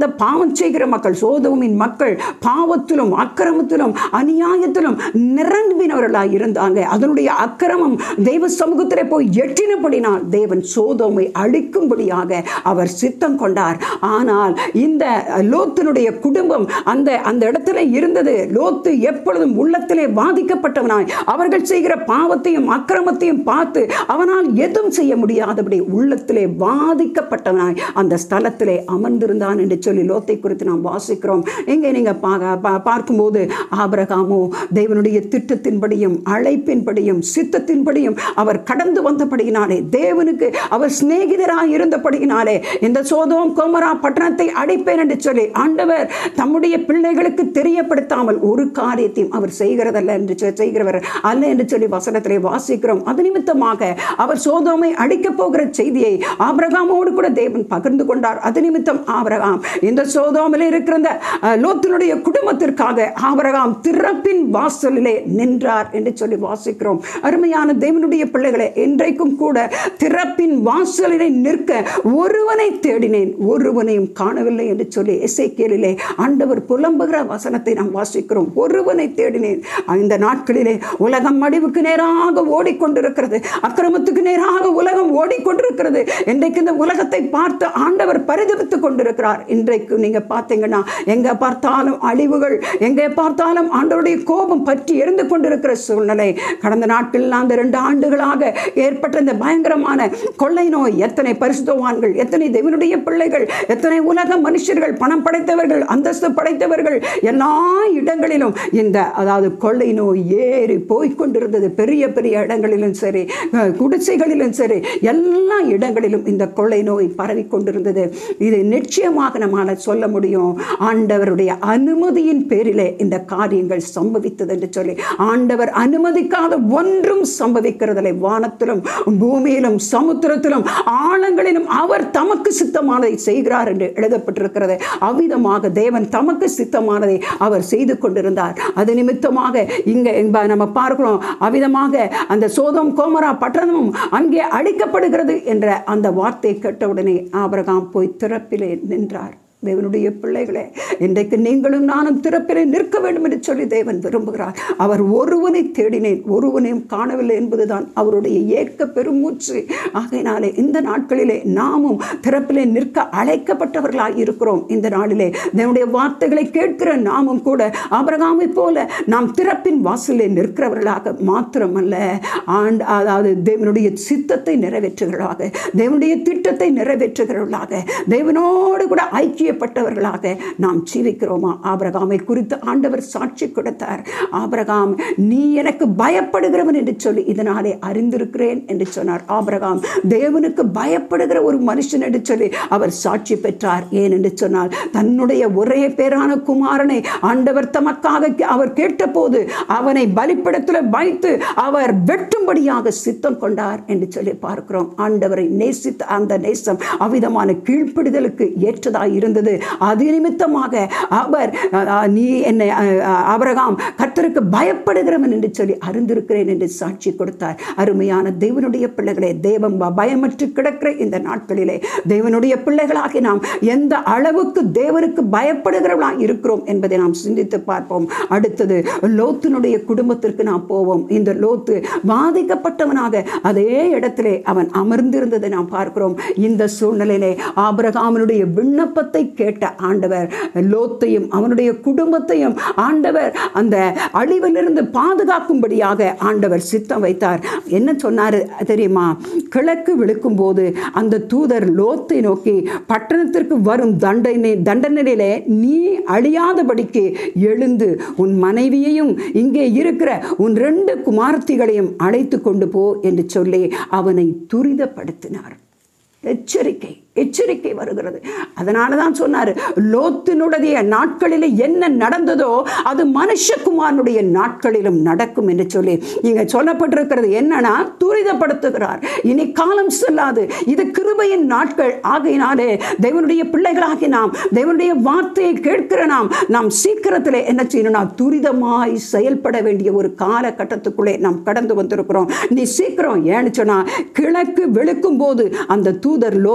பாவம் செய்கிற மக்கள் சோதோமின் மக்கள் பாவத்திலும் அக்கிரமத்திலும் அநியாயத்திலும் நிரம்பினவர்களாய் இருந்தாங்க அதனுடைய அக்கிரமம் தெய்வ சமூகத்திலே போய் எட்டினபடினால் தேவன் சோதோமை அழிக்கும்படியாக அவர் சித்தம் கொண்டார் ஆனால் இந்த லோத்தினுடைய குடும்பம் அந்த அந்த இடத்துல இருந்தது லோத்து எப்பொழுதும் உள்ளத்திலே பாதிக்கப்பட்டவனாய் அவர்கள் செய்கிற பாவத்தையும் அக்கிரமத்தையும் பார்த்து அவனால் எதுவும் செய்ய முடியாதபடி உள்ளத்திலே பாதிக்கப்பட்டவனாய் அந்த ஸ்தலத்திலே அமர்ந்திருந்தான் என்று சொல்லி லோத்தை குறித்து நாம் வாசிக்கிறோம் இங்கே நீங்க பா- பா- பார்க்கும்போது ஆபிரகாமோ தேவனுடைய திட்டத்தின்படியும் அழைப்பின்படியும் சித்தத்தின்படியும் அவர் கடந்து வந்தபடியினாலே தேவனுக்கு அவர் சிநேகிதராய் இருந்தபடியினாலே இந்த சோதோம் கோமரா பட்டணத்தை அடைப்பேன் என்று சொல்லி ஆண்டவர் தம்முடைய பிள்ளைகளுக்கு தெரியப்படுத்தாமல் ஒரு காரியத்தையும் அவர் செய்கிறதல்ல என்று சொ- செய்கிறவர் அல்ல என்று சொல்லி வசனத்திலே வாசிக்கிறோம் அது நிமித்தமாக அவர் சோதோமை அடிக்கப் போகிற செய்தியை ஆபிரகாமோடு கூட தேவன் பகிர்ந்து கொண்டார் அது நிமித்தம் ஆபிரகாம் இந்த சோதோமில் இருக்கிற இந்த அஹ், லோத்தினுடைய குடும்பத்திற்காக ஆபிரகாம் திறப்பின் வாசலிலே நின்றார் என்று சொல்லி வாசிக்கிறோம் அருமையான தேவனுடைய பிள்ளைகளே இன்றைக்கும் கூட திறப்பின் வாசலிலே நிற்க ஒருவனை தேடினேன் ஒருவனையும் காணவில்லை என்று சொல்லி எசேக்கியேலிலே ஆண்டவர் புலம்புகிற வசனத்தை நாம் வாசிக்கிறோம் ஒருவனை தேடினேன் இந்த நாட்களிலே உலகம் அடிவுக்கு நேராக ஓடிக்கொண்டிருக்கிறது அக்கிரமத்துக்கு நேராக உலகம் ஓடிக்கொண்டிருக்கிறது இன்றைக்கு இந்த உலகத்தை பார்த்து ஆண்டவர் பரிதவித்துக் கொண்டிருக்கிறார் இன்றைக்கு நீங்க பார்த்தீங்கன்னா எங்க பார்த்தாலும் அழிவுகள் எங்கே பார்த்தாலும் ஆண்டவருடைய கோபம் பற்றி எரிந்து கொண்டிருக்கிற சூழ்நிலை கடந்த நாட்களில் அந்த ரெண்டு ஆண்டுகளாக ஏற்பட்ட இந்த பயங்கரமான கொள்ளை நோய் எத்தனை பரிசுத்தவான்கள் எத்தனை தேவனுடைய பிள்ளைகள் எத்தனை உலக மனுஷர்கள் பணம் படைத்தவர்கள் அந்தஸ்து படைத்தவர்கள் எல்லா இடங்களிலும் இந்த அதாவது கொள்ளை நோய் ஏறி போய்க்கொண்டிருந்தது பெரிய பெரிய இடங்களிலும் சரி அஹ், குடிசைகளிலும் சரி எல்லா இடங்களிலும் இந்த கொள்ளை நோய் பரவி கொண்டிருந்தது இது நிச்சயமாக நம்மால சொல்ல முடியும் ஆண்டவருடைய அனுமதியின் பேரிலே இந்த காரியங்கள் சம்பவித்தது என்று சொல்லி ஆண்டவர் அனுமதிக்காத ஒன்றும் சம்பவிக்கிறதில்லை வானத்திலும் பூமியிலும் சமுத்திரத்திலும் ஆழங்களிலும் அவர் தமக்கு சித்தமானதை செய்கிறார் என்று எழுதப்பட்டிருக்கிறது அவ்விதமாக தேவன் தமக்கு சித்தமானதை அவர் செய்து கொண்டிருந்தார் அது நிமித்தமாக இங்க இங்க நம்ம பார்க்கிறோம் அவ்விதமாக அந்த சோதம் கோமரா பட்டணமும் அங்கே அழிக்கப்படுகிறது என்ற அந்த வார்த்தை கேட்டவுடனே ஆபிரகாம் போய் திறப்பிலே நின்றார் தேவனுடைய பிள்ளைகளே இன்றைக்கு நீங்களும் நானும் திறப்பிலே நிற்க வேண்டும் என்று சொல்லி தேவன் விரும்புகிறார் அவர் ஒருவனை தேடினேன் ஒருவனையும் காணவில்லை என்பதுதான் அவருடைய ஏக்க பெருமூச்சு ஆகையினாலே இந்த நாட்களிலே நாமும் திறப்பிலே நிற்க அழைக்கப்பட்டவர்களாய் இருக்கிறோம் இந்த நாளிலே தேவனுடைய வார்த்தைகளை கேட்கிற நாமும் கூட ஆபிரகாமை போல நாம் திறப்பின் வாசலிலே நிற்கிறவர்களாக மாத்திரமல்ல ஆண்டு அதாவது தேவனுடைய சித்தத்தை நிறைவேற்றுகிறவர்களாக தேவனுடைய திட்டத்தை நிறைவேற்றுகிறவர்களாக தேவனோடு கூட ஐக்கியப்பட்டவர்களாக நாம் ஜீவிக்கிறோமா ஆபிரகாமை குறித்து ஆண்டவர் சாட்சி கொடுத்தார் ஆபிரகாம் நீ எனக்கு பயப்படுகிறவன் என்று சொல்லி இதனாலே அறிந்திருக்கிறேன் என்று சொன்னார் ஆபிரகாம் தேவனுக்கு பயப்படுகிற ஒரு மனுஷன் என்று சொல்லி அவர் சாட்சி பெற்றார் ஏன் என்று சொன்னால் தன்னுடைய ஒரே பேரான குமாரனை ஆண்டவர் தமக்காக அவர் கேட்டபோது அவனை பலிப்பிடத்தில் வைத்து அவர் வெட்டும்படியாக சித்தம் கொண்டார் என்று சொல்லி பார்க்கிறோம் ஆண்டவரை நேசித்த அந்த நேசம் அவ்விதமான கீழ்ப்பிடுதலுக்கு ஏற்றதாய் இருந்தது அது நிமித்தமாக அவர் அஹ், அஹ், நீ என்னை அஹ், அஹ், ஆபிரகாம் கர்த்தருக்கு பயப்படுகிறவன் என்று சொல்லி அறிந்திருக்கிறேன் என்று சாட்சி கொடுத்தார் அருமையான தேவனுடைய பிள்ளைகளே தேவம் ப- பயமற்று கிடக்கிற இந்த நாட்களிலே தேவனுடைய பிள்ளைகளாகி நாம் எந்த அளவுக்கு தேவனுக்கு பயப்படுகிறவர்களாக இருக்கிறோம் என்பதை நாம் சிந்தித்து பார்ப்போம் அடுத்தது லோத்தினுடைய குடும்பத்திற்கு நாம் போவோம் இந்த லோத்து பாதிக்கப்பட்டவனாக அதே இடத்திலே அவன் அமர்ந்திருந்ததை நாம் பார்க்கிறோம் இந்த சூழ்நிலையிலே ஆபிரகாமனுடைய விண்ணப்பத்தை கேட்ட ஆண்டவர் லோத்தையும் அவனுடைய குடும்பத்தையும் ஆண்டவர் அந்த அழிவிலிருந்து பாதுகாக்கும்படியாக ஆண்டவர் சித்தம் வைத்தார் என்ன சொன்னார் தெரியுமா கிழக்கு விழுக்கும் போது அந்த தூதர் லோத்தை நோக்கி பட்டணத்திற்கு வரும் தண்டனை தண்டனையிலே நீ அழியாதபடிக்கு எழுந்து உன் மனைவியையும் இங்கே இருக்கிற உன் ரெண்டு குமாரத்திகளையும் அழைத்து கொண்டு போ என்று சொல்லி அவனை துரிதப்படுத்தினார் எச்சரிக்கை எச்சரிக்கை வருகிறது அதனால தான் சொன்னார் லோத்தினுடைய நாட்களிலே என்ன நடந்ததோ அது மனுஷகுமாரனுடைய நாட்களிலும் நடக்கும் என்று சொல்லி இங்க சொல்லப்பட்டிருக்கிறது என்னன்னா துரிதப்படுத்துகிறார் இனி காலம் செல்லாது இது கிருபையின் நாட்கள் ஆகையினாலே தேவனுடைய பிள்ளைகளாகி நாம் தேவனுடைய வார்த்தையை கேட்கிற நாம் நாம் சீக்கிரத்தில் என்ன செய்யணும்னா துரிதமாய் செயல்பட வேண்டிய ஒரு காலகட்டத்துக்குள்ளே நாம் கடந்து வந்திருக்கிறோம் நீ சீக்கிரம் ஏன்னு சொன்னா கிழக்கு வெளுக்கும் போது அந்த தூதர் லோத்தை நோக்கி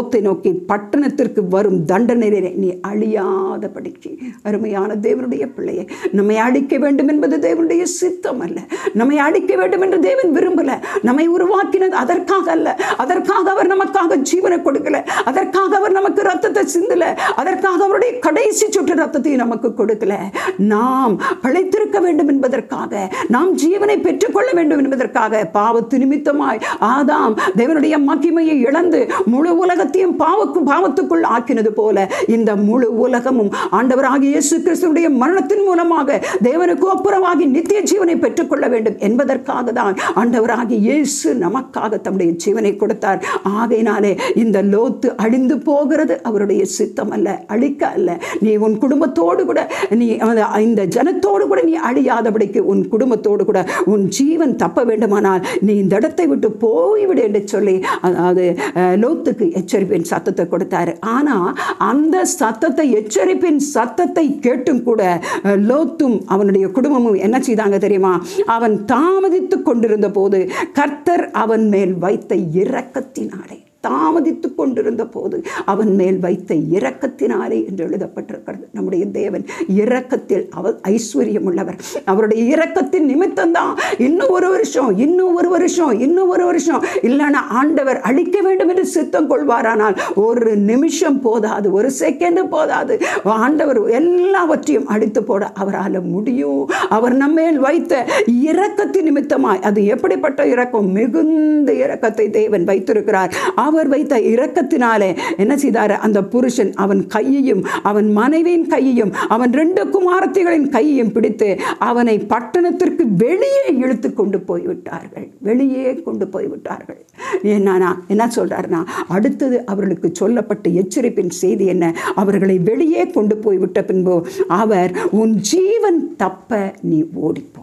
நோக்கி பட்டணத்திற்கு வரும் தண்டனையை நீ அழியாதபடிக்கு அருமையான தேவனுடைய பிள்ளையை நம்மை அழிக்க வேண்டும் என்பது தேவனுடைய சித்தம் அல்ல நம்மை அழிக்க வேண்டும் என்று தேவன் விரும்பல நம்மை உருவாக்கினது அதற்காக அல்ல அதற்காக அவர் நமக்காக ஜீவனை கொடுக்கல அதற்காக அவர் நமக்கு ரத்தத்தை சிந்தல அதற்காக அவருடைய கடைசி சுற்று ரத்தத்தை நமக்கு கொடுக்கல நாம் பிழைத்திருக்க வேண்டும் என்பதற்காக நாம் ஜீவனை பெற்றுக்கொள்ள வேண்டும் என்பதற்காக பாவத்து நிமித்தமாய் ஆதாம் தேவனுடைய மகிமையை இழந்து முழு உலகத்தையும் பாவக்கும் பாவத்துக்குள் ஆக்கினது போல இந்த முழு உலகமும் ஆண்டவராகிய இயேசு கிறிஸ்துடைய மரணத்தின் மூலமாக தேவனுக்கு ஒப்புரவாகி நித்திய ஜீவனை பெற்றுக்கொள்ள வேண்டும் என்பதற்காக தான் ஆண்டவராகிய இயேசு நமக்காக தம்முடைய ஜீவனை கொடுத்தார் ஆகையினாலே இந்த லோத்து அழிந்து போகிறது அவருடைய சித்தம் அல்ல அழிக்க அல்ல நீ உன் குடும்பத்தோடு கூட நீ அந்த- இந்த ஜனத்தோடு கூட நீ அழியாதபடிக்கு உன் குடும்பத்தோடு கூட உன் ஜீவன் தப்ப வேண்டுமானால் நீ இந்த இடத்தை விட்டு போய்விடு என்று சொல்லி அதாவது அஹ், லோத்துக்கு எச்சரிப்பின் சத்தத்தை கொடுத்தாரு ஆனா அந்த சத்தத்தை எச்சரிப்பின் சத்தத்தை கேட்டும் கூட அஹ், லோத்தும் அவனுடைய குடும்பமும் என்ன செய்தாங்க தெரியுமா அவன் தாமதித்து கொண்டிருந்த போது கர்த்தர் அவன் மேல் வைத்த இரக்கத்தினாலே தாமதித்து கொண்டிருந்த போது அவன் மேல் வைத்த இரக்கத்தினாலே என்று எழுதப்பட்டிருக்கிறது நம்முடைய தேவன் இரக்கத்தில் அவர் ஐஸ்வர்யம் உள்ளவர் அவருடைய இரக்கத்தின் நிமித்தம்தான் இன்னும் ஒரு வருஷம் இன்னும் ஒரு வருஷம் இன்னும் ஒரு வருஷம் இல்லைன்னா ஆண்டவர் அழிக்க வேண்டும் என்று சித்தம் கொள்வாரானால் ஒரு நிமிஷம் போதாது ஒரு செகண்ட் போதாது ஆண்டவர் எல்லாவற்றையும் அடித்து போட அவரால் முடியும் அவர் நம்மேல் வைத்த இரக்கத்தின் நிமித்தமாய் அது எப்படிப்பட்ட இரக்கம் மிகுந்த இரக்கத்தை தேவன் வைத்திருக்கிறார் அவர் வைத்த இரக்கத்தினாலே என்ன செய்தார் அந்த புருஷன் அவன் கையையும் அவன் மனைவியின் கையையும் அவன் ரெண்டு குமாரத்திகளின் கையையும் பிடித்து அவனை பட்டணத்திற்கு வெளியே இழுத்து கொண்டு போய்விட்டார்கள் வெளியே கொண்டு போய்விட்டார்கள் என்ன என்ன சொல்றாருன்னா அடுத்தது அவர்களுக்கு சொல்லப்பட்ட எச்சரிப்பின் செய்தி என்ன அவர்களை வெளியே கொண்டு போய்விட்ட பின்பு அவர் உன் ஜீவன் தப்ப நீ ஓடிப்போ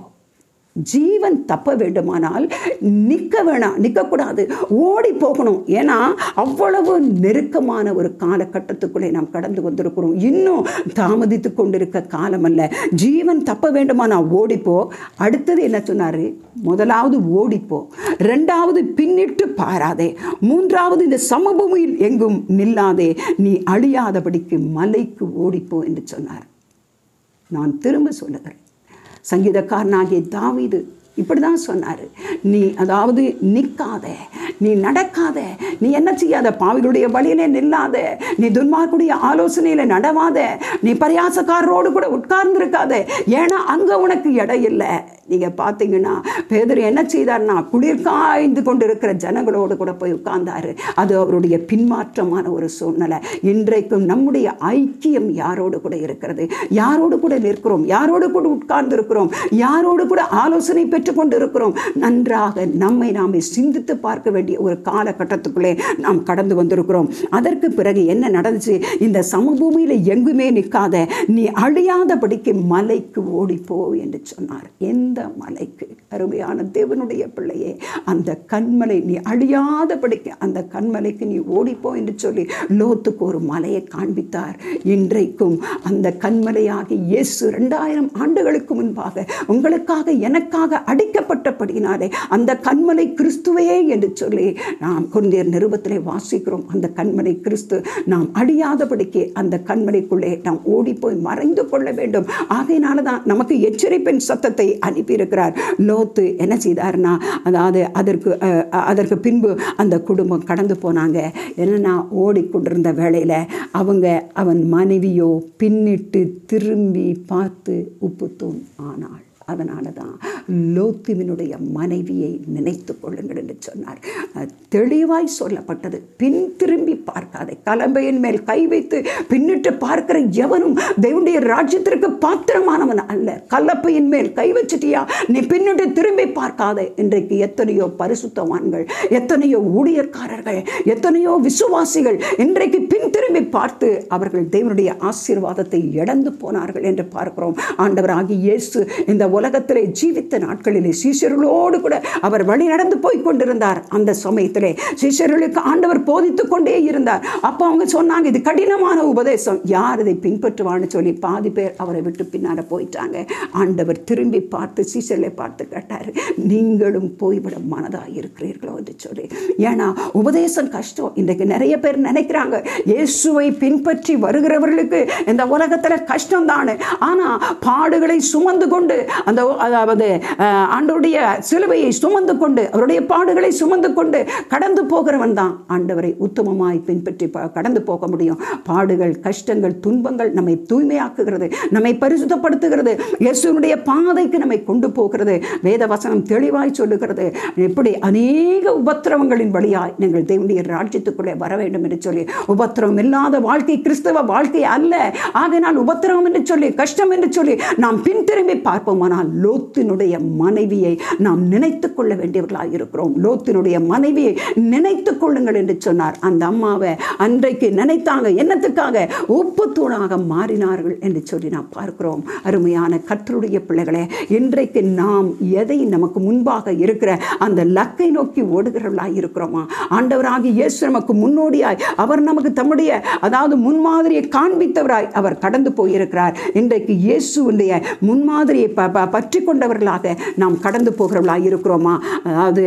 ஜீவன் தப்ப வேண்டுமானால் நிற்க வேணாம் நிற்கக்கூடாது ஓடி போகணும் ஏன்னா அவ்வளவு நெருக்கமான ஒரு காலகட்டத்துக்குள்ளே நாம் கடந்து வந்திருக்கிறோம் இன்னும் தாமதித்து கொண்டிருக்க காலம் அல்ல ஜீவன் தப்ப வேண்டுமானா ஓடிப்போ அடுத்தது என்ன சொன்னாரு முதலாவது ஓடிப்போ ரெண்டாவது பின்னிட்டு பாராதே மூன்றாவது இந்த சமபூமியில் எங்கும் நில்லாதே நீ அழியாதபடிக்கு மலைக்கு ஓடிப்போ என்று சொன்னார் நான் திரும்ப சொல்லுகிறேன் சங்கீதக்காரனாகிய தாவீது இப்படி தான் சொன்னார் நீ அதாவது நிற்காத நீ நடக்காத நீ என்ன செய்யாத பாவிகளுடைய வழியிலே நில்லாத நீ துன்மார்க்குடைய ஆலோசனையில் நடவாத நீ பரியாசக்காரரோடு கூட உட்கார்ந்துருக்காத ஏன்னா அங்கே உனக்கு இடம் இல்லை நீங்கள் பார்த்தீங்கன்னா பேதர் என்ன செய்தார்னா குளிர் காய்ந்து கொண்டிருக்கிற ஜனங்களோடு கூட போய் உட்கார்ந்தாரு அது அவருடைய பின்மாற்றமான ஒரு சூழ்நிலை இன்றைக்கும் நம்முடைய ஐக்கியம் யாரோடு கூட இருக்கிறது யாரோடு கூட நிற்கிறோம் யாரோடு கூட உட்கார்ந்து இருக்கிறோம் யாரோடு கூட ஆலோசனை பெற்றுக்கொண்டு இருக்கிறோம் நன்றாக நம்மை நாமே சிந்தித்து பார்க்க வேண்டிய ஒரு காலகட்டத்துக்குள்ளே நாம் கடந்து வந்திருக்கிறோம் அதற்கு பிறகு என்ன நடந்துச்சு இந்த சமபூமியில் எங்குமே நிற்காத நீ அழியாதபடிக்கு மலைக்கு ஓடிப்போ என்று சொன்னார் எந்த மலைக்கு அருமையான தேவனுடைய பிள்ளையே அந்த கண்மலை நீ அழியாதபடிக்கு அந்த கண்மலைக்கு நீ ஓடிப்போ என்று சொல்லி லோத்துக்கு ஒரு மலையை காண்பித்தார் இன்றைக்கும் அந்த கண்மலையாகி இயேசு ரெண்டாயிரம் ஆண்டுகளுக்கு முன்பாக உங்களுக்காக எனக்காக அடிக்கப்பட்டபடியினாலே அந்த கண்மலை கிறிஸ்துவையே என்று சொல்லி நாம் குருந்தியர் நிருபத்திலே வாசிக்கிறோம் அந்த கண்மலை கிறிஸ்து நாம் அழியாதபடிக்கு அந்த கண்மலைக்குள்ளே நாம் ஓடிப்போய் மறைந்து கொள்ள வேண்டும் ஆகையினால தான் நமக்கு எச்சரிப்பின் சத்தத்தை அனுப்பியிருக்கிறார் லோத்து என்ன செய்தார்னா அதாவது அதற்கு அஹ், அதற்கு பின்பு அந்த குடும்பம் கடந்து போனாங்க என்னன்னா ஓடிக்கொண்டிருந்த வேளையில் அவங்க அவன் மனைவியோ பின்னிட்டு திரும்பி பார்த்து உப்புத்தூண் ஆனாள் அதனால தான் லோத்துவினுடைய மனைவியை நினைத்து கொள்ளுங்கள் என்று சொன்னார் அஹ், தெளிவாய் சொல்லப்பட்டது பின் திரும்பி பார்க்காதே கலம்பையின் மேல் கை வைத்து பின்னிட்டு பார்க்கிற எவனும் தேவனுடைய ராஜ்யத்திற்கு பாத்திரமானவன் அல்ல கலப்பையின் மேல் கை வச்சிட்டியா நீ பின்னிட்டு திரும்பி பார்க்காதே இன்றைக்கு எத்தனையோ பரிசுத்தவான்கள் எத்தனையோ ஊழியர்காரர்கள் எத்தனையோ விசுவாசிகள் இன்றைக்கு பின் திரும்பி பார்த்து அவர்கள் தேவனுடைய ஆசீர்வாதத்தை இழந்து போனார்கள் என்று பார்க்கிறோம் ஆண்டவராகி இயேசு இந்த உலகத்திலே ஜீவித்த நாட்களிலே சீஷர்களோடு கூட அவர் வழி நடந்து போய் கொண்டிருந்தார் அந்த சமயத்திலே சீஷர்களுக்கு ஆண்டவர் போதித்து கொண்டே இருந்தார் அப்போ அவங்க சொன்னாங்க இது கடினமான உபதேசம் யார் இதை பின்பற்றுவான்னு சொல்லி பாதி பேர் அவரை விட்டு பின்னால போயிட்டாங்க ஆண்டவர் திரும்பி பார்த்து சீசர்களை பார்த்து கேட்டார் நீங்களும் போய்விட மனதாக இருக்கிறீர்களோ என்று சொல்லி ஏன்னா உபதேசம் கஷ்டம் இன்றைக்கு நிறைய பேர் நினைக்கிறாங்க இயேசுவை பின்பற்றி வருகிறவர்களுக்கு இந்த உலகத்தில் கஷ்டம் தானே ஆனால் பாடுகளை சுமந்து கொண்டு அந்த அதாவது அஹ், ஆண்டவருடைய சிலுவையை சுமந்து கொண்டு அவருடைய பாடுகளை சுமந்து கொண்டு கடந்து போகிறவன் தான் ஆண்டவரை உத்தமமாய் பின்பற்றி ப- கடந்து போக முடியும் பாடுகள் கஷ்டங்கள் துன்பங்கள் நம்மை தூய்மையாக்குகிறது நம்மை பரிசுத்தப்படுத்துகிறது இயேசுனுடைய பாதைக்கு நம்மை கொண்டு போகிறது வேத வசனம் தெளிவாய் சொல்லுகிறது இப்படி அநேக உபத்திரவங்களின் வழியாய் நீங்கள் தேவனுடைய ராஜ்யத்துக்குள்ளே வர வேண்டும் என்று சொல்லி உபத்திரவம் இல்லாத வாழ்க்கை கிறிஸ்தவ வாழ்க்கை அல்ல ஆகையினால் உபத்திரவம் என்று சொல்லி கஷ்டம் என்று சொல்லி நாம் பின் திரும்பி பார்ப்போமானால் லோத்தினுடைய மனைவியை நாம் நினைத்துக் கொள்ள வேண்டியவர்களாக இருக்கிறோம் லோத்தினுடைய மனைவியை நினைத்துக் கொள்ளுங்கள் என்று சொன்னார் அந்த அம்மாவை அன்றைக்கு நினைத்தாங்க என்னத்துக்காக உப்பு தூணாக மாறினார்கள் என்று சொல்லி நாம் பார்க்கிறோம் அருமையான கர்த்தருடைய பிள்ளைகளே இன்றைக்கு நாம் எதை நமக்கு முன்பாக இருக்கிற அந்த லக்கை நோக்கி ஓடுகிறவர்களாய் இருக்கிறோமா ஆண்டவராகி இயேசு நமக்கு முன்னோடியாய் அவர் நமக்கு தம்முடைய அதாவது முன்மாதிரியை காண்பித்தவராய் அவர் கடந்து போயிருக்கிறார் இன்றைக்கு இயேசுடைய முன்மாதிரியை ப ப- பற்றி கொண்டவர்களாக நாம் கடந்து போகிறவர்களாக இருக்கிறோமா அதாவது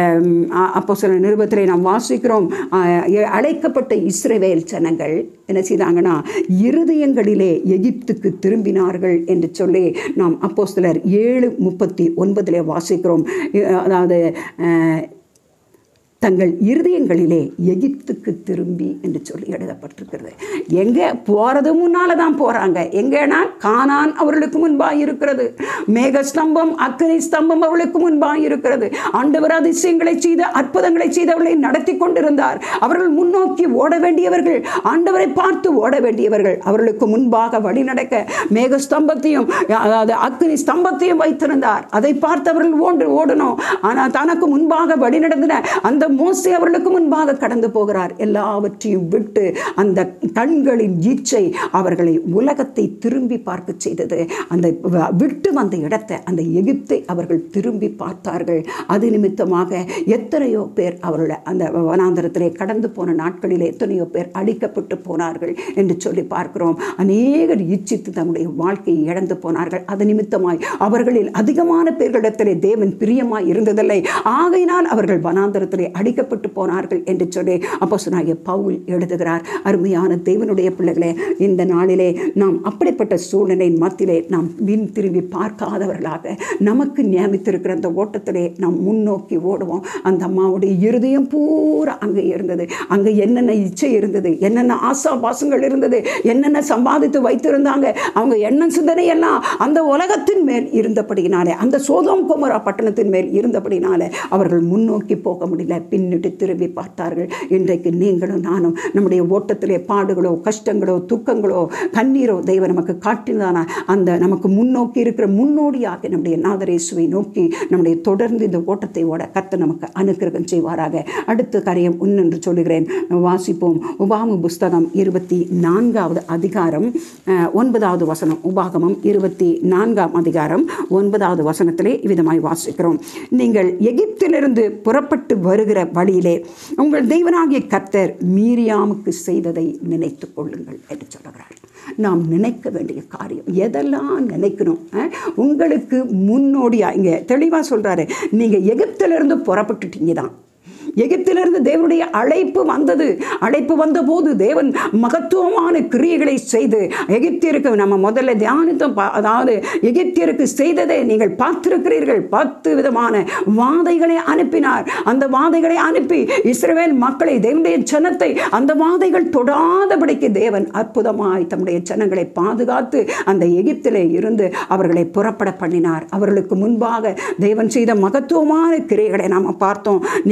அப்போ சில நிருபத்திலே நாம் வாசிக்கிறோம் அஹ், எ- அழைக்கப்பட்ட இஸ்ரவேல் ஜனங்கள் என்ன செய்தாங்கன்னா இருதயங்களிலே எகிப்துக்கு திரும்பினார்கள் என்று சொல்லி நாம் அப்போ சிலர் ஏழு முப்பத்தி ஒன்பதிலே வாசிக்கிறோம் அஹ், அதாவது அஹ், தங்கள் இருதயங்களிலே எகிப்துக்கு திரும்பி என்று சொல்லி எழுதப்பட்டிருக்கிறது எங்கே போகிறது முன்னால தான் போகிறாங்க எங்கன்னா கானான் அவர்களுக்கு முன்பாக இருக்கிறது மேக ஸ்தம்பம் அக்கறை ஸ்தம்பம் அவர்களுக்கு முன்பாக இருக்கிறது ஆண்டவர் அதிசயங்களை செய்த அற்புதங்களை செய்தவர்களை நடத்தி கொண்டிருந்தார் அவர்கள் முன்னோக்கி ஓட வேண்டியவர்கள் ஆண்டவரை பார்த்து ஓட வேண்டியவர்கள் அவர்களுக்கு முன்பாக வழி நடக்க மேக ஸ்தம்பத்தையும் அதாவது அக்னி ஸ்தம்பத்தையும் வைத்திருந்தார் அதை பார்த்து அவர்கள் ஓன்று ஓடணும் ஆனால் தனக்கு முன்பாக வழி நடந்தின அந்த மோசே அவர்களுக்கு முன்பாக கடந்து போகிறார் எல்லாவற்றையும் விட்டு அந்த கண்களின் ஈச்சை அவர்களை உலகத்தை திரும்பி பார்க்க செய்தது அந்த வ- விட்டு வந்த இடத்தை அந்த எகிப்தை அவர்கள் திரும்பி பார்த்தார்கள் அது நிமித்தமாக எத்தனையோ பேர் அவருடைய அந்த வனாந்தரத்திலே கடந்து போன நாட்களிலே எத்தனையோ பேர் அழிக்கப்பட்டு போனார்கள் என்று சொல்லி பார்க்கிறோம் அநேகர் இச்சித்து தம்முடைய வாழ்க்கையை இழந்து போனார்கள் அது நிமித்தமாய் அவர்களில் அதிகமான பேர்களிடத்திலே தேவன் பிரியமாய் இருந்ததில்லை ஆகையினால் அவர்கள் வனாந்தரத்திலே அடிக்கப்பட்டு போனார்கள் என்று சொல்லி அப்போ பவுல் எழுதுகிறார் அருமையான தேவனுடைய பிள்ளைகளே இந்த நாளிலே நாம் அப்படிப்பட்ட சூழ்நிலையின் மத்தியிலே நாம் பின் திரும்பி பார்க்காதவர்களாக நமக்கு நியமித்திருக்கிற அந்த ஓட்டத்திலே நாம் முன்னோக்கி ஓடுவோம் அந்த அம்மாவுடைய இருதயம் பூரா அங்கே இருந்தது அங்கே என்னென்ன இச்சை இருந்தது என்னென்ன ஆசாபாசங்கள் இருந்தது என்னென்ன சம்பாதித்து வைத்திருந்தாங்க அவங்க எண்ணம் சிந்தனை எல்லாம் அந்த உலகத்தின் மேல் இருந்தபடியினாலே அந்த சோதோம் குமரா பட்டணத்தின் மேல் இருந்தபடினாலே அவர்கள் முன்னோக்கி போக முடியல பின்னிட்டு திரும்பி பார்த்தார்கள் இன்றைக்கு நீங்களும் நானும் நம்முடைய ஓட்டத்திலே பாடுகளோ கஷ்டங்களோ துக்கங்களோ கண்ணீரோ தெய்வம் நமக்கு காட்டினதான அந்த நமக்கு முன்னோக்கி இருக்கிற முன்னோடியாக நம்முடைய நாதரேசுவை நோக்கி நம்முடைய தொடர்ந்து இந்த ஓட்டத்தை ஓட கத்த நமக்கு அனுக்கிரகம் செய்வாராக அடுத்த காரியம் ஒன்று சொல்லுகிறேன் வாசிப்போம் உபாம புஸ்தகம் இருபத்தி நான்காவது அதிகாரம் அஹ், ஒன்பதாவது வசனம் உபாகமம் இருபத்தி நான்காம் அதிகாரம் ஒன்பதாவது வசனத்திலே இவ்விதமாய் வாசிக்கிறோம் நீங்கள் எகிப்திலிருந்து புறப்பட்டு வருகிற வழியிலே உங்கள் தெய்வனாகிய கர்த்தர் மீரியாமுக்கு செய்ததை நினைத்துக் கொள்ளுங்கள் என்று சொல்லுகிறார் நாம் நினைக்க வேண்டிய காரியம் எதெல்லாம் நினைக்கணும் அஹ்? உங்களுக்கு முன்னோடியாக இங்கே தெளிவாக சொல்கிறாரு நீங்கள் எகிப்திலிருந்து புறப்பட்டுட்டீங்க தான் எகிப்திலிருந்து தேவனுடைய அழைப்பு வந்தது அழைப்பு வந்தபோது தேவன் மகத்துவமான கிரியைகளை செய்து எகிப்தியருக்கு நம்ம முதல்ல தியானித்தோம் பா- அதாவது எகிப்தியருக்கு செய்ததை நீங்கள் பார்த்திருக்கிறீர்கள் பத்து விதமான வாதைகளை அனுப்பினார் அந்த வாதைகளை அனுப்பி இஸ்ரவேல் மக்களை தேவனுடைய ஜனத்தை அந்த வாதைகள் தொடாதபடிக்கு தேவன் அற்புதமாய் தம்முடைய ஜனங்களை பாதுகாத்து அந்த எகிப்திலே இருந்து அவர்களை புறப்பட பண்ணினார் அவர்களுக்கு முன்பாக தேவன் செய்த மகத்துவமான கிரியைகளை நாம் பார்த்தோம் நீங்கள் எகிப்தில்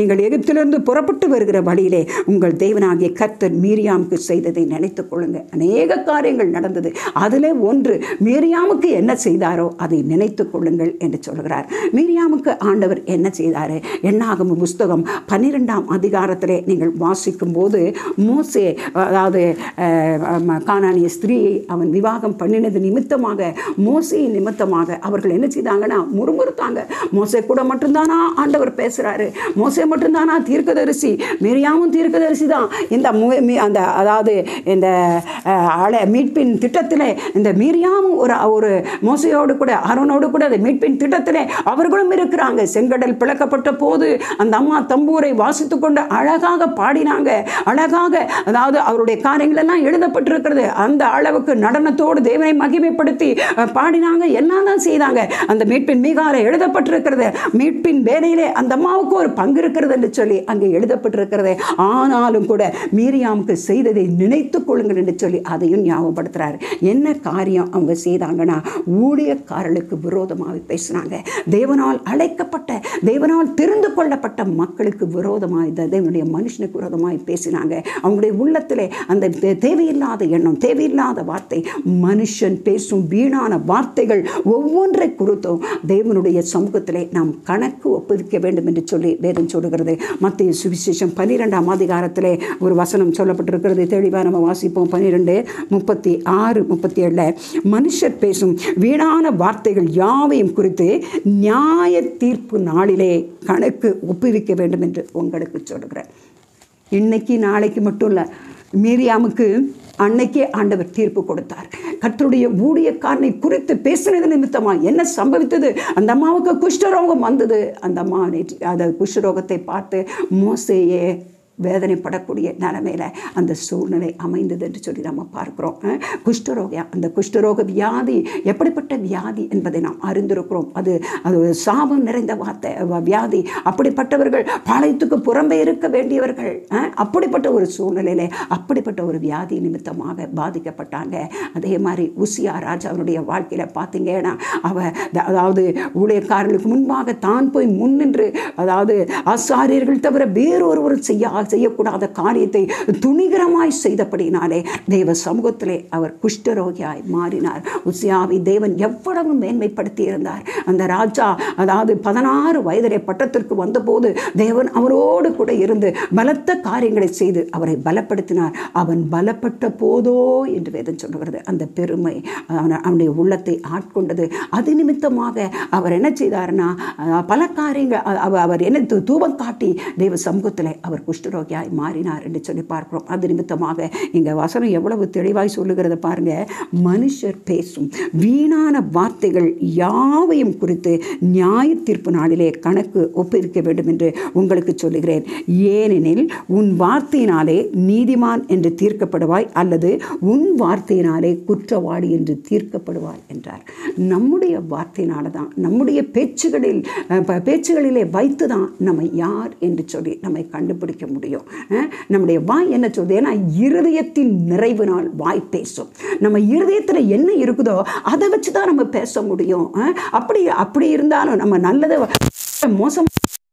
எகிப்திலிருந்து புறப்பட்டு வருகிற வழியிலே உங்கள் தேவனாகிய கர்த்தர் மீரியாமுக்கு செய்ததை நினைத்துக் கொள்ளுங்க அநேக காரியங்கள் நடந்தது அதில் ஒன்று மீரியாமுக்கு என்ன செய்தாரோ அதை நினைத்துக் கொள்ளுங்கள் என்று சொல்கிறார் மீரியாமுக்கு ஆண்டவர் என்ன செய்தார் என்னாகும் புஸ்தகம் பன்னிரெண்டாம் அதிகாரத்திலே நீங்கள் வாசிக்கும் போது மோசே அதாவது அஹ், ம- கானானிய ஸ்திரீயை அவன் விவாகம் பண்ணினது நிமித்தமாக மோசே நிமித்தமாக அவர்கள் என்ன செய்தாங்கன்னா முறுமுறுத்தாங்க மோசே கூட மட்டும்தானா ஆண்டவர் பேசுறாரு மோசே மட்டும்தானா தீர்க்கதரிசி மிரியாமும் தீர்க்கதரிசி தான் இந்த மு- மி- அந்த அதாவது இந்த அஹ், அழ மீட்பின் திட்டத்திலே இந்த மீரியாமும் ஒரு ஒரு மோசையோடு கூட அருணோடு கூட அந்த மீட்பின் திட்டத்திலே அவர்களும் இருக்கிறாங்க செங்கடல் பிளக்கப்பட்ட போது அந்த அம்மா தம்பூரை வாசித்து கொண்டு அழகாக பாடினாங்க அழகாக அதாவது அவருடைய காரியங்கள் எல்லாம் எழுதப்பட்டிருக்கிறது அந்த அளவுக்கு நடனத்தோடு தேவனை மகிமைப்படுத்தி அஹ், பாடினாங்க எல்லாம் தான் செய்தாங்க அந்த மீட்பின் மீகால எழுதப்பட்டிருக்கிறது மீட்பின் வேலையிலே அந்த அம்மாவுக்கு ஒரு பங்கு இருக்கிறது என்று சொல்லி அங்கே எழுதப்பட்டிருக்கிறது ஆனாலும் கூட மீரியாமுக்கு செய்ததை நினைத்துக் கொள்ளுங்கள் என்று சொல்லி அதையும் ஞாபகப்படுத்துறாரு என்ன காரியம் அவங்க செய்தாங்கன்னா ஊழியக்காரர்களுக்கு விரோதமாக பேசினாங்க தேவனால் அழைக்கப்பட்ட தேவனால் தெரிந்து கொள்ளப்பட்ட மக்களுக்கு விரோதமாக இந்த தேவனுடைய மனுஷனுக்கு விரோதமாய் பேசினாங்க அவங்களுடைய உள்ளத்திலே அந்த தே- தேவையில்லாத எண்ணம் தேவையில்லாத வார்த்தை மனுஷன் பேசும் வீணான வார்த்தைகள் ஒவ்வொன்றை குறித்தும் தேவனுடைய சமூகத்திலே நாம் கணக்கு ஒப்புவிக்க வேண்டும் என்று சொல்லி வேதம் சொல்லுகிறது மத்திய சுவிசேஷம் பன்னிரெண்டாம் அதிகாரத்திலே ஒரு வசனம் சொல்லப்பட்டிருக்கிறது தெளிவாக நம்ம வாசிப்போம் பன்னிரெண்டு முப்பத்தி ஆறு முப்பத்தி ஏழில் மனுஷர் பேசும் வீணான வார்த்தைகள் யாவையும் குறித்து நியாய தீர்ப்பு நாளிலே கணக்கு ஒப்புவிக்க வேண்டும் என்று உங்களுக்கு சொல்லுகிறேன் இன்னைக்கு நாளைக்கு மட்டும் இல்லை மீரியாமுக்கு அன்னைக்கே ஆண்டவர் தீர்ப்பு கொடுத்தார் கர்த்தருடைய ஊழியக்காரனை குறித்து பேசினது நிமித்தமா என்ன சம்பவித்தது அந்த அம்மாவுக்கு குஷ்டரோகம் வந்தது அந்த அம்மா நேற்று அந்த குஷ்டரோகத்தை பார்த்து மோசையே வேதனைப்படக்கூடிய நிலைமையில அந்த சூழ்நிலை அமைந்தது என்று சொல்லி நம்ம பார்க்கிறோம் அஹ், குஷ்டரோக அந்த குஷ்டரோக வியாதி எப்படிப்பட்ட வியாதி என்பதை நாம் அறிந்திருக்கிறோம் அது அது ஒரு சாபம் நிறைந்த வார்த்தை வ- வியாதி அப்படிப்பட்டவர்கள் பாளையத்துக்கு புறம்பே இருக்க வேண்டியவர்கள் அஹ், அப்படிப்பட்ட ஒரு சூழ்நிலையிலே அப்படிப்பட்ட ஒரு வியாதி நிமித்தமாக பாதிக்கப்பட்டாங்க அதே மாதிரி உசியா ராஜாவுடைய வாழ்க்கையில பார்த்தீங்கன்னா அவ த- அதாவது ஊழியக்காரர்களுக்கு முன்பாக தான் போய் முன்னின்று அதாவது ஆசாரியர்கள் தவிர வேறொருவர் செய்ய செய்யக்கூடாத காரியத்தை துணிகரமாய் செய்தபடினாலே தேவ சமூகத்திலே அவர் குஷ்டரோகியாய் மாறினார் உசியாவை தேவன் எவ்வளவு மேன்மைப்படுத்தி இருந்தார் அந்த ராஜா அதாவது பதினாறு வயதிலே பட்டத்திற்கு வந்தபோது தேவன் அவரோடு கூட இருந்து பலத்த காரியங்களை செய்து அவரை பலப்படுத்தினார் அவன் பலப்பட்ட போதோ என்று வேதம் சொல்லுகிறது அந்த பெருமை அவன- அவனுடைய உள்ளத்தை ஆட்கொண்டது அது நிமித்தமாக அவர் என்ன செய்தார்னா அஹ், பல காரியங்கள் அ- அவ- அவர் என்ன தூ- தூபம் காட்டி தேவ சமூகத்தில் அவர் குஷ்டரோகியாய் மாறினார் என்று சொல்லி பார்க்கிறோம் அது நிமித்தமாக இங்க வசனம் எவ்வளவு தெளிவாய் சொல்லுகிறத பாருங்க மனுஷர் பேசும் வீணான வார்த்தைகள் யாவையும் குறித்து நியாய தீர்ப்பு நாளிலே கணக்கு ஒப்புவிக்க வேண்டும் என்று உங்களுக்கு சொல்லுகிறேன் ஏனெனில் உன் வார்த்தையினாலே நீதிமான் என்று தீர்க்கப்படுவாய் அல்லது உன் வார்த்தையினாலே குற்றவாளி என்று தீர்க்கப்படுவாய் என்றார் நம்முடைய வார்த்தையினால தான் நம்முடைய பேச்சுகளில் அஹ், ப- பேச்சுகளிலே வைத்து தான் நம்ம யார் என்று சொல்லி நம்மை கண்டுபிடிக்க முடியும் அஹ், நம்முடைய வாய் என்ன சொல்லுது ஏன்னா இருதயத்தின் நிறைவினால் வாய் பேசும் நம்ம இருதயத்தில் என்ன இருக்குதோ அதை வச்சு தான் நம்ம பேச முடியும் அஹ், அப்படி அப்படி இருந்தாலும் நம்ம நல்லதை மோசம்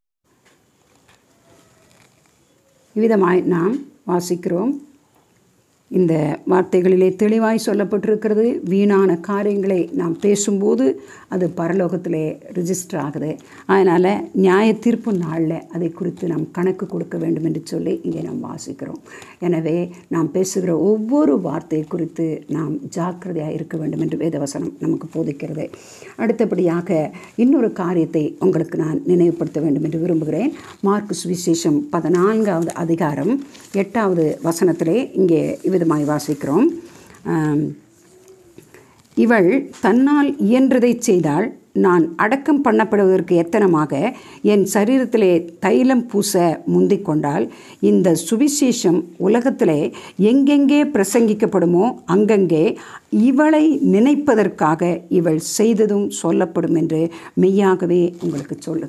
இவ்விதமாய் நாம் வாசிக்கிறோம் இந்த வார்த்தைகளிலே தெளிவாய் சொல்லப்பட்டிருக்கிறது வீணான காரியங்களை நாம் பேசும்போது அது பரலோகத்திலே ரிஜிஸ்டர் ஆகுது அதனால் நியாய தீர்ப்பு நாளில் அதை குறித்து நாம் கணக்கு கொடுக்க வேண்டும் என்று சொல்லி இங்கே நாம் வாசிக்கிறோம் எனவே நாம் பேசுகிற ஒவ்வொரு வார்த்தை குறித்து நாம் ஜாக்கிரதையாக இருக்க வேண்டும் என்று வேதவசனம் நமக்கு போதிக்கிறது அடுத்தபடியாக இன்னொரு காரியத்தை உங்களுக்கு நான் நினைவுபடுத்த வேண்டும் என்று விரும்புகிறேன் மார்க்கு சுவிசேஷம் பதினான்காவது அதிகாரம் எட்டாவது வசனத்திலே இங்கே இவ்விதமாய் வாசிக்கிறோம் ஆம், இவள் தன்னால் இயன்றதை செய்தால் நான் அடக்கம் பண்ணப்படுவதற்கு எத்தனமாக என் சரீரத்திலே தைலம் பூச முந்திக் கொண்டால் இந்த சுவிசேஷம் உலகத்திலே எங்கெங்கே பிரசங்கிக்கப்படுமோ அங்கங்கே இவளை நினைப்பதற்காக இவள் செய்ததும் சொல்லப்படும் என்று மெய்யாகவே உங்களுக்கு சொல்லுகிறேன்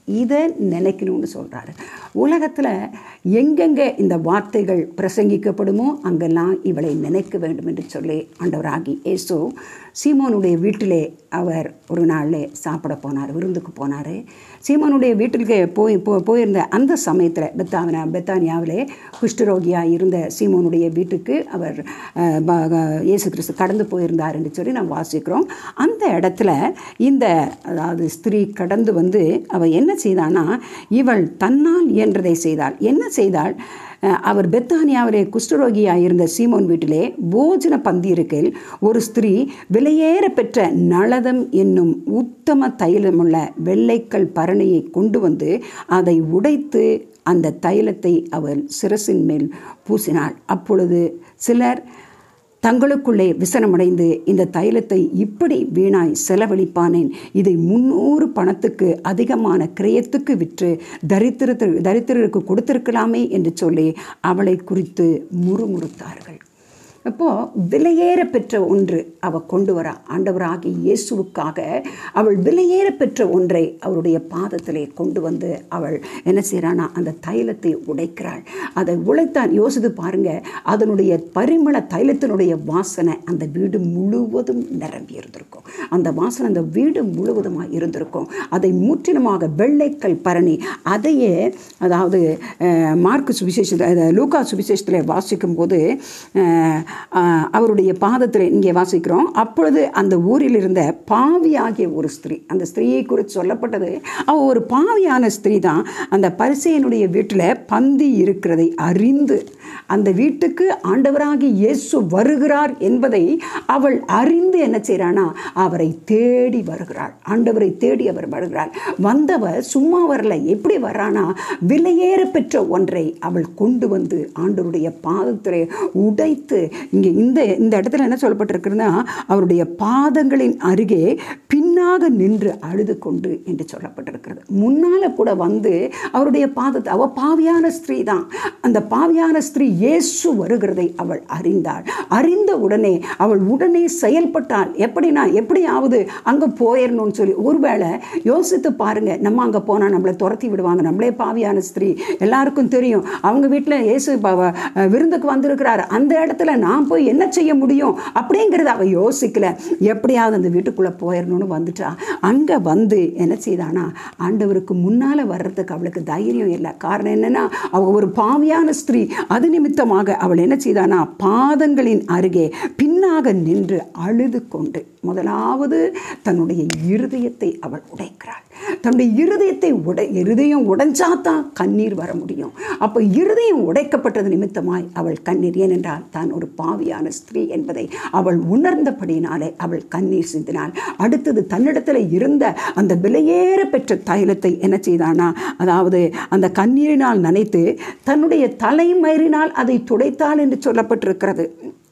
இதை நினைக்கணும்னு சொல்கிறாரு உலகத்தில் எங்கெங்கே இந்த வார்த்தைகள் பிரசங்கிக்கப்படுமோ அங்கெல்லாம் இவளை நினைக்க வேண்டும் என்று சொல்லி ஆண்டவராகி இயேசு சீமோனுடைய வீட்டிலே அவர் ஒரு நாளில் சாப்பிட போனார் விருந்துக்கு போனார் சீமோனுடைய வீட்டிற்கு போய் போ போயிருந்த அந்த சமயத்தில் பெத்தாவன பெத்தானியாவிலே குஷ்டரோகியாக இருந்த சீமோனுடைய வீட்டுக்கு அவர் அஹ், ப- க- இயேசு கிறிஸ்து கடந்து போயிருந்தார் என்று சொல்லி நாம் வாசிக்கிறோம் அந்த இடத்துல இந்த அதாவது ஸ்திரீ கடந்து வந்து அவள் என்ன செய்தானா இவள் தன்னால் இயன்றதை செய்தாள் என்ன செய்தாள் அஹ், அவர் பெத்தானியாவிலே குஷ்டரோகியாக இருந்த சீமோன் வீட்டிலே போஜன பந்தி இருக்கையில் ஒரு ஸ்திரீ விலையேற பெற்ற நளதம் என்னும் உத்தம தைலமுள்ள வெள்ளைக்கல் பரணியை கொண்டு வந்து அதை உடைத்து அந்த தைலத்தை அவள் சிரசின் மேல் பூசினாள் அப்பொழுது சிலர் தங்களுக்குள்ளே விசனமடைந்து இந்த தைலத்தை இப்படி வீணாய் செலவழிப்பானேன் இதை முன்னூறு பணத்துக்கு அதிகமான கிரயத்துக்கு விற்று தரித்திரத்து தரித்திரருக்கு கொடுத்திருக்கலாமே என்று சொல்லி அவளை குறித்து முறுமுறுத்தார்கள் அப்போது விலையேற பெற்ற ஒன்று அவள் கொண்டு வரா ஆண்டவராகி இயேசுவுக்காக அவள் விலையேற பெற்ற ஒன்றை அவருடைய பாதத்திலே கொண்டு வந்து அவள் என்ன செய்கிறானா அந்த தைலத்தை உடைக்கிறாள் அதை உழைத்தான் யோசித்து பாருங்க அதனுடைய பரிமள தைலத்தினுடைய வாசனை அந்த வீடு முழுவதும் நிரம்பி இருந்திருக்கும் அந்த வாசனை அந்த வீடு முழுவதுமாக இருந்திருக்கும் அதை முற்றிலுமாக வெள்ளைக்கல் பரணி அதையே அதாவது அஹ், மார்க்கு சுவிசேஷத்தில் லூக்கா சுவிசேஷத்தில் வாசிக்கும் போது அஹ், அஹ், அவருடைய பாதத்தில் இங்கே வாசிக்கிறோம் அப்பொழுது அந்த ஊரில் இருந்த பாவியாகிய ஒரு ஸ்திரீ அந்த ஸ்திரீயை குறித்து சொல்லப்பட்டது அவள் ஒரு பாவியான ஸ்திரீ தான் அந்த பரிசையனுடைய வீட்டில் பந்தி இருக்கிறதை அறிந்து அந்த வீட்டுக்கு ஆண்டவராகி இயேசு வருகிறார் என்பதை அவள் அறிந்து என்ன செய்கிறானா அவரை தேடி வருகிறாள் ஆண்டவரை தேடி அவர் வருகிறாள் வந்தவர் சும்மா வரல எப்படி வர்றானா விலையேற பெற்ற ஒன்றை அவள் கொண்டு வந்து ஆண்டவருடைய பாதத்திலே உடைத்து இங்கே இந்த இந்த இடத்துல என்ன சொல்லப்பட்டிருக்குன்னா அவருடைய பாதங்களின் அருகே பின்னாக நின்று அழுது கொண்டு என்று சொல்லப்பட்டிருக்கிறது முன்னால் கூட வந்து அவருடைய பாதத்தை அவ பாவியான ஸ்திரீ தான் அந்த பாவியான ஸ்திரீ இயேசு வருகிறதை அவள் அறிந்தாள் அறிந்த உடனே அவள் உடனே செயல்பட்டாள் எப்படின்னா எப்படியாவது அங்கே போயிடணும்னு சொல்லி ஒருவேளை யோசித்து பாருங்க நம்ம அங்கே போனால் நம்மளை துரத்தி விடுவாங்க நம்மளே பாவியான ஸ்திரீ எல்லாருக்கும் தெரியும் அவங்க வீட்டில் இயேசு ப- வ- விருந்துக்கு வந்திருக்கிறார் அந்த இடத்துல நான் போய் என்ன செய்ய முடியும் அப்படிங்கிறத அவள் யோசிக்கல எப்படியாவது அந்த வீட்டுக்குள்ளே போயிடணும்னு வந்துட்டா அங்கே வந்து என்ன செய்தானா ஆண்டவருக்கு முன்னால் வர்றதுக்கு அவளுக்கு தைரியம் இல்லை காரணம் என்னன்னா அவள் ஒரு பாவியான ஸ்திரீ அது நிமித்தமாக அவள் என்ன செய்தானா பாதங்களின் அருகே பின்னாக நின்று அழுது கொண்டு முதலாவது தன்னுடைய இருதயத்தை அவள் உடைக்கிறாள் தன்னுடைய இருதயத்தை உடை இருதயம் உடைஞ்சாதான் கண்ணீர் வர முடியும் அப்போ இருதயம் உடைக்கப்பட்டது நிமித்தமாய் அவள் கண்ணீர் ஏனென்றால் தான் ஒரு பாவியான ஸ்திரீ என்பதை அவள் உணர்ந்தபடியினாலே அவள் கண்ணீர் சிந்தினாள் அடுத்தது தன்னிடத்தில் இருந்த அந்த விலையேற பெற்ற தைலத்தை என்ன செய்தானா அதாவது அந்த கண்ணீரினால் நனைத்து தன்னுடைய தலைமயிரினால் அதை துடைத்தாள் என்று சொல்லப்பட்டிருக்கிறது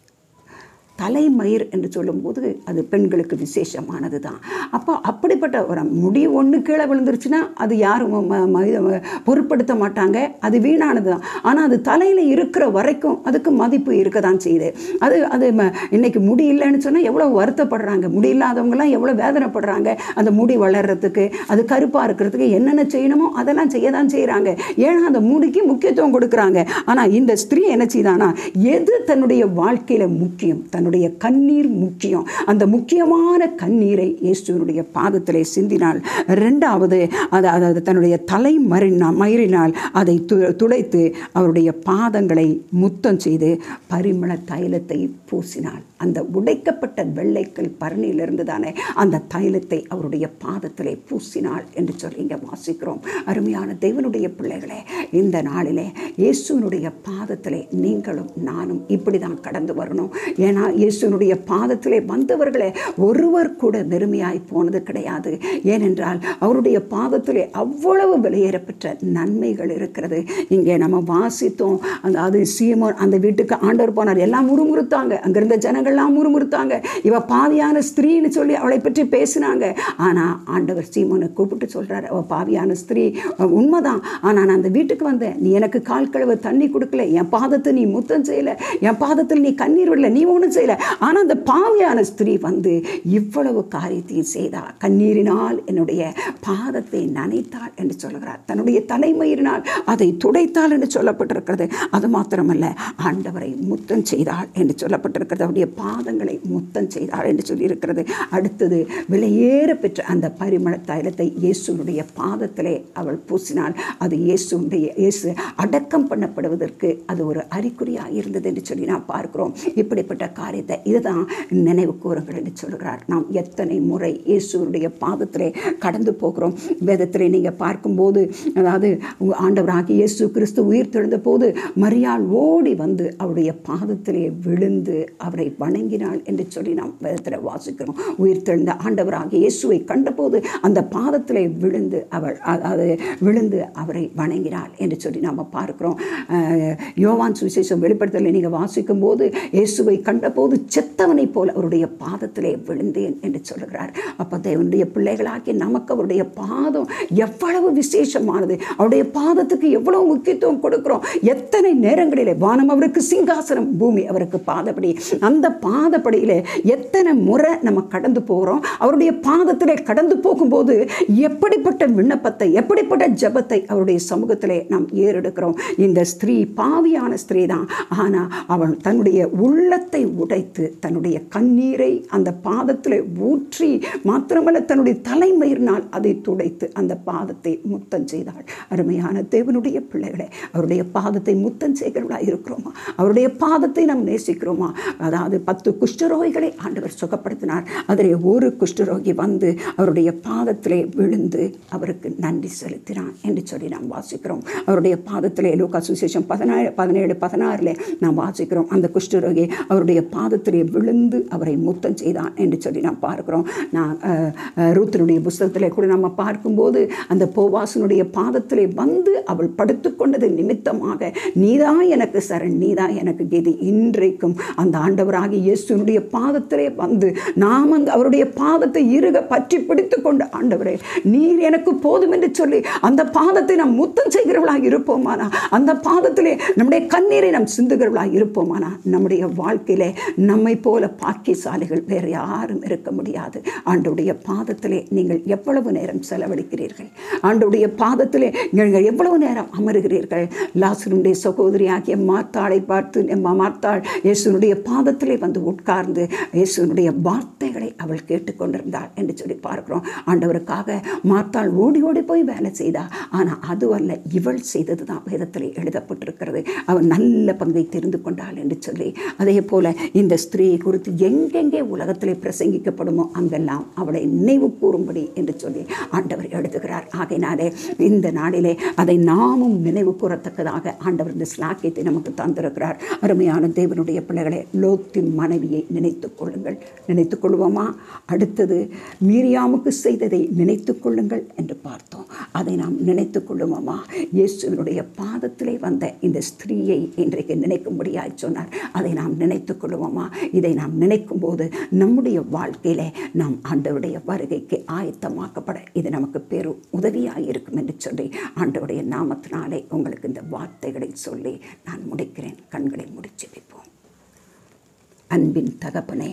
தலைமயிர் என்று சொல்லும்போது அது பெண்களுக்கு விசேஷமானது தான் அப்போ அப்படிப்பட்ட ஒரு முடி ஒன்று கீழே விழுந்துருச்சுன்னா அது யாரும் ம- ம- இத பொருட்படுத்த மாட்டாங்க அது வீணானது தான் ஆனால் அது தலையில் இருக்கிற வரைக்கும் அதுக்கு மதிப்பு இருக்க தான் செய்யுது அது அது ம- இன்னைக்கு முடி இல்லைன்னு சொன்னால் எவ்வளோ வருத்தப்படுறாங்க முடி இல்லாதவங்கலாம் எவ்வளோ வேதனைப்படுறாங்க அந்த முடி வளர்கிறதுக்கு அது கருப்பாக இருக்கிறதுக்கு என்னென்ன செய்யணுமோ அதெல்லாம் செய்ய தான் செய்கிறாங்க ஏன்னா அந்த முடிக்கு முக்கியத்துவம் கொடுக்குறாங்க ஆனால் இந்த ஸ்திரீ என்ன செய்தானா எது தன்னுடைய வாழ்க்கையில் முக்கியம் தன்னுடைய கண்ணீர் முக்கியம் அந்த முக்கியமான கண்ணீரை இயேசுவினுடைய பாதத்திலே சிந்தினாள் ரெண்டாவது அது அதாவது தன்னுடைய தலை மறினா மயிரினால் அதை து துடைத்து அவருடைய பாதங்களை முத்தம் செய்து பரிமள தைலத்தை பூசினாள் அந்த உடைக்கப்பட்ட வெள்ளைக்கல் பரணியிலிருந்து தானே அந்த தைலத்தை அவருடைய பாதத்திலே பூசினாள் என்று சொல்லி இங்கே வாசிக்கிறோம் அருமையான தேவனுடைய பிள்ளைகளே இந்த நாளிலே இயேசுவினுடைய பாதத்திலே நீங்களும் நானும் இப்படி தான் கடந்து வரணும் ஏன்னா இயேசுவினுடைய பாதத்திலே வந்தவர்களே ஒருவர் கூட வெறுமையாய் போனது கிடையாது ஏனென்றால் அவருடைய பாதத்திலே அவ்வளவு வெளியேறப்பெற்ற நன்மைகள் இருக்கிறது இங்கே நம்ம வாசித்தோம் அந்த அது சீமோன் அந்த வீட்டுக்கு ஆண்டவர் போனார் எல்லாம் முறுமுறுத்தாங்க அங்கிருந்த ஜனங்கள்லாம் முறுமுறுத்தாங்க இவ பாவியான ஸ்திரீன்னு சொல்லி அவளை பற்றி பேசினாங்க ஆனால் ஆண்டவர் சீமோனை கூப்பிட்டு சொல்றாரு அவ பாவியான ஸ்திரீ அஹ் உண்மைதான் ஆனால் நான் அந்த வீட்டுக்கு வந்தேன் நீ எனக்கு கால் கால் கழுவ தண்ணி கொடுக்கல என் பாதத்தை நீ முத்தம் செய்யல என் பாதத்தில் நீ கண்ணீர் விடல நீ ஒன்றும் செய்யல ஆனால் அந்த பாவியான ஸ்திரீ வந்து இவ்வளவு காரியத்தையும் செய்தா கண்ணீரினால் என்னுடைய பாதத்தை நனைத்தாள் என்று சொல்கிறார் தன்னுடைய தலைமயிரினால் அதை துடைத்தாள் என்று சொல்லப்பட்டிருக்கிறது அது மாத்திரமல்ல ஆண்டவரை முத்தம் செய்தாள் என்று சொல்லப்பட்டிருக்கிறது அவருடைய பாதங்களை முத்தம் செய்தாள் என்று சொல்லியிருக்கிறது அடுத்தது விலையேற பெற்ற அந்த பரிமள தைலத்தை இயேசுனுடைய பாதத்திலே அவள் பூசினாள் அது இயேசுடைய இயேசு அடக்கம் பண்ணப்படுவதற்கு அது ஒரு அறிகுறியாக இருந்தது என்று சொல்லி நாம் பார்க்கிறோம் இப்படிப்பட்ட காரியத்தை இதுதான் நினைவு கூறுங்கள் என்று சொல்கிறார் நாம் எத்தனை முறை இயேசுடைய பாதத்திலே கடந்து போகிறோம் வேதத்திலே நீங்கள் பார்க்கும்போது அதாவது உங்க ஆண்டவராகிய இயேசு கிறிஸ்து உயிர் தெழுந்த போது மரியாள் ஓடி வந்து அவருடைய பாதத்திலே விழுந்து அவரை வணங்கினாள் என்று சொல்லி நாம் வேதத்தில் வாசிக்கிறோம் உயிர் தெழுந்த ஆண்டவராகிய இயேசுவை கண்டபோது அந்த பாதத்திலே விழுந்து அவள் அ- அது விழுந்து அவரை வணங்கினாள் என்று சொல்லி நாம் பார்க்கிறோம் அஹ், யோவான் சுவிசேஷம் வெளிப்படுத்தலை நீங்கள் வாசிக்கும் போது இயேசுவை கண்டபோது செத்தவனைப் போல அவருடைய பாதத்திலே விழுந்தேன் என்று சொல்கிறார் அப்போ தேவனுடைய பிள்ளைகளாக்கி நமக்கு அவருடைய பாதம் எவ்வளவு விசேஷமானது அவருடைய பாதத்துக்கு எவ்வளவு முக்கியத்துவம் கொடுக்கிறோம் எத்தனை நேரங்களிலே வானம் அவருக்கு சிங்காசனம் பூமி அவருக்கு பாதப்படி அந்த பாதப்படியிலே எத்தனை முறை நம்ம கடந்து போகிறோம் அவருடைய பாதத்திலே கடந்து போகும்போது எப்படிப்பட்ட விண்ணப்பத்தை எப்படிப்பட்ட ஜெபத்தை அவருடைய சமூகத்திலே நாம் ஏறெடுக்கிறோம் இந்த ஸ்திரீ பாவியான ஸ்திரீ தான் ஆனால் அவள் தன்னுடைய உள்ளத்தை உடைத்து தன்னுடைய கண்ணீரை அந்த பாதத்தில் ஊற்றி மாத்திரமல்ல தன்னுடைய தலைமயிரினால் அதை துடைத்து அந்த பாதத்தை முத்தம் செய்தாள் அருமையான தேவனுடைய பிள்ளைகளே அவருடைய பாதத்தை முத்தம் செய்கிறவர்களாக இருக்கிறோமா அவருடைய பாதத்தை நாம் நேசிக்கிறோமா அதாவது பத்து குஷ்டரோகிகளை ஆண்டவர் சுகப்படுத்தினார் அதில் ஒரு குஷ்டரோகி வந்து அவருடைய பாதத்திலே விழுந்து அவருக்கு நன்றி செலுத்தினான் என்று சொல்லி நாம் வாசிக்கிறோம் அவருடைய பாதத்திலே லூக்கா சுசேஷம் பதினேழு பதினேழு பதினாறில் நாம் வாசிக்கிறோம் அந்த குஷ்டரோகி அவருடைய பாதத்திலே விழுந்து அவரை முத்தம் செய்தான் என்று சொல்லி நாம் பார்க்கிறோம் நான் அஹ், அஹ், ரூத்தினுடைய புஸ்தகத்திலே கூட நம்ம பார்க்கும்போது அந்த போவாசனுடைய பாதத்திலே வந்து அவள் படுத்துக்கொண்டது நிமித்தமாக நீதான் எனக்கு சரண் நீதான் எனக்கு கீதி இன்றைக்கும் அந்த ஆண்டவராகிய இயேசுனுடைய பாதத்திலே வந்து நாம் அந்த அவருடைய பாதத்தை இறுக பற்றி பிடித்து கொண்டு ஆண்டவரே நீர் எனக்கு போதும் என்று சொல்லி அந்த பாதத்தை நாம் முத்தம் செய்கிறவர்களாக இருப்போமானா அந்த பாதத்திலே நம்முடைய கண்ணீரை நாம் சிந்துகிறவர்களாக இருப்போமானா நம்முடைய வாழ்க்கையிலே நம்மை போல பாக்கியசாலிகள் வேறு யாரும் இருக்க முடியாது ஆண்டுடைய பாதத்திலே நீங்கள் எவ்வளவு நேரம் செலவழிக்கிறீர்கள் ஆண்டுடைய பாதத்திலே நீங்கள் எவ்வளவு நேரம் அமருகிறீர்கள் லாசருடைய சகோதரியாகிய மாத்தாளை பார்த்து எம்மா மாத்தாள் இயேசுனுடைய பாதத்திலே வந்து உட்கார்ந்து இயேசுனுடைய வார்த்தைகளை அவள் கேட்டுக்கொண்டிருந்தாள் என்று சொல்லி பார்க்கிறோம் ஆண்டவருக்காக மாத்தாள் ஓடி ஓடி போய் வேலை செய்தா ஆனால் அதுவல்ல இவள் செய்தது தான் வேதத்தில் எழுதப்பட்டிருக்கிறது அவள் நல்ல பங்கை தெரிந்து கொண்டாள் என்று சொல்லி அதே போல இந்த ஸ்திரீயை குறித்து எங்கெங்கே உலகத்திலே பிரசங்கிக்கப்படுமோ அங்கெல்லாம் அவளை நினைவு கூறும்படி என்று சொல்லி ஆண்டவர் எழுதுகிறார் ஆகையினாலே இந்த நாளிலே அதை நாமும் நினைவு கூறத்தக்கதாக ஆண்டவர் இந்த ஸ்லாக்கியத்தை நமக்கு தந்திருக்கிறார் அருமையான தேவனுடைய பிள்ளைகளே லோத்தின் மனைவியை நினைத்துக் கொள்ளுங்கள் நினைத்துக் கொள்வோமா அடுத்தது மீரியாமுக்கு செய்ததை நினைத்துக் கொள்ளுங்கள் என்று பார்த்தோம் அதை நாம் நினைத்துக் கொள்ளுவோமா இயேசுவினுடைய பாதத்திலே வந்த இந்த ஸ்திரீயை இன்றைக்கு நினைக்கும்படியாய் சொன்னார் அதை நாம் நினைத்துக் கொள்வோமா இதை நாம் நினைக்கும் போது நம்முடைய வாழ்க்கையிலே நாம் ஆண்டவருடைய வருகைக்கு ஆயத்தமாக்கப்பட இது நமக்கு பெரும் உதவியாக இருக்கும் என்று சொல்லி ஆண்டவருடைய நாமத்தினாலே உங்களுக்கு இந்த வார்த்தைகளை சொல்லி நான் முடிக்கிறேன் கண்களை முடிச்சு வைப்போம் அன்பின் தகப்பனே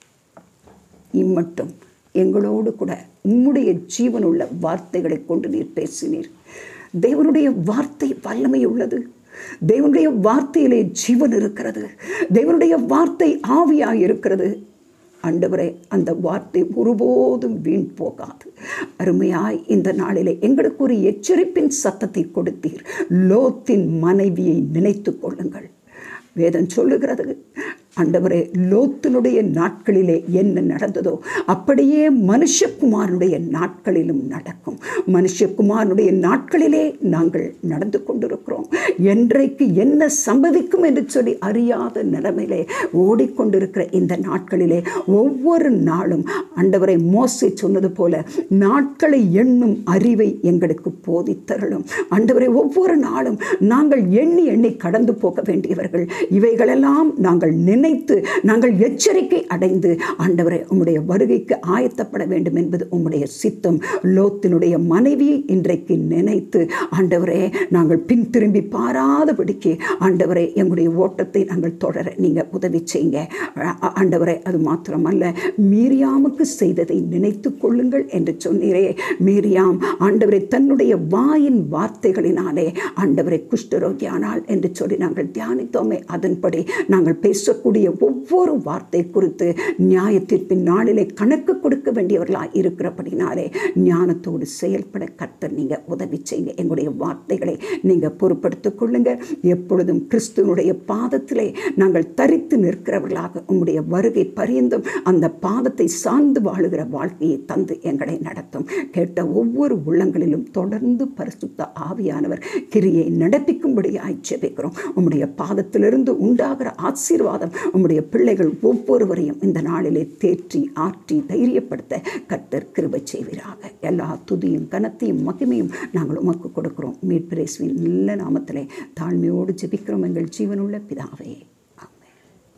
இம்மட்டும் எங்களோடு கூட உம்முடைய ஜீவனுள்ள வார்த்தைகளை கொண்டு நீர் பேசினீர் தேவனுடைய வார்த்தை வல்லமை உள்ளது தேவனுடைய வார்த்தையிலே ஜீவன் இருக்கிறது தேவனுடைய வார்த்தை ஆவியாக இருக்கிறது ஆண்டவரே அந்த வார்த்தை ஒருபோதும் வீண் போகாது அருமையாய் இந்த நாளிலே எங்களுக்கு ஒரு எச்சரிப்பின் சத்தத்தை கொடுத்தீர் லோத்தின் மனைவியை நினைத்துக் கொள்ளுங்கள் வேதம் சொல்லுகிறது ஆண்டவரே லோத்தினுடைய நாட்களிலே என்ன நடந்ததோ அப்படியே மனுஷகுமாரனுடைய நாட்களிலும் நடக்கும் மனுஷகுமாரனுடைய நாட்களிலே நாங்கள் நடந்து கொண்டிருக்கிறோம் என்றைக்கு என்ன சம்பவிக்கும் என்று சொல்லி அறியாத நிலைமையிலே ஓடிக்கொண்டிருக்கிற இந்த நாட்களிலே ஒவ்வொரு நாளும் ஆண்டவரை மோசை சொன்னது போல நாட்களை எண்ணும் அறிவை எங்களுக்கு போதித்தரலும் ஆண்டவரை ஒவ்வொரு நாளும் நாங்கள் எண்ணி எண்ணி கடந்து போக வேண்டியவர்கள் இவைகளெல்லாம் நாங்கள் நினை நினைத்து நாங்கள் எச்சரிக்கை அடைந்து ஆண்டவரே உம்முடைய வருகைக்கு ஆயத்தப்பட வேண்டும் என்பது உம்முடைய சித்தம் லோத்தினுடைய மனைவியை இன்றைக்கு நினைத்து ஆண்டவரே நாங்கள் பின் திரும்பி பாராதபடிக்கு ஆண்டவரே எங்களுடைய ஓட்டத்தை நாங்கள் தொடர நீங்கள் உதவி செய்யுங்க ஆ- ஆண்டவரே அது மாத்திரமல்ல மீரியாமுக்கு செய்ததை நினைத்து கொள்ளுங்கள் என்று சொன்னீரே மீரியாம் ஆண்டவரை தன்னுடைய வாயின் வார்த்தைகளினாலே ஆண்டவரை குஷ்டரோகியானாள் என்று சொல்லி நாங்கள் தியானித்தோமே அதன்படி நாங்கள் பேசக்கூடிய ஒவ்வொரு வார்த்தை குறித்து நியாயத்தீர்ப்பின் நாளிலே கணக்கு கொடுக்க வேண்டியவர்களாக இருக்கிறபடினாலே ஞானத்தோடு செயல்பட கர்த்தர் நீங்கள் உதவி செய்யுங்க எங்களுடைய வார்த்தைகளை நீங்கள் பொறுப்படுத்திக் கொள்ளுங்க எப்பொழுதும் கிறிஸ்துவனுடைய பாதத்திலே நாங்கள் தரித்து நிற்கிறவர்களாக உம்முடைய வருகை பரியந்தும் அந்த பாதத்தை சார்ந்து வாழுகிற வாழ்க்கையை தந்து எங்களை நடத்தும் கேட்ட ஒவ்வொரு உள்ளங்களிலும் தொடர்ந்து பரிசுத்த ஆவியானவர் கிரியை நடப்பிக்கும்படியாய் ஜெபிக்கிறோம் உம்முடைய பாதத்திலிருந்து உண்டாகிற ஆசீர்வாதம் உம்முடைய பிள்ளைகள் ஒவ்வொருவரையும் இந்த நாளிலே தேற்றி ஆற்றி தைரியப்படுத்த கர்த்தர் கிருபை செய்வீராக எல்லா துதியும் கனத்தையும் மகிமையும் நாங்கள் உமக்கு கொடுக்கிறோம் மீட்பிரேசுவின் நல்ல நாமத்திலே தாழ்மையோடு ஜெபிக்கிறோம் எங்கள் ஜீவனுள்ள பிதாவே ஆமென்.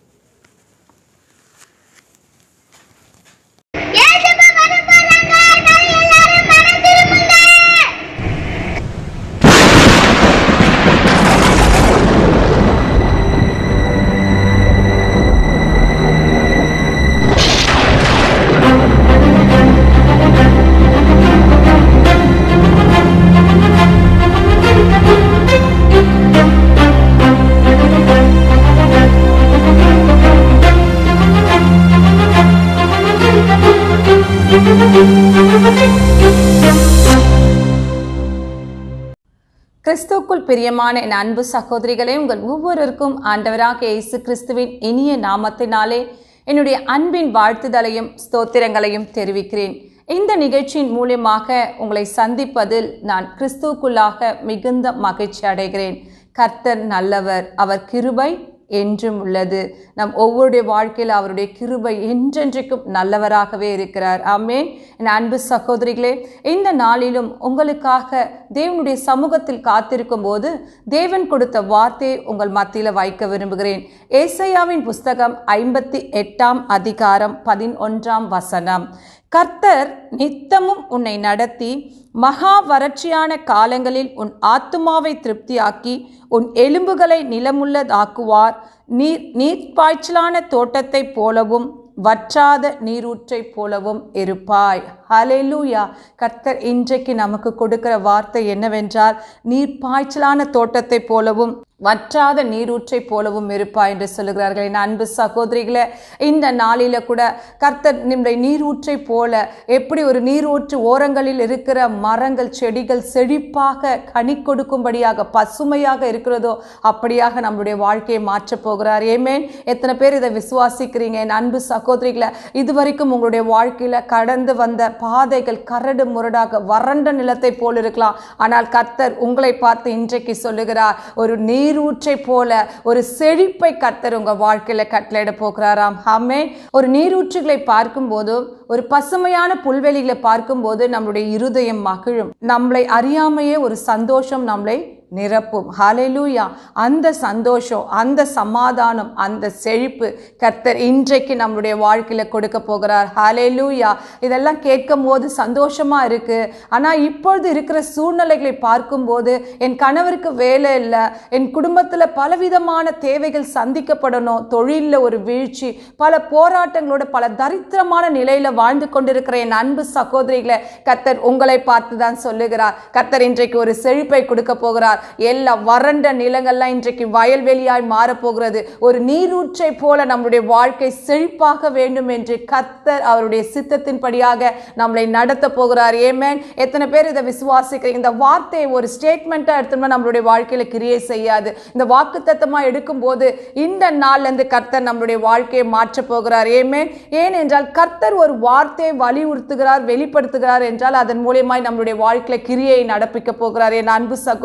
கிறிஸ்துவுக்குள் பிரியமான என் அன்பு சகோதரிகளே உங்கள் ஒவ்வொருவருக்கும் ஆண்டவராக இயேசு கிறிஸ்துவின் இனிய நாமத்தினாலே என்னுடைய அன்பின் வாழ்த்துதலையும் ஸ்தோத்திரங்களையும் தெரிவிக்கிறேன் இந்த நிகழ்ச்சியின் மூலியமாக உங்களை சந்திப்பதில் நான் கிறிஸ்துவுக்குள்ளாக மிகுந்த மகிழ்ச்சி அடைகிறேன் கர்த்தர் நல்லவர் அவர் கிருபை என்றும் உள்ளது நம் ஒவ்வொருடைய வாழ்க்கையில் அவருடைய கிருபை என்றென்றைக்கும் நல்லவராகவே இருக்கிறார் ஆமென் என் அன்பு சகோதரிகளே இந்த நாளிலும் உங்களுக்காக தேவனுடைய சமூகத்தில் காத்திருக்கும் போது தேவன் கொடுத்த வார்த்தையை உங்கள் மத்தியில் வைக்க விரும்புகிறேன் ஏசையாவின் புஸ்தகம் ஐம்பத்தி எட்டாம் அதிகாரம் பதினொன்றாம் வசனம் கர்த்தர் நித்தமும் உன்னை நடத்தி மகா வறட்சியான காலங்களில் உன் ஆத்துமாவை திருப்தியாக்கி உன் எலும்புகளை நிலமுள்ளதாக்குவார் நீர் நீர்ப்பாய்ச்சலான தோட்டத்தைப் போலவும் வற்றாத நீரூற்றைப் போலவும் இருப்பாய் ஹalleluya கர்த்தர் இன்றைக்கு நமக்கு கொடுக்கிற வார்த்தை என்னவென்றால் நீர்ப்பாய்ச்சலான தோட்டத்தைப் போலவும் வற்றாத நீரூற்றைப் போலவும் இருப்பாய் என்று சொல்லுகிறார்கள் என் அன்பு சகோதரிகளே இந்த நாளில கூட கர்த்தர் நம்முடைய நீரூற்றை போல எப்படி ஒரு நீரூற்று ஓரங்களில் இருக்கிற மரங்கள் செடிகள் செழிப்பாக கனி கொடுக்கும்படியாக பசுமையாக இருக்கிறதோ அப்படியாக நம்மளுடைய வாழ்க்கையை மாற்றப் போகிறார் ஏமேன் எத்தனை பேர் இதை விசுவாசிக்கிறீங்க என் அன்பு சகோதரிகளை இதுவரைக்கும் உங்களுடைய வாழ்க்கையில கடந்து வந்த பாதைகள் கரடு முரடாக வறண்ட நிலத்தை போல் இருக்கலாம் ஆனால் கர்த்தர் உங்களை பார்த்து இன்றைக்கு சொல்லுகிறார் ஒரு நீரூற்றை போல ஒரு செழிப்பை கர்த்தர் உங்க வாழ்க்கையில கட்டளையிட போகிறாராம் ஆமே ஒரு நீரூற்றுகளை பார்க்கும்போது ஒரு பசுமையான புல்வெளிகளை பார்க்கும்போது நம்மளுடைய இருதயம் மகிழும் நம்மளை அறியாமையே ஒரு சந்தோஷம் நம்மளை நிரப்பும் ஹalleluya அந்த சந்தோஷம் அந்த சமாதானம் அந்த செழிப்பு கர்த்தர் இன்றைக்கு நம்மளுடைய வாழ்க்கையில கொடுக்க போகிறார் ஹalleluya இதெல்லாம் கேட்கும் போது சந்தோஷமா இருக்கு ஆனா இப்பொழுது இருக்கிற சூழ்நிலைகளை பார்க்கும்போது என் கணவருக்கு வேலை இல்லை என் குடும்பத்துல பலவிதமான தேவைகள் சந்திக்கப்படணும் தொழிலில் ஒரு வீழ்ச்சி பல போராட்டங்களோட பல தரித்திரமான நிலையில வாழ்ந்து கொண்டிருக்கிற என் அன்பு சகோதரிகளை கர்த்தர் உங்களை பார்த்து தான் சொல்லுகிறார் கர்த்தர் இன்றைக்கு ஒரு செழிப்பை கொடுக்க போகிறார் எல்லா வறண்ட நிலங்கள்லாம் இன்றைக்கு வயல்வெளியாய் மாறப்போகிறது ஒரு நீரூற்றை போல நம்முடைய வாழ்க்கை செழிப்பாக வேண்டும் என்று கர்த்தர் அவருடைய சித்தத்தின்படியாக நம்மளை நடத்த போகிறார் ஏமேன் எத்தனை பேர் இதை விசுவாசிக்கிறீங்க இந்த வார்த்தையை ஒரு ஸ்டேட்மெண்ட்டாக எடுத்தோம்னா நம்மளுடைய வாழ்க்கையில கிரியை செய்யாது இந்த வாக்கு தத்தமாக எடுக்கும்போது இந்த நாள்ல இருந்து கர்த்தர் நம்மளுடைய வாழ்க்கையை மாற்றப் போகிறார் ஏமேன் ஏனென்றால் கர்த்தர் ஒரு வார்த்தையை வலியுறுத்துகிறார் வெளிப்படுத்துகிறார் என்றால் அதன் மூலியமாய் நம்மளுடைய வாழ்க்கையில கிரியை நடப்பிக்க போகிறார் என் அன்பு சகோதரிகளை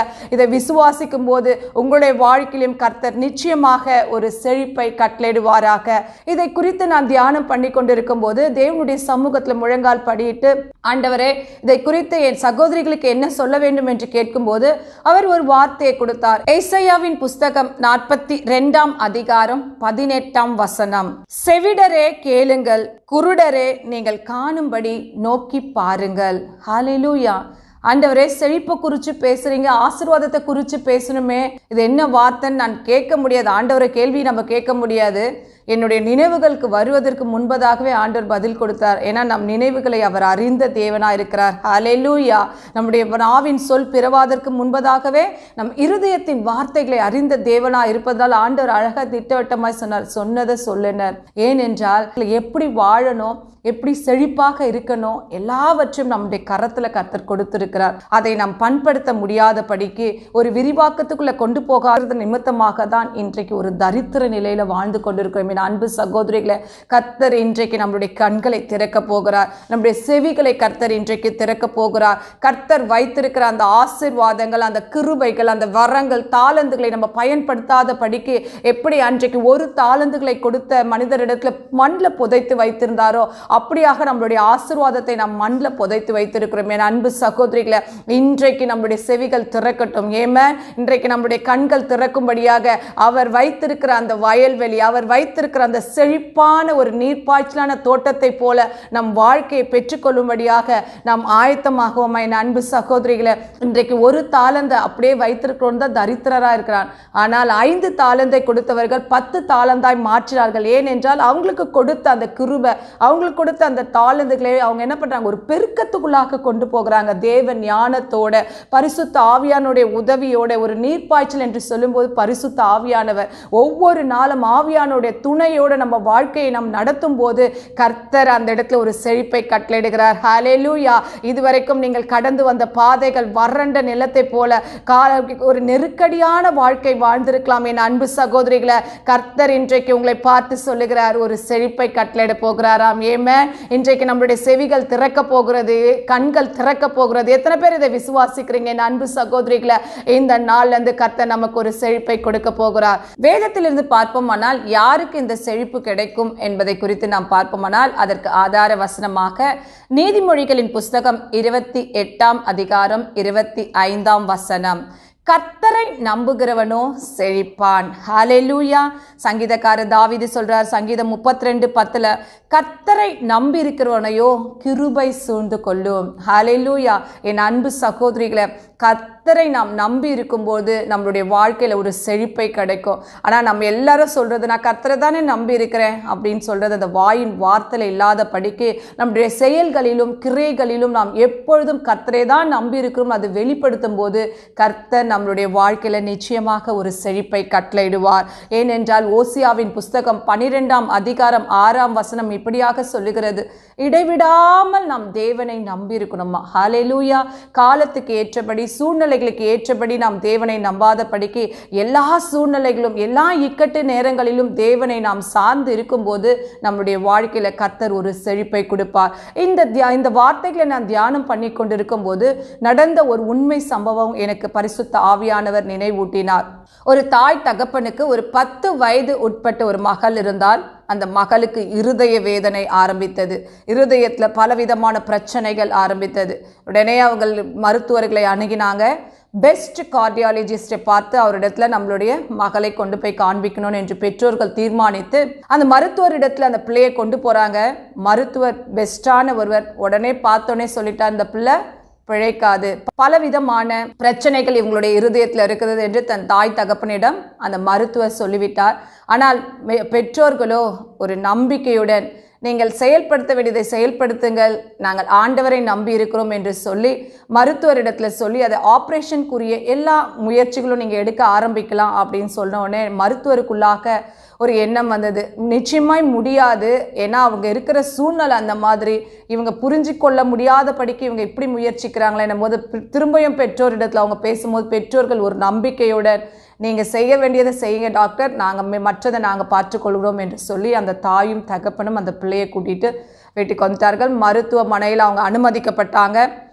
இதை விசுவாசிக்கும் போது உங்களுடைய வாழ்க்கையிலும் கர்த்தர் நிச்சயமாக ஒரு செழிப்பை கட்டளையிடுவாராக இதை குறித்து நான் தியானம் பண்ணி கொண்டிருக்கும் போது தேவனுடைய சமூகத்தில் முழங்கால் படியிட்டு ஆண்டவரே இதை குறித்து என் சகோதரிகளுக்கு என்ன சொல்ல வேண்டும் என்று கேட்கும்போது அவர் ஒரு வார்த்தையை கொடுத்தார் ஏசையாவின் புஸ்தகம் நாற்பத்தி ரெண்டாம் அதிகாரம் பதினெட்டாம் வசனம் செவிடரே கேளுங்கள் குருடரே நீங்கள் காணும்படி நோக்கி பாருங்கள் ஹalleluya ஆண்டவரே செழிப்பை குறித்து பேசுறீங்க ஆசீர்வாதத்தை குறித்து பேசணுமே இது என்ன வார்த்தைன்னு நான் கேட்க முடியாது ஆண்டவரை கேள்வி நம்ம கேட்க முடியாது என்னுடைய நினைவுகளுக்கு வருவதற்கு முன்பதாகவே ஆண்டவர் பதில் கொடுத்தார் ஏன்னா நம் நினைவுகளை அவர் அறிந்த தேவனாய் இருக்கிறார் ஹalleluya நம்முடைய நாவின் சொல் பிறவாதற்கு முன்பதாகவே நம் இருதயத்தின் வார்த்தைகளை அறிந்த தேவனாய் இருப்பதால் ஆண்டவர் அழகா திட்டவட்டமாய் சொன்னார் சொன்னதை சொல்லுனர் ஏனென்றால் எப்படி வாழணும் எப்படி செழிப்பாக இருக்கணும் எல்லாவற்றையும் நம்முடைய கரத்துல கர்த்தர் கொடுத்திருக்கிறார் அதை நாம் பண்படுத்த முடியாதபடிக்கு ஒரு விரிவாக்கத்துக்குள்ள கொண்டு போகாத நிமித்தமாக தான் இன்றைக்கு ஒரு தரித்திர நிலையில வாழ்ந்து கொண்டிருக்கிறோம் என் அன்பு சகோதரிகளை கர்த்தர் இன்றைக்கு நம்மளுடைய கண்களை திறக்க போகிறார் நம்முடைய செவிகளை கர்த்தர் இன்றைக்கு திறக்க போகிறார் கர்த்தர் வைத்திருக்கிற அந்த ஆசீர்வாதங்கள் அந்த கிருபைகள் அந்த வரங்கள் தாளந்துகளை நம்ம பயன்படுத்தாத படிக்கு எப்படி அன்றைக்கு ஒரு தாளந்துகளை கொடுத்த மனிதரிடத்துல மண்ணில் புதைத்து வைத்திருந்தாரோ அப்படியாக நம்மளுடைய ஆசீர்வாதத்தை நாம் மண்ணில் புதைத்து வைத்திருக்கிறோம் என் அன்பு சகோதரிகளை இன்றைக்கு நம்மளுடைய செவிகள் திறக்கட்டும் ஏம இன்றைக்கு நம்மளுடைய கண்கள் திறக்கும்படியாக அவர் வைத்திருக்கிற அந்த வயல்வெளி அவர் வைத்திருக்கிற அந்த செழிப்பான ஒரு நீர்ப்பாய்ச்சலான தோட்டத்தை போல நம் வாழ்க்கையை பெற்றுக்கொள்ளும்படியாக நாம் ஆயத்தமாகுவோம் என் அன்பு சகோதரிகளை இன்றைக்கு ஒரு தாளந்தை அப்படியே வைத்திருக்கிறோம் தான் தரித்திரராக இருக்கிறான் ஆனால் ஐந்து தாளந்தை கொடுத்தவர்கள் பத்து தாளந்தாய் மாற்றினார்கள் ஏனென்றால் அவங்களுக்கு கொடுத்த அந்த கிருபை அவங்களுக்கு கொடுத்த அந்த தாளந்துகளை அவங்க என்ன பண்றாங்க ஒரு பெருக்கத்துக்குள்ளாக கொண்டு போகிறாங்க தேவ ஞானத்தோட பரிசுத்த ஆவியானுடைய உதவியோட ஒரு நீர்ப்பாய்ச்சல் என்று சொல்லும்போது பரிசுத்த ஆவியானவர் ஒவ்வொரு நாளும் ஆவியானுடைய துணையோட நம்ம வாழ்க்கையை நாம் நடத்தும் போது கர்த்தர் அந்த இடத்துல ஒரு செழிப்பை கட்டளையிடுகிறார் ஹalleluya இதுவரைக்கும் நீங்கள் கடந்து வந்த பாதைகள் வறண்ட நிலத்தை போல கால ஒரு நெருக்கடியான வாழ்க்கை வாழ்ந்திருக்கலாம் என் அன்பு சகோதரிகளை கர்த்தர் இன்றைக்கு உங்களை பார்த்து சொல்லுகிறார் ஒரு செழிப்பை கட்டளையிட போகிறாராம் ஏமே இன்றைக்கு நம்மளுடைய செவிகள் திறக்க போகிறது கண்கள் திறக்க போகிறது எத்தனை பேர் இதை விசுவாசிக்கிறீங்க என் அன்பு சகோதரிகளை இந்த நாள்ல இருந்து கர்த்தர் நமக்கு ஒரு செழிப்பை கொடுக்க போகிறார் வேதத்திலிருந்து பார்ப்போமானால் யாருக்கு இந்த செழிப்பு கிடைக்கும் என்பதை குறித்து நாம் பார்ப்போமானால் அதற்கு ஆதார வசனமாக நீதிமொழிகளின் புஸ்தகம் இருபத்தி எட்டாம் அதிகாரம் இருபத்தி ஐந்தாம் வசனம் கர்த்தரை நம்புகிறவனோ செழிப்பான் ஹalleluya சங்கீதக்காரர் தாவீது சொல்றார் சங்கீதம் முப்பத்தி ரெண்டு பத்துல கர்த்தரை நம்பி இருக்கிறவனையோ கிருபை சூழ்ந்து கொள்ளும் ஹalleluya என் அன்பு சகோதரிகளை கர்த்தரை நாம் நம்பி இருக்கும்போது நம்மளுடைய வாழ்க்கையில ஒரு செழிப்பை கிடைக்கும் ஆனா நம்ம எல்லாரும் சொல்றது நான் கர்த்தரை தானே நம்பி இருக்கிறேன் அப்படின்னு சொல்றது அந்த வாயின் வார்த்தையில இல்லாத படிக்கு நம்முடைய செயல்களிலும் கிரியைகளிலும் நாம் எப்பொழுதும் கர்த்தரை தான் நம்பி இருக்கிறோம் அது வெளிப்படுத்தும் போது கர்த்தர் நம்மளுடைய வாழ்க்கையில நிச்சயமாக ஒரு செழிப்பை கட்டளையிடுவார் ஏனென்றால் ஓசியாவின் புஸ்தகம் பனிரெண்டாம் அதிகாரம் ஆறாம் வசனம் இப்படியாக சொல்லுகிறது இடைவிடாமல் நாம் தேவனை நம்பி இருக்கணுமா ஹalleluya காலத்துக்கு ஏற்றபடி சூழ்நிலைகளுக்கு ஏற்றபடி நாம் தேவனை நம்பாதபடிக்கு எல்லா சூழ்நிலைகளும் எல்லா இக்கட்டு நேரங்களிலும் தேவனை நாம் சார்ந்து இருக்கும்போது நம்முடைய வாழ்க்கையில கர்த்தர் ஒரு செழிப்பை கொடுப்பார் இந்த தியா- இந்த வார்த்தைகளை நான் தியானம் பண்ணி கொண்டிருக்கும் போது நடந்த ஒரு உண்மை சம்பவம் எனக்கு பரிசுத்த ஆவியானவர் நினைவூட்டினார் ஒரு தாய் தகப்பனுக்கு ஒரு பத்து வயது உட்பட்ட ஒரு மகள் இருந்தால் அந்த மகளுக்கு இருதய வேதனை ஆரம்பித்தது இருதயத்துல பலவிதமான பிரச்சனைகள் ஆரம்பித்தது உடனே அவங்க மருத்துவர்களை அணுகினாங்க பெஸ்ட் கார்டியாலஜிஸ்டை பார்த்து அவரிடத்துல நம்மளுடைய மகளை கொண்டு போய் காண்பிக்கணும் என்று பெற்றோர்கள் தீர்மானித்து அந்த மருத்துவரிடத்துல அந்த பிள்ளையை கொண்டு போறாங்க மருத்துவர் பெஸ்டான ஒருவர் உடனே பார்த்தோன்னே சொல்லிட்டார் இந்த பிள்ளை பிழைக்காது பலவிதமான பிரச்சனைகள் இவங்களுடைய இருதயத்தில் இருக்கிறது என்று தன் தாய் தகப்பனிடம் அந்த மருத்துவர் சொல்லிவிட்டார் ஆனால் மெ- பெற்றோர்களோ ஒரு நம்பிக்கையுடன் நீங்கள் செயல்படுத்த வேண்டியதை செயல்படுத்துங்கள் நாங்கள் ஆண்டவரை நம்பி இருக்கிறோம் என்று சொல்லி மருத்துவரிடத்தில் சொல்லி அதை ஆப்ரேஷனுக்குரிய எல்லா முயற்சிகளும் நீங்கள் எடுக்க ஆரம்பிக்கலாம் அப்படின்னு சொன்ன உடனே மருத்துவருக்குள்ளாக ஒரு எண்ணம் வந்தது நிச்சயமாய் முடியாது ஏன்னா அவங்க இருக்கிற சூழ்நிலை அந்த மாதிரி இவங்க புரிஞ்சு கொள்ள முடியாதபடிக்கு இவங்க இப்படி முயற்சிக்கிறாங்களே போது திரும்பியும் பெற்றோரிடத்தில் அவங்க பேசும்போது பெற்றோர்கள் ஒரு நம்பிக்கையுடன் நீங்கள் செய்ய வேண்டியதை செய்யுங்க டாக்டர் நாங்கள் மற்றதை நாங்கள் பார்த்துக்கொள்கிறோம் என்று சொல்லி அந்த தாயும் தகப்பனும் அந்த பிள்ளையை கூட்டிட்டு வீட்டுக்கு வந்துட்டார்கள் மருத்துவமனையில் அவங்க அனுமதிக்கப்பட்டாங்க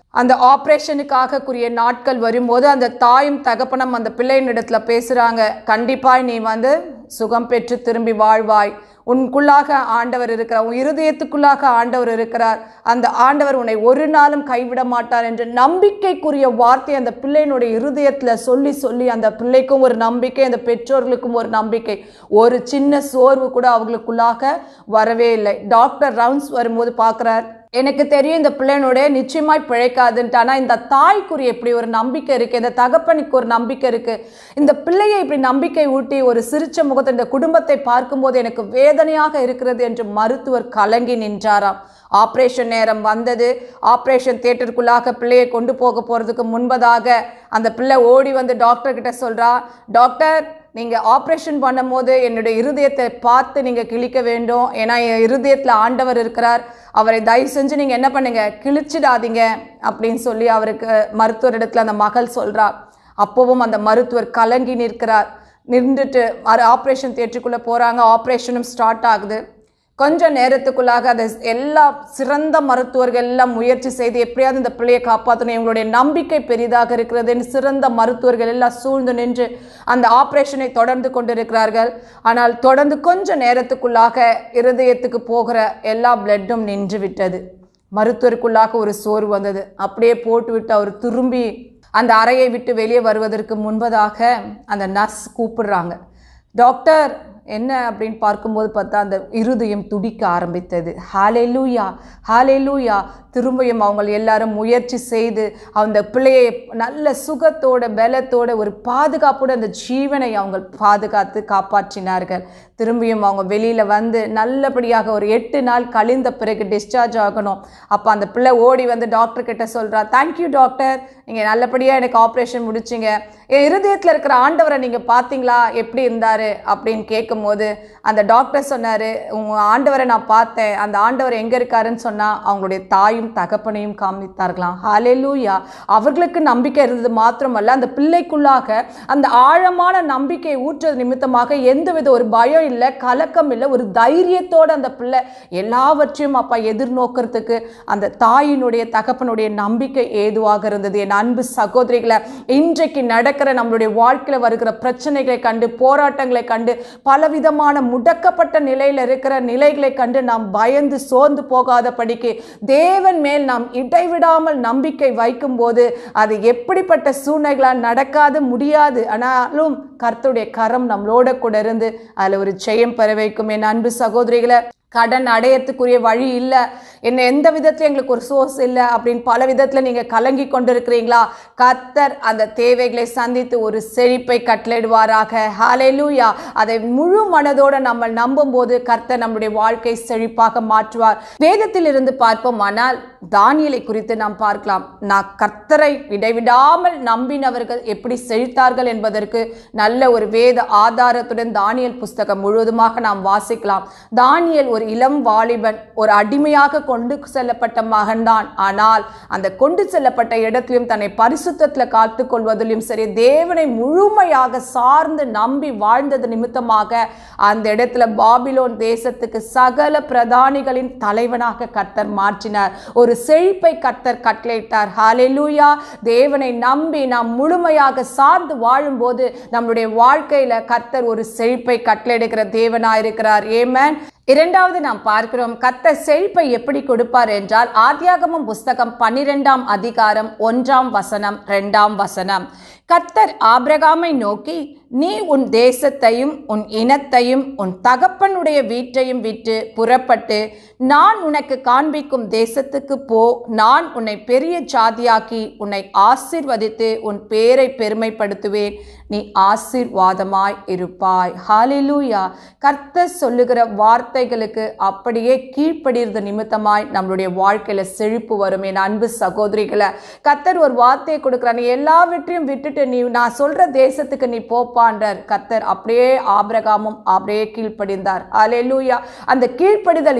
அந்த ஆப்ரேஷனுக்காக கூடிய நாட்கள் வரும்போது அந்த தாயும் தகப்பனும் அந்த பிள்ளையின் இடத்துல பேசுகிறாங்க கண்டிப்பாய் நீ வந்து சுகம் பெற்று திரும்பி வாழ்வாய் உனக்குள்ளாக ஆண்டவர் இருக்கிறார் உன் இருதயத்துக்குள்ளாக ஆண்டவர் இருக்கிறார் அந்த ஆண்டவர் உன்னை ஒரு நாளும் கைவிட மாட்டார் என்ற நம்பிக்கைக்குரிய வார்த்தை அந்த பிள்ளையினுடைய இருதயத்தில் சொல்லி சொல்லி அந்த பிள்ளைக்கும் ஒரு நம்பிக்கை அந்த பெற்றோர்களுக்கும் ஒரு நம்பிக்கை ஒரு சின்ன சோர்வு கூட அவங்களுக்குள்ளாக வரவே இல்லை டாக்டர் ரவுண்ட்ஸ் வரும்போது பார்க்குறார் எனக்கு தெரியும் இந்த பிள்ளைனுடைய நிச்சயமாய் பிழைக்காதுன்ட்டு ஆனால் இந்த தாய்க்குரிய இப்படி ஒரு நம்பிக்கை இருக்குது இந்த தகப்பனுக்கு ஒரு நம்பிக்கை இருக்குது இந்த பிள்ளையை இப்படி நம்பிக்கை ஊட்டி ஒரு சிரிச்ச முகத்தை இந்த குடும்பத்தை பார்க்கும்போது எனக்கு வேதனையாக இருக்கிறது என்று மருத்துவர் கலங்கி நின்றாராம் ஆப்ரேஷன் நேரம் வந்தது ஆப்ரேஷன் தியேட்டருக்குள்ளாக பிள்ளையை கொண்டு போக போகிறதுக்கு முன்பதாக அந்த பிள்ளை ஓடி வந்து டாக்டர் கிட்ட சொல்கிறா டாக்டர் நீங்கள் ஆப்ரேஷன் பண்ணும்போது என்னுடைய இருதயத்தை பார்த்து நீங்கள் கிழிக்க வேண்டும் ஏன்னா என் இருதயத்தில் ஆண்டவர் இருக்கிறார் அவரை தயவு செஞ்சு நீங்கள் என்ன பண்ணுங்க கிழிச்சிடாதீங்க அப்படின்னு சொல்லி அவருக்கு மருத்துவரிடத்தில் அந்த மகள் சொல்கிறா அப்போவும் அந்த மருத்துவர் கலங்கி நிற்கிறார் நின்றுட்டு ஆப்ரேஷன் தியேட்டருக்குள்ளே போகிறாங்க ஆப்ரேஷனும் ஸ்டார்ட் ஆகுது கொஞ்ச நேரத்துக்குள்ளாக அதை எல்லா சிறந்த மருத்துவர்கள் எல்லாம் முயற்சி செய்து எப்படியாவது இந்த பிள்ளையை காப்பாற்றணும் இவங்களுடைய நம்பிக்கை பெரிதாக இருக்கிறதுன்னு சிறந்த மருத்துவர்கள் எல்லாம் சூழ்ந்து நின்று அந்த ஆப்ரேஷனை தொடர்ந்து கொண்டிருக்கிறார்கள் ஆனால் தொடர்ந்து கொஞ்ச நேரத்துக்குள்ளாக இருதயத்துக்கு போகிற எல்லா பிளட்டும் நின்று விட்டது மருத்துவருக்குள்ளாக ஒரு சோர்வு வந்தது அப்படியே போட்டுவிட்டு அவர் திரும்பி அந்த அறையை விட்டு வெளியே வருவதற்கு முன்பதாக அந்த நர்ஸ் கூப்பிடுறாங்க டாக்டர் என்ன அப்படின்னு பார்க்கும்போது பார்த்தா அந்த இருதயம் துடிக்க ஆரம்பித்தது ஹாலேலூயா ஹாலேலூயா திரும்பியும் அவங்க எல்லாரும் முயற்சி செய்து அந்த பிள்ளையை நல்ல சுகத்தோட பலத்தோட ஒரு பாதுகாப்போட அந்த ஜீவனை அவங்க பாதுகாத்து காப்பாற்றினார்கள் திரும்பியும் அவங்க வெளியில் வந்து நல்லபடியாக ஒரு எட்டு நாள் கழிந்த பிறகு டிஸ்சார்ஜ் ஆகணும் அப்போ அந்த பிள்ளை ஓடி வந்து டாக்டர் கிட்ட சொல்கிறா தேங்க்யூ டாக்டர் நீங்கள் நல்லபடியாக எனக்கு ஆப்ரேஷன் முடிச்சிங்க என் இருதயத்தில் இருக்கிற ஆண்டவரை நீங்கள் பார்த்தீங்களா எப்படி இருந்தார் அப்படின்னு கேட்கும்போது அந்த டாக்டர் சொன்னார் உங்கள் ஆண்டவரை நான் பார்த்தேன் அந்த ஆண்டவர் எங்கே இருக்காருன்னு சொன்னால் அவங்களுடைய தாயும் தகப்பனையும் காமித்தார்களாம் ஹalleluya அவர்களுக்கு நம்பிக்கை இருந்தது மாத்திரமல்ல அந்த பிள்ளைக்குள்ளாக அந்த ஆழமான நம்பிக்கை ஊற்றது நிமித்தமாக எந்தவித ஒரு பயம் இல்லை கலக்கம் இல்லை ஒரு தைரியத்தோடு அந்த பிள்ளை எல்லாவற்றையும் அப்பா எதிர்நோக்கிறதுக்கு அந்த தாயினுடைய தகப்பனுடைய நம்பிக்கை ஏதுவாக இருந்தது என் அன்பு சகோதரிகளை இன்றைக்கு நடக்கிற நம்மளுடைய வாழ்க்கையில் வருகிற பிரச்சனைகளை கண்டு போராட்டங்களை கண்டு பலவிதமான முடக்கப்பட்ட நிலையில் இருக்கிற நிலைகளை கண்டு நாம் பயந்து சோர்ந்து போகாதபடிக்கு தேவன் மேல் நாம் இடைவிடாமல் நம்பிக்கை வைக்கும்போது அது எப்படிப்பட்ட சூழ்நிலைகளால் நடக்காது முடியாது ஆனாலும் கர்த்தருடைய கரம் நம்மளோட கூட இருந்து அதில் ஒரு ஜெயம் பெற வைக்கும் என் அன்பு சகோதரிகளை கடன் அடையத்துக்குரிய வழி இல்லை என்ன எந்த விதத்தில் எங்களுக்கு ஒரு சோர்ஸ் இல்லை அப்படின்னு பல விதத்தில் நீங்கள் கலங்கி கொண்டிருக்கிறீங்களா கர்த்தர் அந்த தேவைகளை சந்தித்து ஒரு செழிப்பை கட்டளையிடுவாராக ஹalleluya அதை முழு மனதோடு நம்ம நம்பும்போது கர்த்தர் நம்முடைய வாழ்க்கை செழிப்பாக மாற்றுவார் வேதத்தில் இருந்து பார்ப்போம் ஆனால் தானியலை குறித்து நாம் பார்க்கலாம் நான் கர்த்தரை இடைவிடாமல் நம்பினவர்கள் எப்படி செழித்தார்கள் என்பதற்கு நல்ல ஒரு வேத ஆதாரத்துடன் தானியல் புஸ்தகம் முழுவதுமாக நாம் வாசிக்கலாம் தானியல் ஒரு இளம் வாலிபன் ஒரு அடிமையாக கொண்டு செல்லப்பட்ட மகன்தான் ஆனால் அந்த கொண்டு செல்லப்பட்ட இடத்திலும் தன்னை பரிசுத்தத்தில் காத்து கொள்வதிலும் சரி தேவனை முழுமையாக சார்ந்து நம்பி வாழ்ந்தது நிமித்தமாக அந்த இடத்துல பாபிலோன் தேசத்துக்கு சகல பிரதானிகளின் தலைவனாக கர்த்தர் மாற்றினார் ஒரு செழிப்பை கர்த்தர் கட்டளையிட்டார் ஹalleluya தேவனை நம்பி நாம் முழுமையாக சார்ந்து வாழும்போது நம்முடைய வாழ்க்கையில கர்த்தர் ஒரு செழிப்பை கட்டளையிடுகிற தேவனாயிருக்கிறார் ஏமேன் இரண்டாவது நாம் பார்க்கிறோம் கத்த செழிப்பை எப்படி கொடுப்பார் என்றால் ஆதியாகமம் புஸ்தகம் பன்னிரெண்டாம் அதிகாரம் ஒன்றாம் வசனம் ரெண்டாம் வசனம் கர்த்தர் ஆபிரகாமை நோக்கி நீ உன் தேசத்தையும் உன் இனத்தையும் உன் தகப்பனுடைய வீட்டையும் விட்டு புறப்பட்டு நான் உனக்கு காண்பிக்கும் தேசத்துக்கு போ நான் உன்னை பெரிய ஜாதியாக்கி உன்னை ஆசீர்வதித்து உன் பேரை பெருமைப்படுத்துவேன் நீ ஆசீர்வாதமாய் இருப்பாய் ஹalleluya கர்த்தர் சொல்லுகிற வார்த்தைகளுக்கு அப்படியே கீழ்ப்படிறது நிமித்தமாய் நம்மளுடைய வாழ்க்கையில செழிப்பு வரும் என் அன்பு சகோதரிகளை கர்த்தர் ஒரு வார்த்தையை கொடுக்குறார் நீ எல்லாவற்றையும் விட்டுட்டு நீ நான் சொல்ற தேசத்துக்கு நீ போப்பான்றார் கர்த்தர் அப்படியே ஆபிரகாமும் அப்படியே கீழ்ப்படிந்தார் ஹalleluya அந்த கீழ்ப்படிதல் இருக்கிறது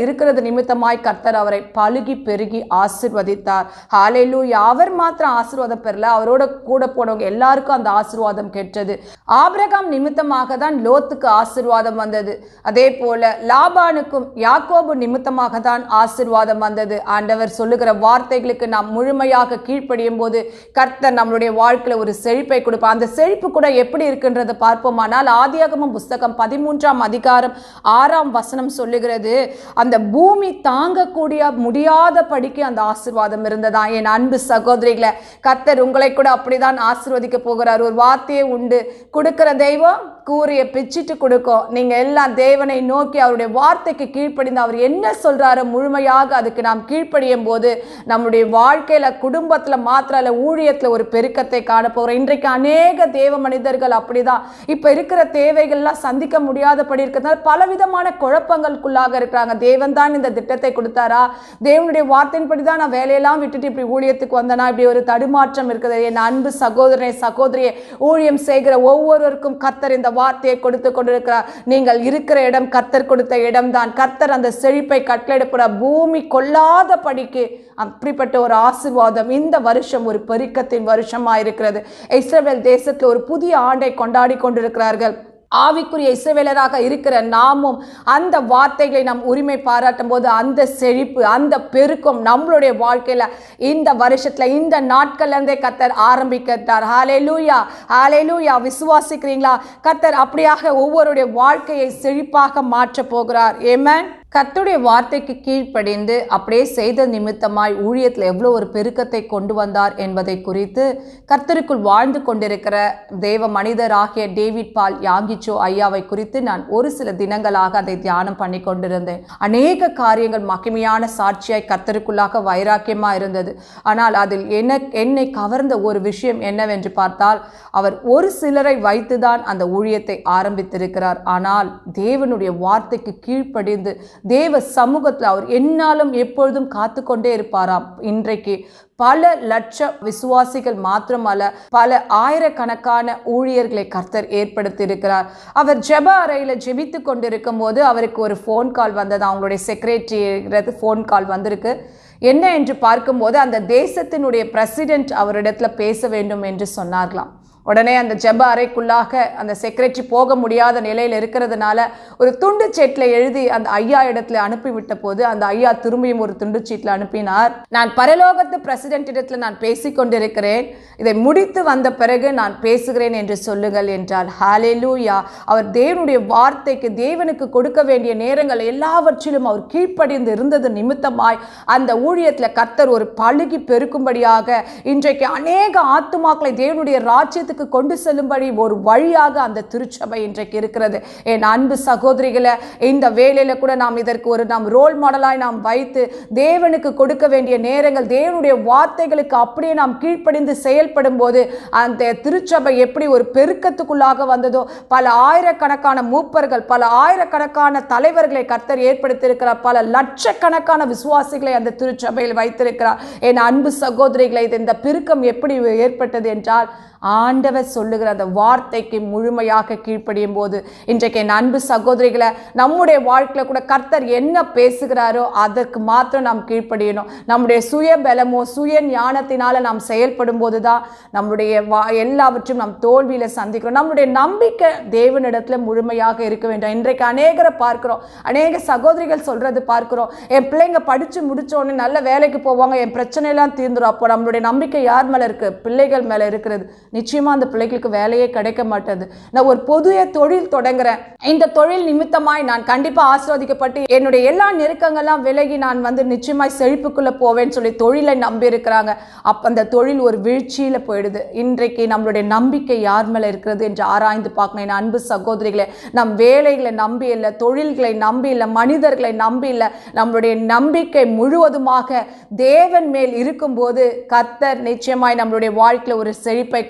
நிமித்தமாய் கர்த்தர் அவரை பழுகி பெருகி ஆசிர்வதித்தார் ஹalleluya அவர் மாத்திரம் ஆசீர்வாதம் பெறல அவரோட கூட போனவங்க எல்லாருக்கும் அந்த ஆசீர்வாதம் கெட்டது ஆபிரகாம் நிமித்தமாக தான் லோத்துக்கு ஆசீர்வாதம் வந்தது அதே போல லாபானுக்கும் யாக்கோபு நிமித்தமாக தான் ஆசீர்வாதம் வந்தது ஆண்டவர் சொல்லுகிற வார்த்தைகளுக்கு நாம் முழுமையாக கீழ்ப்படியும் போது கர்த்தர் நம்மளுடைய வாழ்க்கையில ஒரு செழிப்பை கொடுப்பார் அந்த செழிப்பு கூட எப்படி இருக்குன்றதை பார்ப்போமானால் ஆதியாகமம் புஸ்தகம் பதிமூன்றாம் அதிகாரம் ஆறாம் வசனம் சொல்லுகிறது அந்த பூமி தாங்கக்கூடிய முடியாத படிக்கு அந்த ஆசீர்வாதம் இருந்ததா என் அன்பு சகோதரிகளை கர்த்தர் உங்களை கூட அப்படிதான் ஆசீர்வதிக்க போகிறார் ஒரு வார்த்தையே உண்டு கொடுக்கிற தெய்வம் கூறிய பிச்சிட்டு கொடுக்கும் நீங்க எல்லாம் தேவனை நோக்கி அவருடைய வார்த்தைக்கு கீழ்ப்படிந்து அவர் என்ன சொல்றாரோ முழுமையாக அதுக்கு நாம் கீழ்ப்படியும் போது நம்முடைய வாழ்க்கையில குடும்பத்துல மாத்திரம் இல்ல ஊழியத்துல ஒரு பெருக்கத்தை காண போகிறோம் இன்றைக்கு அநேக தேவ மனிதர்கள் அப்படிதான் இப்ப இருக்கிற தேவைகள்லாம் சந்திக்க முடியாதபடி இருக்கிறதுனால பலவிதமான குழப்பங்களுக்குள்ளாக இருக்கிறாங்க தேவன் தான் இந்த திட்டத்தை கொடுத்தாரா தேவனுடைய வார்த்தையின்படி தான் நான் வேலையெல்லாம் விட்டுட்டு இப்படி ஊழியத்துக்கு வந்தனா இப்படி ஒரு தடுமாற்றம் இருக்குது என் அன்பு சகோதரனை சகோதரியை ஊழியம் செய்கிற ஒவ்வொருவருக்கும் கர்த்தர் இந்த வார்த்தையை கொடுத்து கொண்டிருக்கிறார் நீங்கள் இருக்கிற இடம் கர்த்தர் கொடுத்த இடம்தான் கர்த்தர் அந்த செழிப்பை கட்டளெடுப்புற பூமி கொள்ளாத படிக்கு அப்படிப்பட்ட ஒரு ஆசீர்வாதம் இந்த வருஷம் ஒரு பெருக்கத்தின் வருஷமா இருக்கிறது இஸ்ரவேல் தேசத்தில் ஒரு புதிய ஆண்டை கொண்டாடி கொண்டிருக்கிறார்கள் ஆவிக்குரிய இசைவேலராக இருக்கிற நாமும் அந்த வார்த்தைகளை நாம் உரிமை பாராட்டும் போது அந்த செழிப்பு அந்த பெருக்கம் நம்மளுடைய வாழ்க்கையில இந்த வருஷத்துல இந்த நாட்கள்ல இருந்தே கத்தர் ஆரம்பிக்கிறார் ஹalleluya ஹalleluya விசுவாசிக்கிறீங்களா கத்தர் அப்படியாக ஒவ்வொருடைய வாழ்க்கையை செழிப்பாக மாற்ற போகிறார் ஏமேன் கர்த்தருடைய வார்த்தைக்கு கீழ்ப்படிந்து அப்படியே செய்த நிமித்தமாய் ஊழியத்தில் எவ்வளோ ஒரு பெருக்கத்தை கொண்டு வந்தார் என்பதை குறித்து கர்த்தருக்குள் வாழ்ந்து கொண்டிருக்கிற தேவ மனிதராகிய டேவிட் பால் யாங்கிச்சோ ஐயாவை குறித்து நான் ஒரு சில தினங்களாக அதை தியானம் பண்ணி கொண்டிருந்தேன் அநேக காரியங்கள் மகிமையான சாட்சியாய் கர்த்தருக்குள்ளாக வைராக்கியமாக இருந்தது ஆனால் அதில் என்ன என்னை கவர்ந்த ஒரு விஷயம் என்னவென்று பார்த்தால் அவர் ஒரு சிலரை வைத்துதான் அந்த ஊழியத்தை ஆரம்பித்திருக்கிறார் ஆனால் தேவனுடைய வார்த்தைக்கு கீழ்ப்படிந்து தேவ சமூகத்தில் அவர் என்னாலும் எப்பொழுதும் காத்து கொண்டே இருப்பாராம் இன்றைக்கு பல லட்ச விசுவாசிகள் மாத்திரமல்ல பல ஆயிரக்கணக்கான ஊழியர்களை கர்த்தர் ஏற்படுத்தியிருக்கிறார் அவர் ஜெப அறையில் ஜெபித்து கொண்டிருக்கும் போது அவருக்கு ஒரு ஃபோன் கால் வந்தது அவங்களுடைய செக்ரட்டரி ஃபோன் கால் வந்திருக்கு என்ன என்று பார்க்கும்போது அந்த தேசத்தினுடைய பிரசிடென்ட் அவரிடத்துல பேச வேண்டும் என்று சொன்னார்களாம் உடனே அந்த ஜெப அறைக்குள்ளாக அந்த செக்ரட்டரி போக முடியாத நிலையில் இருக்கிறதுனால ஒரு துண்டு சீட்டில் எழுதி அந்த ஐயா இடத்துல அனுப்பிவிட்ட போது அந்த ஐயா திரும்பியும் ஒரு துண்டு சீட்டில் அனுப்பினார் நான் பரலோகத்து பிரசிடென்ட் இடத்துல நான் பேசிக் கொண்டிருக்கிறேன் இதை முடித்து வந்த பிறகு நான் பேசுகிறேன் என்று சொல்லுங்கள் என்றால் ஹalleluya அவர் தேவனுடைய வார்த்தைக்கு தேவனுக்கு கொடுக்க வேண்டிய நேரங்கள் எல்லாவற்றிலும் அவர் கீழ்ப்படிந்து இருந்தது நிமித்தமாய் அந்த ஊழியத்தில் கர்த்தர் ஒரு பழுகி பெருக்கும்படியாக இன்றைக்கு அநேக ஆத்துமாக்களை தேவனுடைய ராஜ்யத்துக்கு கொண்டு செல்லும்படி ஒரு வழியாக அந்த திருச்சபை இன்றைக்கு இருக்கிறது என் அன்பு சகோதரிகளை இந்த வேலையில கூட நாம் இதற்கு ஒரு நாம் ரோல் மாடலாய் நாம் வைத்து தேவனுக்கு கொடுக்க வேண்டிய நேரங்கள் தேவனுடைய வார்த்தைகளுக்கு அப்படியே நாம் கீழ்ப்படிந்து செயல்படும் போது அந்த திருச்சபை எப்படி ஒரு பெருக்கத்துக்குள்ளாக வந்ததோ பல ஆயிரக்கணக்கான மூப்பர்கள் பல ஆயிரக்கணக்கான தலைவர்களை கர்த்தர் ஏற்படுத்தியிருக்கிறார் பல லட்சக்கணக்கான விசுவாசிகளை அந்த திருச்சபையில் வைத்திருக்கிறார் என் அன்பு சகோதரிகளை இது இந்த பெருக்கம் எப்படி ஏற்பட்டது என்றால் ஆண்டவர் சொல்லுகிற அந்த வார்த்தைக்கு முழுமையாக கீழ்ப்படியும் போது இன்றைக்கு என் அன்பு சகோதரிகளை நம்முடைய வாழ்க்கையில் கூட கர்த்தர் என்ன பேசுகிறாரோ அதற்கு மாத்திரம் நாம் கீழ்ப்படியணும் நம்முடைய சுய பலமோ சுய ஞானத்தினால நாம் செயல்படும் போது தான் நம்முடைய வா எல்லாவற்றையும் நாம் தோல்வியில சந்திக்கிறோம் நம்முடைய நம்பிக்கை தேவனிடத்துல முழுமையாக இருக்க வேண்டும் இன்றைக்கு அநேகரை பார்க்கிறோம் அநேக சகோதரிகள் சொல்றது பார்க்கிறோம் என் பிள்ளைங்க படிச்சு முடிச்ச உடனே நல்ல வேலைக்கு போவாங்க என் பிரச்சனையெல்லாம் தீர்ந்துரும் அப்போ நம்மளுடைய நம்பிக்கை யார் மேல இருக்கு பிள்ளைகள் மேல இருக்கிறது நிச்சயமா அந்த பிள்ளைகளுக்கு வேலையே கிடைக்க மாட்டேது நான் ஒரு புதிய தொழில் தொடங்குறேன் இந்த தொழில் நிமித்தமாய் நான் கண்டிப்பா ஆசிர்வதிக்கப்பட்டு என்னுடைய எல்லா நெருக்கங்கள்லாம் விலகி நான் வந்து நிச்சயமாய் செழிப்புக்குள்ள போவேன்னு சொல்லி தொழிலை நம்பி இருக்கிறாங்க அப்ப அந்த தொழில் ஒரு வீழ்ச்சியில போயிடுது இன்றைக்கு நம்மளுடைய நம்பிக்கை யார் மேல இருக்கிறது என்று ஆராய்ந்து பார்க்கணும் என் அன்பு சகோதரிகளே நம் வேலைகளை நம்பி இல்லை தொழில்களை நம்பி இல்லை மனிதர்களை நம்பி இல்லை நம்மளுடைய நம்பிக்கை முழுவதுமாக தேவன் மேல் இருக்கும்போது கர்த்தர் நிச்சயமாய் நம்மளுடைய வாழ்க்கையில ஒரு செழிப்பை கொடுத்தார்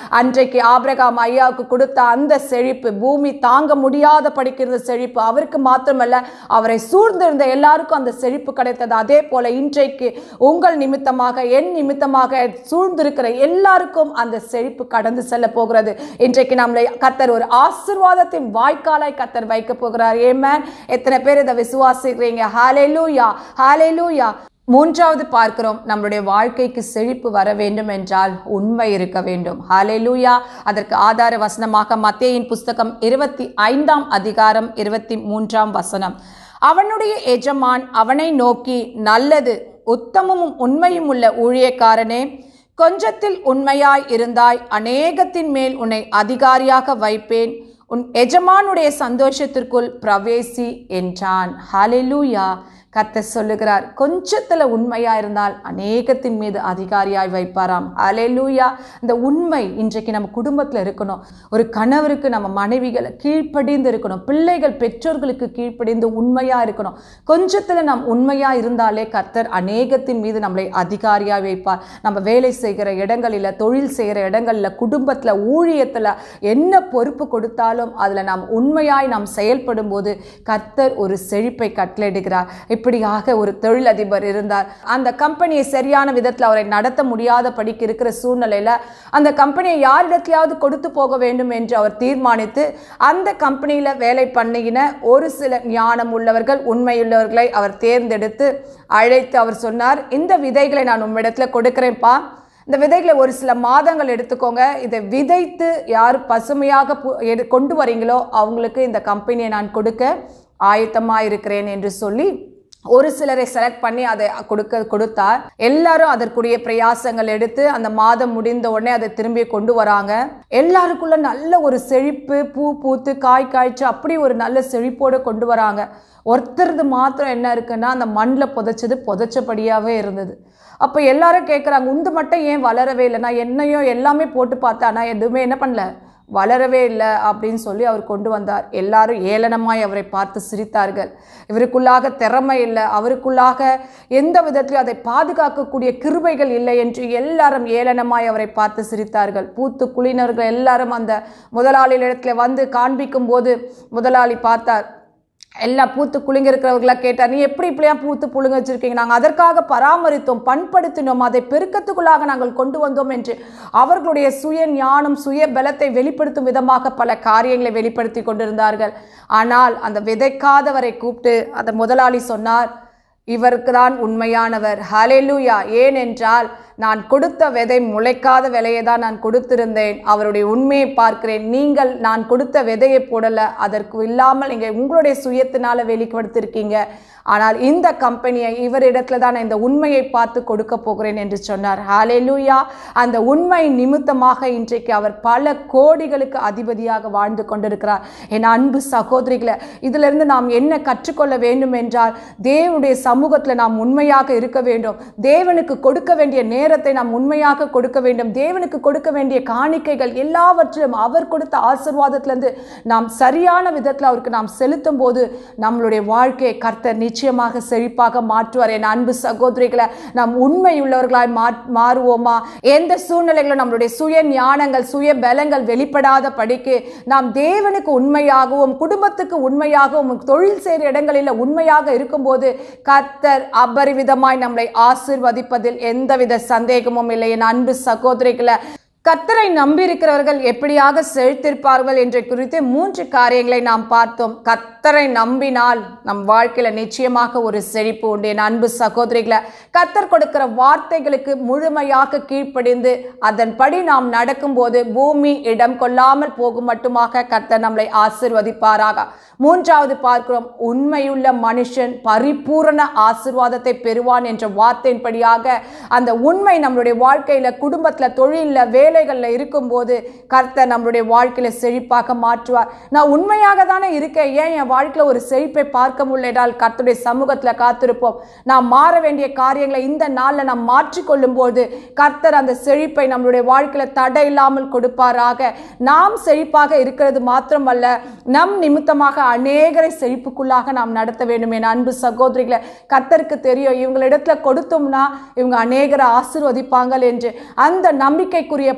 அன்றைக்கு ஆபிரகாம் ஐயாவுக்கு கொடுத்த அந்த செழிப்பு பூமி தாங்க முடியாத படிக்கிற செழிப்பு அவருக்கு மாத்திரமல்ல அவரை சூழ்ந்திருந்த எல்லாருக்கும் அந்த செழிப்பு கிடைத்தது அதே போல இன்றைக்கு உங்கள் நிமித்தமாக என் நிமித்தமாக சூழ்ந்திருக்கிற எல்லாருக்கும் அந்த செழிப்பு கடந்து செல்ல போகிறது இன்றைக்கு நம்மளை கத்தர் ஒரு ஆசிர்வாதத்தின் வாய்க்காலாய் கத்தர் வைக்க போகிறார் ஏமேன் எத்தனை பேர் இதை விசுவாசிக்கிறீங்க ஹalleluya ஹalleluya மூன்றாவது பார்க்கிறோம் நம்மளுடைய வாழ்க்கைக்கு செழிப்பு வர வேண்டும் என்றால் உண்மை இருக்க வேண்டும் ஹalleluya அதற்கு ஆதார வசனமாக மத்தேயின் புஸ்தகம் இருபத்தி ஐந்தாம் அதிகாரம் இருபத்தி மூன்றாம் வசனம் அவனுடைய எஜமான் அவனை நோக்கி நல்லது உத்தமமும் உண்மையும் உள்ள ஊழியக்காரனே கொஞ்சத்தில் உண்மையாய் இருந்தாய் அநேகத்தின் மேல் உன்னை அதிகாரியாக வைப்பேன் உன் எஜமானுடைய சந்தோஷத்திற்குள் பிரவேசி என்றான் ஹalleluya கர்த்தர் சொல்லுகிறார் கொஞ்சத்துல உண்மையா இருந்தால் அநேகத்தின் மீது அதிகாரியாய் வைப்பாராம் ஹalleluya இந்த உண்மை இன்றைக்கு நம்ம குடும்பத்துல இருக்கணும் ஒரு கணவருக்கு நம்ம மனைவிகளை கீழ்ப்படிந்து இருக்கணும் பிள்ளைகள் பெற்றோர்களுக்கு கீழ்ப்படிந்து உண்மையா இருக்கணும் கொஞ்சத்துல நாம் உண்மையா இருந்தாலே கர்த்தர் அநேகத்தின் மீது நம்மளை அதிகாரியாய் வைப்பார் நம்ம வேலை செய்கிற இடங்களில் தொழில் செய்கிற இடங்களில் குடும்பத்துல ஊழியத்துல என்ன பொறுப்பு கொடுத்தாலும் அதுல நாம் உண்மையாய் நாம் செயல்படும் போது கர்த்தர் ஒரு செழிப்பை கட்டளையிடுகிறார் இப்படியாக ஒரு தொழிலதிபர் இருந்தார் அந்த கம்பெனியை சரியான விதத்தில் அவரை நடத்த முடியாத படிக்கு இருக்கிற சூழ்நிலையில அந்த கம்பெனியை யாரிடத்திலாவது கொடுத்து போக வேண்டும் என்று அவர் தீர்மானித்து அந்த கம்பெனியில வேலை பண்ணின ஒரு சில ஞானம் உள்ளவர்கள் உண்மையுள்ளவர்களை அவர் தேர்ந்தெடுத்து அழைத்து அவர் சொன்னார் இந்த விதைகளை நான் உம்மிடத்துல கொடுக்கிறேன்ப்பா இந்த விதைகளை ஒரு சில மாதங்கள் எடுத்துக்கோங்க இதை விதைத்து யார் பசுமையாக பு- எடு- கொண்டு வரீங்களோ அவங்களுக்கு இந்த கம்பெனியை நான் கொடுக்க ஆயத்தமாக இருக்கிறேன் என்று சொல்லி ஒரு சிலரை செலக்ட் பண்ணி அதை கொடுக்க கொடுத்தார் எல்லாரும் அதற்குரிய பிரயாசங்கள் எடுத்து அந்த மாதம் முடிந்த உடனே அதை திரும்பி கொண்டு வராங்க எல்லாருக்குள்ள நல்ல ஒரு செழிப்பு பூ பூத்து காய் காய்ச்சி அப்படி ஒரு நல்ல செழிப்போடு கொண்டு வராங்க ஒருத்தரது மாத்திரம் என்ன இருக்குன்னா அந்த மண்ணில் புதைச்சது புதைச்சபடியாகவே இருந்தது அப்போ எல்லாரும் கேட்குறாங்க உந்து மட்டும் ஏன் வளரவே இல்லை நான் என்னையும் எல்லாமே போட்டு பார்த்தேன் ஆனால் எதுவுமே என்ன பண்ணல வளரவே இல்லை அப்படின்னு சொல்லி அவர் கொண்டு வந்தார் எல்லாரும் ஏளனமாய் அவரை பார்த்து சிரித்தார்கள் இவருக்குள்ளாக திறமை இல்லை அவருக்குள்ளாக எந்த விதத்திலும் அதை பாதுகாக்கக்கூடிய கிருபைகள் இல்லை என்று எல்லாரும் ஏளனமாய் அவரை பார்த்து சிரித்தார்கள் பூத்து குளினவர்கள் எல்லாரும் அந்த முதலாளியிடத்துல வந்து காண்பிக்கும் போது முதலாளி பார்த்தார் எல்லா பூத்து குலுங்க இருக்கிறவர்களா கேட்டார் நீ எப்படி இப்படியா பூத்து புழுங்க வச்சிருக்கீங்க நாங்கள் அதற்காக பராமரித்தோம் பண்படுத்தினோம் அதை பெருக்கத்துக்குள்ளாக நாங்கள் கொண்டு வந்தோம் என்று அவர்களுடைய சுய ஞானம் சுய பலத்தை வெளிப்படுத்தும் விதமாக பல காரியங்களை வெளிப்படுத்தி கொண்டிருந்தார்கள் ஆனால் அந்த விதைக்காதவரை கூப்பிட்டு அந்த முதலாளி சொன்னார் இவருக்கு தான் உண்மையானவர் ஹalleluya ஏனென்றால் நான் கொடுத்த விதை முளைக்காத விலையை தான் நான் கொடுத்திருந்தேன் அவருடைய உண்மையை பார்க்கிறேன் நீங்கள் நான் கொடுத்த விதையை போடல அதற்கு இல்லாமல் நீங்கள் உங்களுடைய சுயத்தினால வெளிப்படுத்திருக்கீங்க ஆனால் இந்த கம்பெனியை இவரிடத்துல தான் நான் இந்த உண்மையை பார்த்து கொடுக்க போகிறேன் என்று சொன்னார் ஹalleluya அந்த உண்மை நிமித்தமாக இன்றைக்கு அவர் பல கோடிகளுக்கு அதிபதியாக வாழ்ந்து கொண்டிருக்கிறார் என் அன்பு சகோதரிகளை இதிலிருந்து நாம் என்ன கற்றுக்கொள்ள வேண்டும் என்றால் தேவனுடைய சமூகத்தில் நாம் உண்மையாக இருக்க வேண்டும் தேவனுக்கு கொடுக்க வேண்டிய நேரத்தை நாம் உண்மையாக கொடுக்க வேண்டும் தேவனுக்கு கொடுக்க வேண்டிய காணிக்கைகள் எல்லாவற்றிலும் அவர் கொடுத்த ஆசீர்வாதத்திலிருந்து நாம் சரியான விதத்தில் அவருக்கு நாம் செலுத்தும் போது நம்மளுடைய வாழ்க்கையை கர்த்தர் நிச்சயமாக செழிப்பாக மாற்றுவார் என் அன்பு சகோதரிகளை நாம் உண்மை உள்ளவர்களாய் மா மாறுவோமா எந்த சூழ்நிலைகளும் நம்மளுடைய சுய ஞானங்கள் சுய பலங்கள் வெளிப்படாத படிக்கு நாம் தேவனுக்கு உண்மையாகவும் குடும்பத்துக்கு உண்மையாகவும் தொழில் செய்கிற இடங்களில் உண்மையாக இருக்கும்போது கர்த்தர் அபரிவிதமாய் நம்மளை ஆசிர்வதிப்பதில் எந்தவித சந்தேகமும் இல்லை என் அன்பு சகோதரிகளை கர்த்தரை நம்பியிருக்கிறவர்கள் எப்படியாக செழித்திருப்பார்கள் என்ற குறித்து மூன்று காரியங்களை நாம் பார்த்தோம் கர்த்தரை நம்பினால் நம் வாழ்க்கையில நிச்சயமாக ஒரு செழிப்பு உண்டு என் அன்பு சகோதரிகளை கர்த்தர் கொடுக்கிற வார்த்தைகளுக்கு முழுமையாக கீழ்ப்படிந்து அதன்படி நாம் நடக்கும்போது பூமி இடம் கொள்ளாமல் போகும் மட்டுமாக கர்த்தர் நம்மளை ஆசிர்வதிப்பாராக மூன்றாவது பார்க்கிறோம் உண்மையுள்ள மனுஷன் பரிபூரண ஆசிர்வாதத்தை பெறுவான் என்ற வார்த்தையின்படியாக அந்த உண்மை நம்மளுடைய வாழ்க்கையில குடும்பத்துல தொழில்ல வேலைகள்ல இருக்கும்போது கர்த்தர் நம்மளுடைய வாழ்க்கையில செழிப்பாக மாற்றுவார் நான் உண்மையாக தானே இருக்கேன் ஏன் என் வாழ்க்கையில ஒரு செழிப்பை பார்க்க முடியலால் கர்த்தருடைய சமூகத்துல காத்திருப்போம் நாம் மாற வேண்டிய காரியங்களை இந்த நாள்ல நாம் மாற்றிக்கொள்ளும் போது கர்த்தர் அந்த செழிப்பை நம்மளுடைய வாழ்க்கையில தடை இல்லாமல் கொடுப்பாராக நாம் செழிப்பாக இருக்கிறது மாத்திரமல்ல நம் நிமித்தமாக அநேகரை செழிப்புக்குள்ளாக நாம் நடத்த வேண்டும் என் அன்பு சகோதரிகளை கர்த்தருக்கு தெரியும் இவங்களிடத்துல கொடுத்தோம்னா இவங்க அநேகரை ஆசீர்வதிப்பாங்க என்று அந்த நம்பிக்கைக்குரிய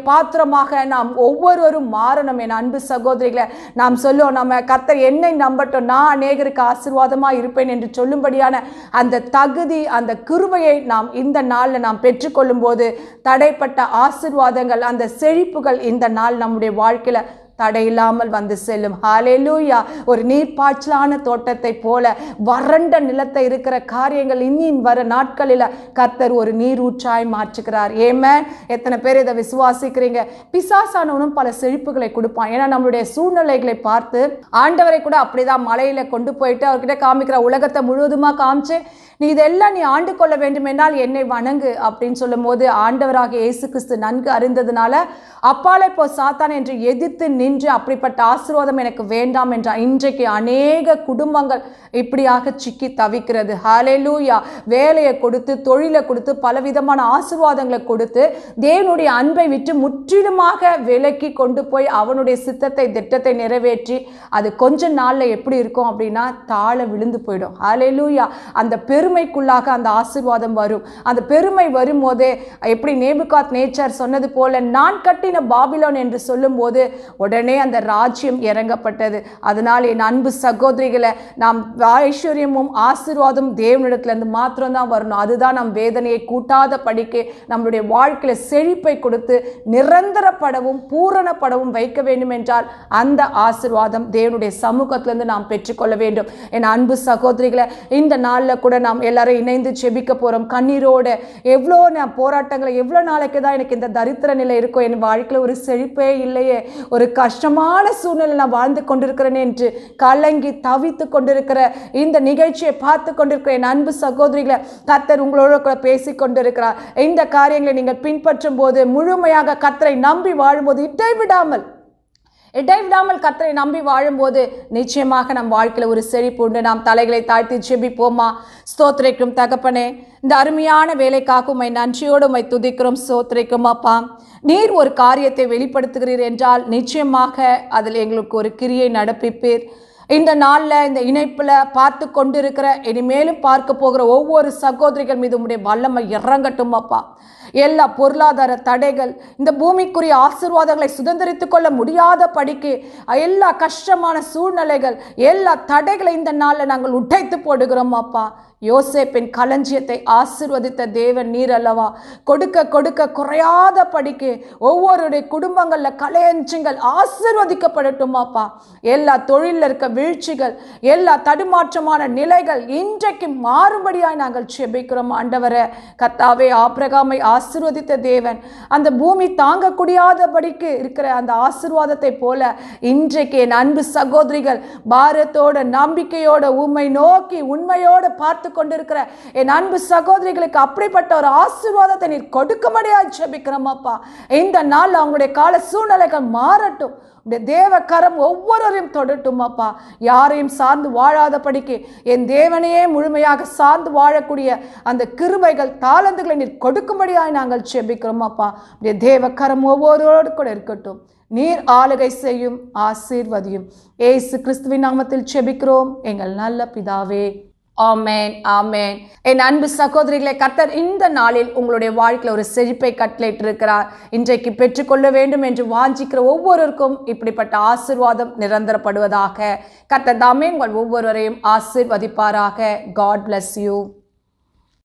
பாத்திரமாக நாம் ஒவ்வொருவரும் மாறணும் என் அன்பு சகோதரிகளை நாம் சொல்லுவோம் நம்ம கர்த்தர் என்னை நம்பட்டும் நான் அநேகருக்கு ஆசீர்வாதமா இருப்பேன் என்று சொல்லும்படியான அந்த தகுதி அந்த கிருபையை நாம் இந்த நாளில் நாம் பெற்றுக்கொள்ளும் போது தடைப்பட்ட ஆசீர்வாதங்கள் அந்த செழிப்புகள் இந்த நாள் நம்முடைய வாழ்க்கையில தடையில்லாமல் வந்து செல்லும் ஹalleluya ஒரு நீர்ப்பாய்ச்சலான தோட்டத்தை போல வறண்ட நிலத்தை இருக்கிற காரியங்கள் இன்னின் வர நாட்களில் கர்த்தர் ஒரு நீரூற்றாய் மாற்றுகிறார் ஏமேன் எத்தனை பேர் இதை விசுவாசிக்கிறீங்க பிசாசானவனும் பல செழிப்புகளை கொடுப்பான் ஏன்னா நம்மளுடைய சூழ்நிலைகளை பார்த்து ஆண்டவரை கூட அப்படிதான் மலையில கொண்டு போயிட்டு அவர்கிட்ட காமிக்கிற உலகத்தை முழுவதுமா காமிச்சு நீ இதெல்லாம் நீ ஆண்டு கொள்ள வேண்டும் என்றால் என்னை வணங்கு அப்படின்னு சொல்லும் போது ஆண்டவராக இயேசு கிறிஸ்து நன்கு அறிந்ததுனால அப்பாலை போ சாத்தான் என்று எதிர்த்து நின்று அப்படிப்பட்ட ஆசீர்வாதம் எனக்கு வேண்டாம் என்ற இன்றைக்கு அநேக குடும்பங்கள் இப்படியாக சிக்கி தவிக்கிறது ஹalleluya வேலையை கொடுத்து தொழிலை கொடுத்து பலவிதமான ஆசீர்வாதங்களை கொடுத்து தேவனுடைய அன்பை விட்டு முற்றிலுமாக விலக்கி கொண்டு போய் அவனுடைய சித்தத்தை திட்டத்தை நிறைவேற்றி அது கொஞ்ச நாள்ல எப்படி இருக்கும் அப்படின்னா தாழ விழுந்து போயிடும் ஹalleluya அந்த பெருமைக்குள்ளாக அந்த ஆசீர்வாதம் வரும் அந்த பெருமை வரும்போதே எப்படி நேபுகாத் நேச்சர் சொன்னது போல நான் கட்டின பாபிலோன் என்று சொல்லும்போது உடனே அந்த ராஜ்யம் இறங்கப்பட்டது அதனால் என் அன்பு சகோதரிகளை நாம் ஐஸ்வர்யமும் ஆசீர்வாதம் தேவனிடத்திலிருந்து மாத்திரம்தான் வரணும் அதுதான் நம் வேதனையை கூட்டாத படிக்க நம்மளுடைய வாழ்க்கையில செழிப்பை கொடுத்து நிரந்தரப்படவும் பூரணப்படவும் வைக்க வேண்டும் என்றால் அந்த ஆசீர்வாதம் தேவனுடைய சமூகத்திலிருந்து நாம் பெற்றுக்கொள்ள வேண்டும் என் அன்பு சகோதரிகளை இந்த நாளில் கூட நாம் எல்லாரும் இணைந்து செபிக்க போறோம் கண்ணீரோட எவ்வளோ நான் போராட்டங்களை எவ்வளோ நாளைக்கு தான் எனக்கு இந்த தரித்திர நிலை இருக்கும் என் வாழ்க்கையில் ஒரு செழிப்பே இல்லையே ஒரு கஷ்டமான சூழ்நிலை நான் வாழ்ந்து கொண்டிருக்கிறேன் என்று கலங்கி தவித்து கொண்டிருக்கிற இந்த நிகழ்ச்சியை பார்த்து கொண்டிருக்கிற என் அன்பு சகோதரிகளை கர்த்தர் உங்களோட கூட பேசி கொண்டிருக்கிறார் இந்த காரியங்களை நீங்கள் பின்பற்றும் போது முழுமையாக கர்த்தரை நம்பி வாழும்போது இட்டை விடாமல் இடைவிடாமல் கர்த்தரை நம்பி வாழும்போது நிச்சயமாக நம் வாழ்க்கையில் ஒரு செழிப்பு உண்டு நாம் தலைகளை தாழ்த்தி செபிப்போமா ஸ்தோத்திரிக்கும் தகப்பனே இந்த அருமையான வேலைக்காக உம்மை நன்றியோடு உம்மை துதிக்கிறோம் ஸ்தோத்திரிக்கும் அப்பா நீர் ஒரு காரியத்தை வெளிப்படுத்துகிறீர் என்றால் நிச்சயமாக அதில் எங்களுக்கு ஒரு கிரியை நடப்பிப்பீர் இந்த நாளில் இந்த இணைப்பில் பார்த்து கொண்டிருக்கிற இனிமேலும் பார்க்க போகிற ஒவ்வொரு சகோதரிகள் மீது உம்முடைய வல்லமை இறங்கட்டும் அப்பா எல்லா பொருளாதார தடைகள் இந்த பூமிக்குரிய ஆசீர்வாதங்களை சுதந்திரித்துக் கொள்ள முடியாத படிக்கு எல்லா கஷ்டமான சூழ்நிலைகள் எல்லா தடைகளை இந்த நாளில் நாங்கள் உடைத்து போடுகிறோம் அப்பா யோசேப்பின் களஞ்சியத்தை ஆசிர்வதித்த தேவன் நீர் அல்லவா கொடுக்க கொடுக்க குறையாத படிக்கு ஒவ்வொருடைய குடும்பங்களில் களஞ்சியங்கள் ஆசிர்வதிக்கப்படட்டும் அப்பா எல்லா தொழிலில் இருக்க வீழ்ச்சிகள் எல்லா தடுமாற்றமான நிலைகள் இன்றைக்கு மாறும்படியாய் நாங்கள் செபிக்கிறோம் ஆண்டவரை கத்தாவே ஆபிரகாமை ஆசிர்வதித்த தேவன் அந்த பூமி தாங்கக்கூடியாதபடிக்கு இருக்கிற அந்த ஆசிர்வாதத்தை போல இன்றைக்கு என் அன்பு சகோதரிகள் பாரத்தோட நம்பிக்கையோட உண்மை நோக்கி உண்மையோடு பார்த்து கொண்டிருக்கிற என் அன்பு சகோதரிகளுக்கு அப்படிப்பட்ட ஒரு ஆசீர்வாதத்தை நீர் கொடுக்கும்படியாக ஜெபிக்கிறோம் அப்பா இந்த நாள் அவங்களுடைய கால சூழ்நிலைகள் மாறட்டும் உடைய தேவ கரம் ஒவ்வொருவரையும் தொடட்டும் அப்பா யாரையும் சார்ந்து வாழாதபடிக்கு என் தேவனையே முழுமையாக சார்ந்து வாழக்கூடிய அந்த கிருபைகள் தாளந்துகளை நீர் கொடுக்கும்படியாய் நாங்கள் செபிக்கிறோம் அப்பா உடைய தேவ கரம் ஒவ்வொருவரோடு கூட இருக்கட்டும் நீர் ஆளுகை செய்யும் ஆசீர்வதியும் ஏசு கிறிஸ்துவின் நாமத்தில் செபிக்கிறோம் எங்கள் நல்ல பிதாவே ஆமேன் ஆமேன் என் அன்பு சகோதரிகளை கர்த்தர் இந்த நாளில் உங்களுடைய வாழ்க்கையில் ஒரு செழிப்பை கட்டளையிட்டிருக்கிறார் இன்றைக்கு பெற்றுக்கொள்ள வேண்டும் என்று வாஞ்சிக்கிற ஒவ்வொருவருக்கும் இப்படிப்பட்ட ஆசீர்வாதம் நிரந்தரப்படுவதாக கர்த்தர் தாமே உங்கள் ஒவ்வொருவரையும் ஆசீர்வதிப்பாராக காட் bless யூ